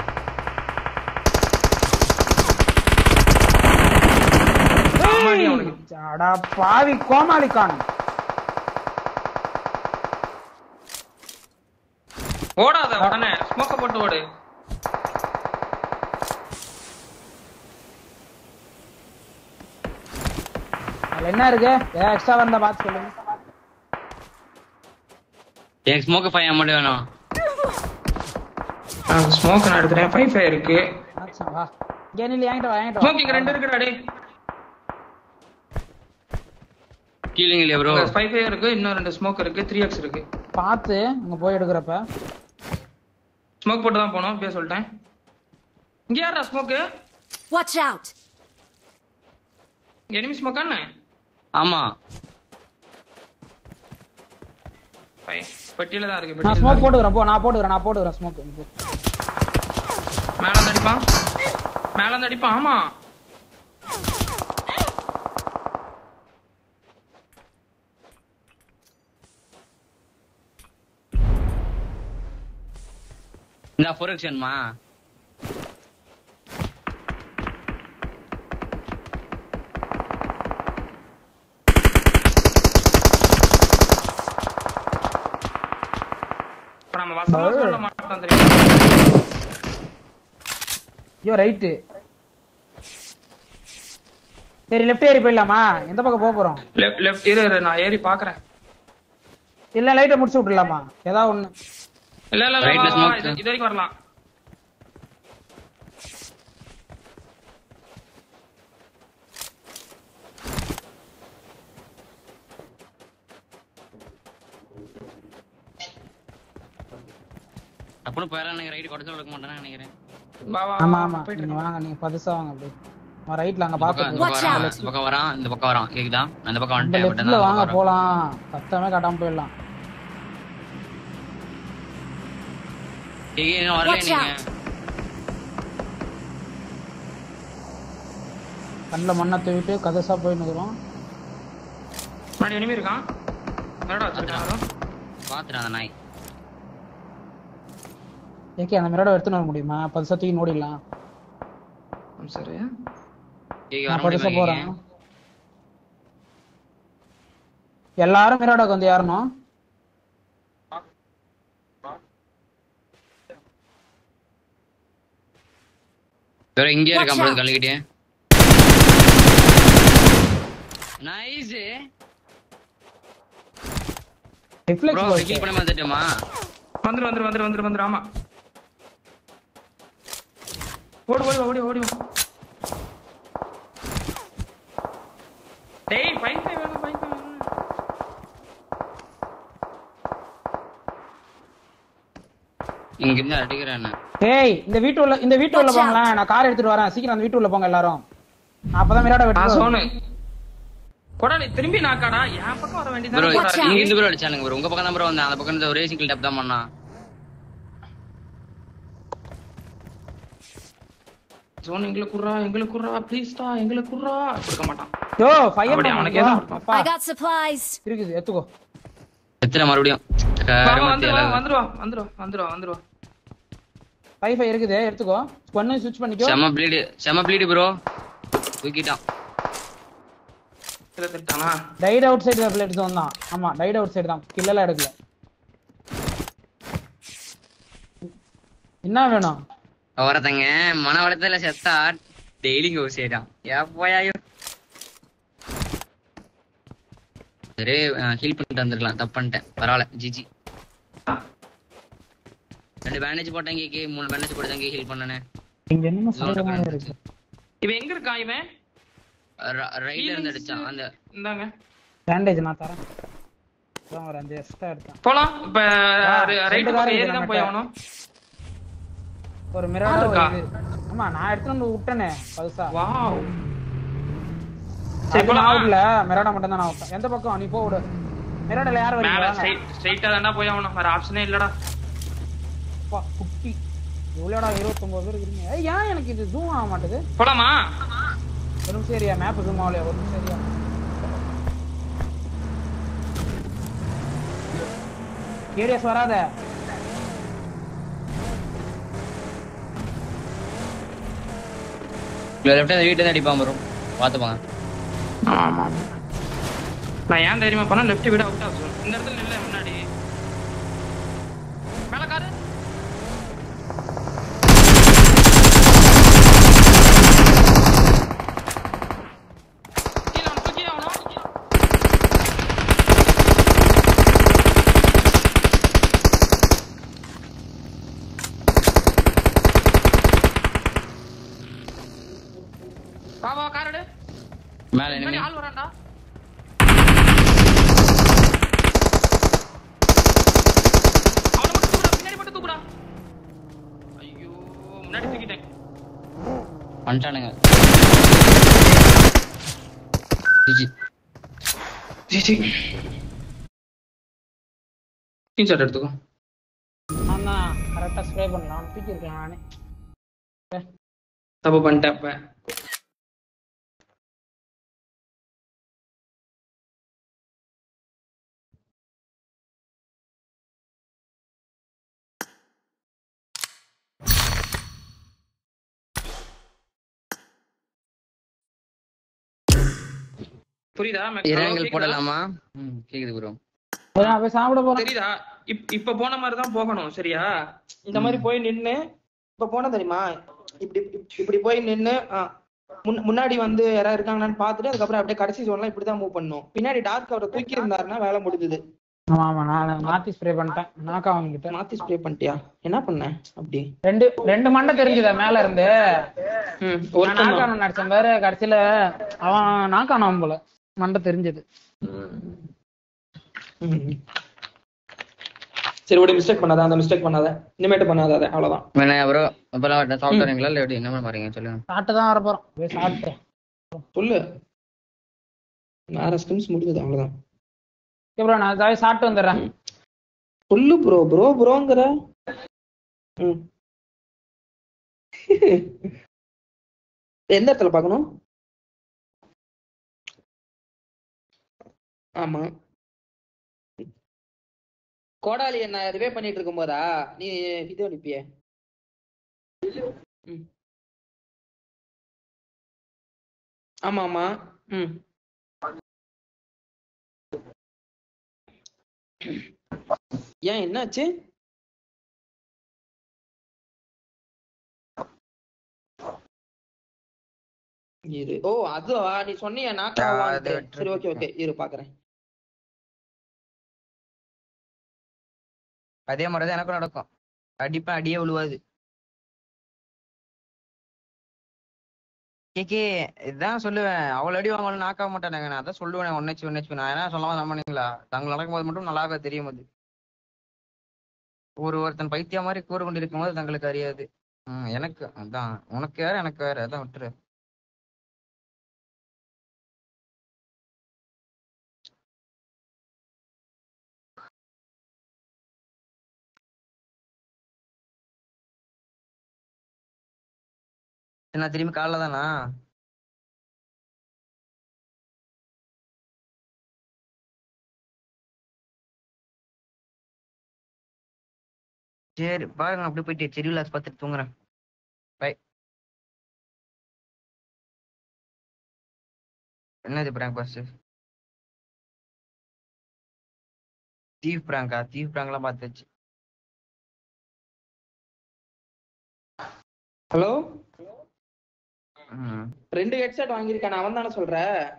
ஆமாடி அவனுக்கு அடா பாவி கோமாளி காணும் ஓடாத உடனே ஸ்மோக்க போட்டு ஓடு அதுல என்ன இருக்கு ஏன் எக்ஸ்ட்ரா வந்தா பாத்து சொல்லுங்க எனக்கு ஸ்மோக்கு ஃபைவ் அமௌண்ட் வேணும் ஸ்மோக் நான் எடுக்கிறேன் ஃபைவ் ஃபைவ் இருக்கு ஆச்சா, வா இங்க நில்லு என்கிட்ட வா என்கிட்ட ஸ்மோக் இங்க வா ரெண்டு இருக்குடா டேய் கீழிங்க இல்லையா ப்ரோ ஃபைவ் ஃபைவ் இருக்கு இன்னும் ரெண்டு ஸ்மோக் இருக்கு த்ரீ எக்ஸ் இருக்கு பார்த்து அங்க போய் எடுக்கிறப்ப ஸ்மோக் போட்டு தான் போனோம் இப்பயே சொல்லிட்டேன் இங்க யாரா ஸ்மோக்கு Watch out. எனிமி ஸ்மோக்கா என்ன ஆமா ஃபைவ் பெட்டியில தான் இருக்கு நான் பெட்டியில ஸ்மோக் தான் போட்டுக்கிறேன் போ நான் போட்டுக்கிறேன் நான் போட்டுக்கிறேன் ஸ்மோக் இருக்கு. மேல இருந்து அடிப்பான் மேல இருந்து அடிப்பான் ஆமா இந்த ஃபோரக்ஷன்மா இப்ப நம்ம வசமா சொல்ல மாட்டோம் தெரியும் ஐயோ ரைட்டு சரி லெஃப்ட் ஏறி போயிடலாமா எந்த பக்கம் போக போறோம் லெஃப்ட் லெஃப்ட் இரு இரு, நான் ஏறி பாக்குறேன் இல்ல லைட்டை முடிச்சு விட்டுலாமா ஏதாவது ஒண்ணு இல்ல இல்ல இல்ல Right ல வா, வா, smoke. இது இது வரைக்கும் வரலாம் அப்படின்னு போயிடலாம் எனக்கு ரைடு கொடுத்து கொடுக்க மாட்டேன்னு நினைக்கிறேன் வா வா ஆமா வா, ஆமா போயிட்டு நீங்க இருக்கோம். வாங்க நீங்க பதுசா வாங்க அப்படியே அவன் ரைட்ல அங்க இந்த பக்கம் இந்த பாத்து பக்கம் Watch வரான் இந்த out. பக்கம் வரான் இந்த பக்கம் வரான் கேக்குதா நான் இந்த பக்கம் இந்த வந்துட்டேன் but லெஃப்ட்ல நான் வாங்க இந்த பக்கம் வரேன். போலாம் சத்தமே காட்டாம போயிடலாம் ஏய், ஏய், இன்னும் வரலையே Watch நீங்க out. கண்ணில் மண்ணை தூவிட்டு கதசா போய் நிக்கிறோம் முன்னாடி enemy இருக்கான் என்னடா வச்சிருக்கான் பாத்துறேன் அந்த நாய் ஏகே அந்த மிரடை எடுத்துன்னு வர முடியுமா பதுசா தூக்கி நோடிடலாம் சரி ஏய், வர நான் பதுசா முடியுமா போறேன் இங்க? எல்லாரும் மிரடாக்கு வந்து ஏறணும் வேற இங்கே Watch இருக்கான் bro, out. கல்லுக்கிட்டே நைஸ் ரிஃப்ளெக்ஸ் ப்ரோ போச்சு கில் பண்ண வந்துட்டோமா வந்துரு வந்துரு வந்துரு வந்துரு வந்துரு ஆமா ஓடு ஓடி வா, ஓடி வா, ஓடி வா. டேய் ஃபைன் ஃபைவ் வேணும் ஃபைன் ஃபைவ் வேணும் இங்க இருந்து அடிக்கிறேன் ஏய் இந்த வீட்டு உள்ள இந்த வீட்டு உள்ள Watch out. போங்களேன் நான் கார் எடுத்துட்டு வரேன் சீக்கிரம் அந்த வீட்டு உள்ள போங்க எல்லாரும் நான் அப்பதான் மிராட ஆ வெட்டு சோனு கொடா நீ திரும்பி நாக்காடா என் பக்கம் வர ப்ரோ வேண்டியது Watch out. இங்க இருந்து ப்ரோ அடிச்சானுங்க ப்ரோ உங்க பக்கம் தான் ப்ரோ வந்தேன் அந்த பக்கம் இந்த ரேசிங் கில் டப் தான் பண்ணான் சோனு எங்களுக்கு குர்ரா எங்களுக்கு குர்ரா ப்ளீஸ்டா எங்களுக்கு குர்ரா கொடுக்க மாட்டான் யோ ஃபயர் அப்படி அவனுக்கு எதுவும் இருக்கும். அப்பா I got supplies. இருக்குது எடுத்துக்கோ எத்தனை மறுபடியும் வா, வா, கருமத்தி வந்துருவா எல்லாம். வந்துருவா வந்துருவா வந்துருவா வந்துருவா ஃபைவ் ஃபைவ் இருக்குது எடுத்துக்கோ ஒன்னு ஸ்விட்ச் பண்ணிக்கோ செம ப்ளீடு செம ப்ளீடு ப்ரோ தூக்கிட்டான் திட்டானா tight outside blade zone தான் ஆமா டைட் அவுட் சைடு தான் கில்லெல்லாம் எடுக்கல என்ன வேணும் ஒருத்தங்க மன வளத்துல செத்தா டெய்லி இங்க ஒரு செய்யறான் ஏப்போயாயோ சரி ஹீல் பண்ணிட்டு வந்திருக்கலாம் தப்பு பண்ணிட்டேன் பரவாயில்ல ஜிஜி ரெண்டு பேண்டேஜ் போட்டேன் கேக்கு மூணு பேண்டேஜ் போட்டு ஹீல் பண்ணனே இங்க என்னமோ சந்தேகமா இருக்கு இவன் எங்க இருக்கான் இவன் ரைட்ல இருந்து அடிச்சான் அந்த இந்தாங்க பேண்டேஜ் நான் தரேன் அதான் ஒரு அஞ்சு எக்ஸ்ட்ரா எடுத்தேன் போலாம் இப்ப ஆ, ரைட் ரெண்டு பக்கம் கார் ஏறி இருக்கு தான் போய் நம்மகிட்ட. ஆகணும் ஒரு மிராடா ஒரு இருக்கா? இது ஆமா நான் எடுத்துட்டு வந்து விட்டேனே பல்சா வாவ் சரி சரி போலாம் நான் விடல மிராடா மட்டும் தான் நான் விட்டேன் எந்த பக்கம் நீ போ விடு மிராடால யார் மேல வரீங்க ஸ்ட்ரைட் ஸ்ட்ரைட்டா தான்டா போய் ஆகணும் வேற ஆப்ஷனே இல்லடா அப்பா, குட்டி எவ்வளோடா இருபத்தொன்பது பேர் இருக்கீங்க ஏய், ஏன் எனக்கு இது ஜூம் ஆக மாட்டேது போலாமா ஒரு நிமிஷம் சரியா மேப் ஜூம் ஆகலையா ஒரு நிமிஷம் சரியா ஏரியாஸ் வராத லெஃப்ட் அந்த வீட்டுல இருந்து அடிப்பான் ப்ரோ பாத்துப்பாங்க ஆமா ஆமா நான் ஏன் தைரியமா பண்ணா லெஃப்ட் விட அவுட் ஆகும் இந்த இடத்துல நில்ல முன்னாடி மேல காரு கீழ அவனை தூக்கி ஆகணும் வா வா கார் எடு மேல பின்னாடி enemy. ஆள் வரான்டா அவனை மட்டும் தூக்குடா பின்னாடி மட்டும் தூக்குடா ஐயோ முன்னாடி தூக்கிட்டேன் வந்துட்டானுங்க ஜிஜி ஜிஜி ஸ்கிரீன்ஷாட் எடுத்துக்கோ நான் தான் கரெக்டாக ஸ்ப்ரே பண்ணலாம் தூக்கி இருக்கேன் நானே தப்பு பண்ணிட்டேன் அப்ப புரியுதா மேக்- hello, இரங்கல் கேக்குதா? போடலாமா ம் கேக்குது ப்ரோ நான் போய் சாப்பிட போறேன் தெரியுதா இப்- இப்ப போன மாதிரி தான் போகணும் சரியா இந்த மாதிரி போய் நின்னு இப்ப போனா தெரியுமா இப்படி இப்படி- இப்படி போய் நின்னு ஆ, முன்- முன்னாடி வந்து யாராவது இருக்காங்களான்னு பார்த்துட்டு அதுக்கப்புறம் அப்படியே கடைசி ஜோன்லாம் இப்படிதான் மூவ் பண்ணும் பின்னாடி டார்க் அவரை தூக்கி இருந்தாருன்னா வேலை முடிஞ்சது ஆமா ஆமா நான் மாத்தி ஸ்ப்ரே பண்ணிட்டேன் நாக்கா அவங்கிட்ட மாத்தி ஸ்ப்ரே பண்ணிட்டியா என்ன பண்ண அப்படி ரெண்டு ரெண்டு மண்டை தெரிஞ்சுதா மேல இருந்து ம் நான் ஒருத்தன் தான். நாக்கான நடிச்சேன் பாரு கடைசியில அவன் நாக்கானவன் போல மண்டை தெரிஞ்சது ம். சரி ஒரு மிஸ்டேக் பண்ணாத அந்த மிஸ்டேக் பண்ணாத இனிமேட்டு பண்ணாத அதை அவ்வளவுதான் வேணா ப்ரோ அப்பெல்லாம் சாப்பிட்டு வரீங்களா இல்லை எப்படி என்ன பாருங்க சொல்லுங்க சாப்பிட்டு தான் வர போறோம் போய் சாப்பிட்டேன் சொல்லு வேற ஸ்கிம்ஸ் முடிஞ்சது அவ்வளவுதான் ப்ரோ நான் அதாவது சாப்பிட்டு வந்துடுறேன் சொல்லு ப்ரோ ப்ரோ ப்ரோங்கிற ம் எந்த இடத்துல பார்க்கணும் ஆமா கோடாலி என்ன இதுவே பண்ணிட்டு இருக்கும் போதா நீ இது அனுப்பிய ம். ஆமா ஆமா ம் ஏன் என்னாச்சு இரு ஓ அதுவா நீ சொன்னிய நாக்கா அது வான்ட்டு. விட்டுரு. சரி ஓகே ஓகே இரு பாக்குறேன் அதே மாதிரிதான் எனக்கும் நடக்கும் அடிப்பேன் அடியே விழுவாது கேக்கே இதான் சொல்லுவேன் அவ்வளவு அடி வாங்கணும் நாக்காக மாட்டானுங்க நான் அதான் சொல்லுவேன் ஒன்னச்சு ஒன்னச்சு நான் என்ன சொல்லாம நம்பினீங்களா தங்க நடக்கும்போது மட்டும் நல்லாவே தெரியும் அது ஒரு ஒருத்தன் பைத்தியம் மாதிரி கூறு கொண்டு இருக்கும்போது தங்களுக்கு அறியாது ம் எனக்கு அதான் உனக்கு வேற எனக்கு வேற அதான் விட்டுரு சரி, நான் திரும்பி காலைல தானா சரி பாருங்க நான் அப்படியே போயிட்டு செரி விலாஸ் பார்த்துட்டு தூங்குறேன் பை என்னது பிராங்க் பாஸ் தீவ் பிராங்கா தீவ் பிராங்க்லாம் பார்த்தாச்சு ஹலோ ம் ரெண்டு ஹெட்செட் வாங்கியிருக்கான் அவன் தானே சொல்ற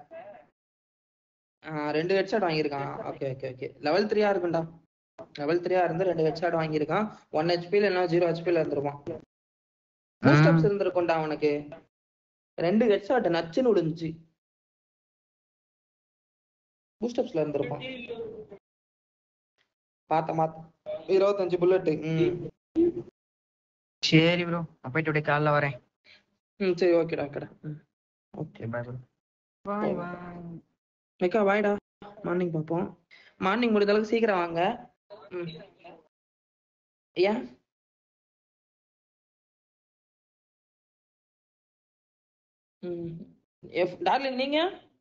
ஆ, ரெண்டு ஹெட்செட் வாங்கியிருக்கான் ஓகே ஓகே ஓகே லெவல் த்ரீயா இருக்கும்டா லெவல் த்ரீயா இருந்து ரெண்டு ஹெட்செட் வாங்கியிருக்கான் ஒன் ஹெச்பில இல்லைன்னா ஜீரோ ஹெச்பில இருந்திருப்பான் பூஸ்டப்ஸ் இருந்திருக்கும்டா அவனுக்கு ரெண்டு ஹெட்ஷாட் நச்சுன்னு விடுந்துச்சு பூஸ்டப்ஸ்ல இருந்திருப்பான் பார்த்த மாத்த இருபத்தஞ்சு புல்லட் ம் சரி ப்ரோ நான் போயிட்டு அப்படியே காலைல வரேன் ம் சரி ஓகேடா ஓகேடா ம் ஓகே சரி பாய் ப்ரோ பாய் பாய் மேக்கா வாய்டா மார்னிங் பார்ப்போம் மார்னிங் முடிஞ்ச அளவுக்கு சீக்கிரம் வாங்க ம் ஏன் ம் எஃப் டார்லிங் நீங்க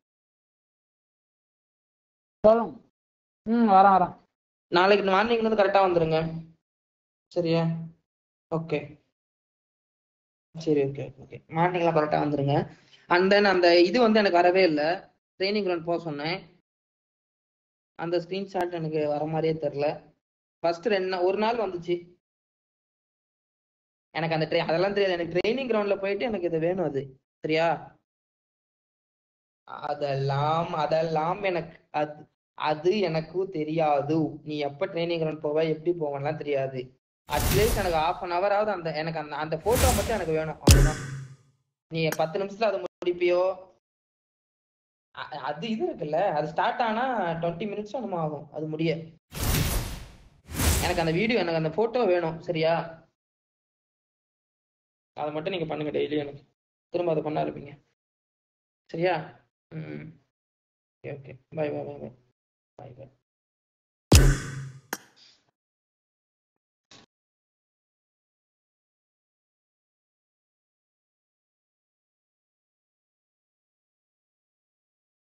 சொல்லும் ம் வரேன் வரேன் நாளைக்கு மார்னிங் வந்து கரெக்டா வந்துருங்க சரியா ஓகே சரி ஓகே ஓகே மார்னிங்லாம் கரெக்டா வந்துருங்க அண்ட் தென் அந்த இது வந்து எனக்கு வரவே இல்லை ட்ரைனிங் ரன் போக சொன்னேன் அந்த ஸ்க்ரீன்ஷாட் எனக்கு வர மாதிரியே தெரில ஃபர்ஸ்ட் ரெண்டு நா- ஒரு நாள் வந்துச்சு எனக்கு அந்த ட்ரெயின் அதெல்லாம் தெரியாது எனக்கு ட்ரைனிங் கிரவுண்ட்ல போயிட்டு எனக்கு இது வேணும் அது சரியா அதெல்லாம் அதெல்லாம் எனக்கு அது அது எனக்கு தெரியாது நீ எப்ப ட்ரைனிங் கிரவுண்ட் போவ எப்படி போவன்லாம் தெரியாது அட்லீஸ்ட் எனக்கு half அன் ஹவராவது அந்த எனக்கு அந்த அந்த போட்டோ மட்டும் எனக்கு வேணும் அவ்வளவுதான் நீ பத்து நிமிஷத்துல அதை முடிப்பியோ அ- அது இது இருக்குல்ல அது ஸ்டார்ட் ஆனா டுவெண்ட்டி மினிட்ஸ் என்னமோ ஆகும் அது முடிய எனக்கு அந்த வீடியோ எனக்கு அந்த போட்டோ வேணும் சரியா அதை மட்டும் நீங்க பண்ணுங்க டெய்லி எனக்கு திரும்ப அதை பண்ண இருப்பீங்க சரியா ம் okay okay bye bye bye bye bye by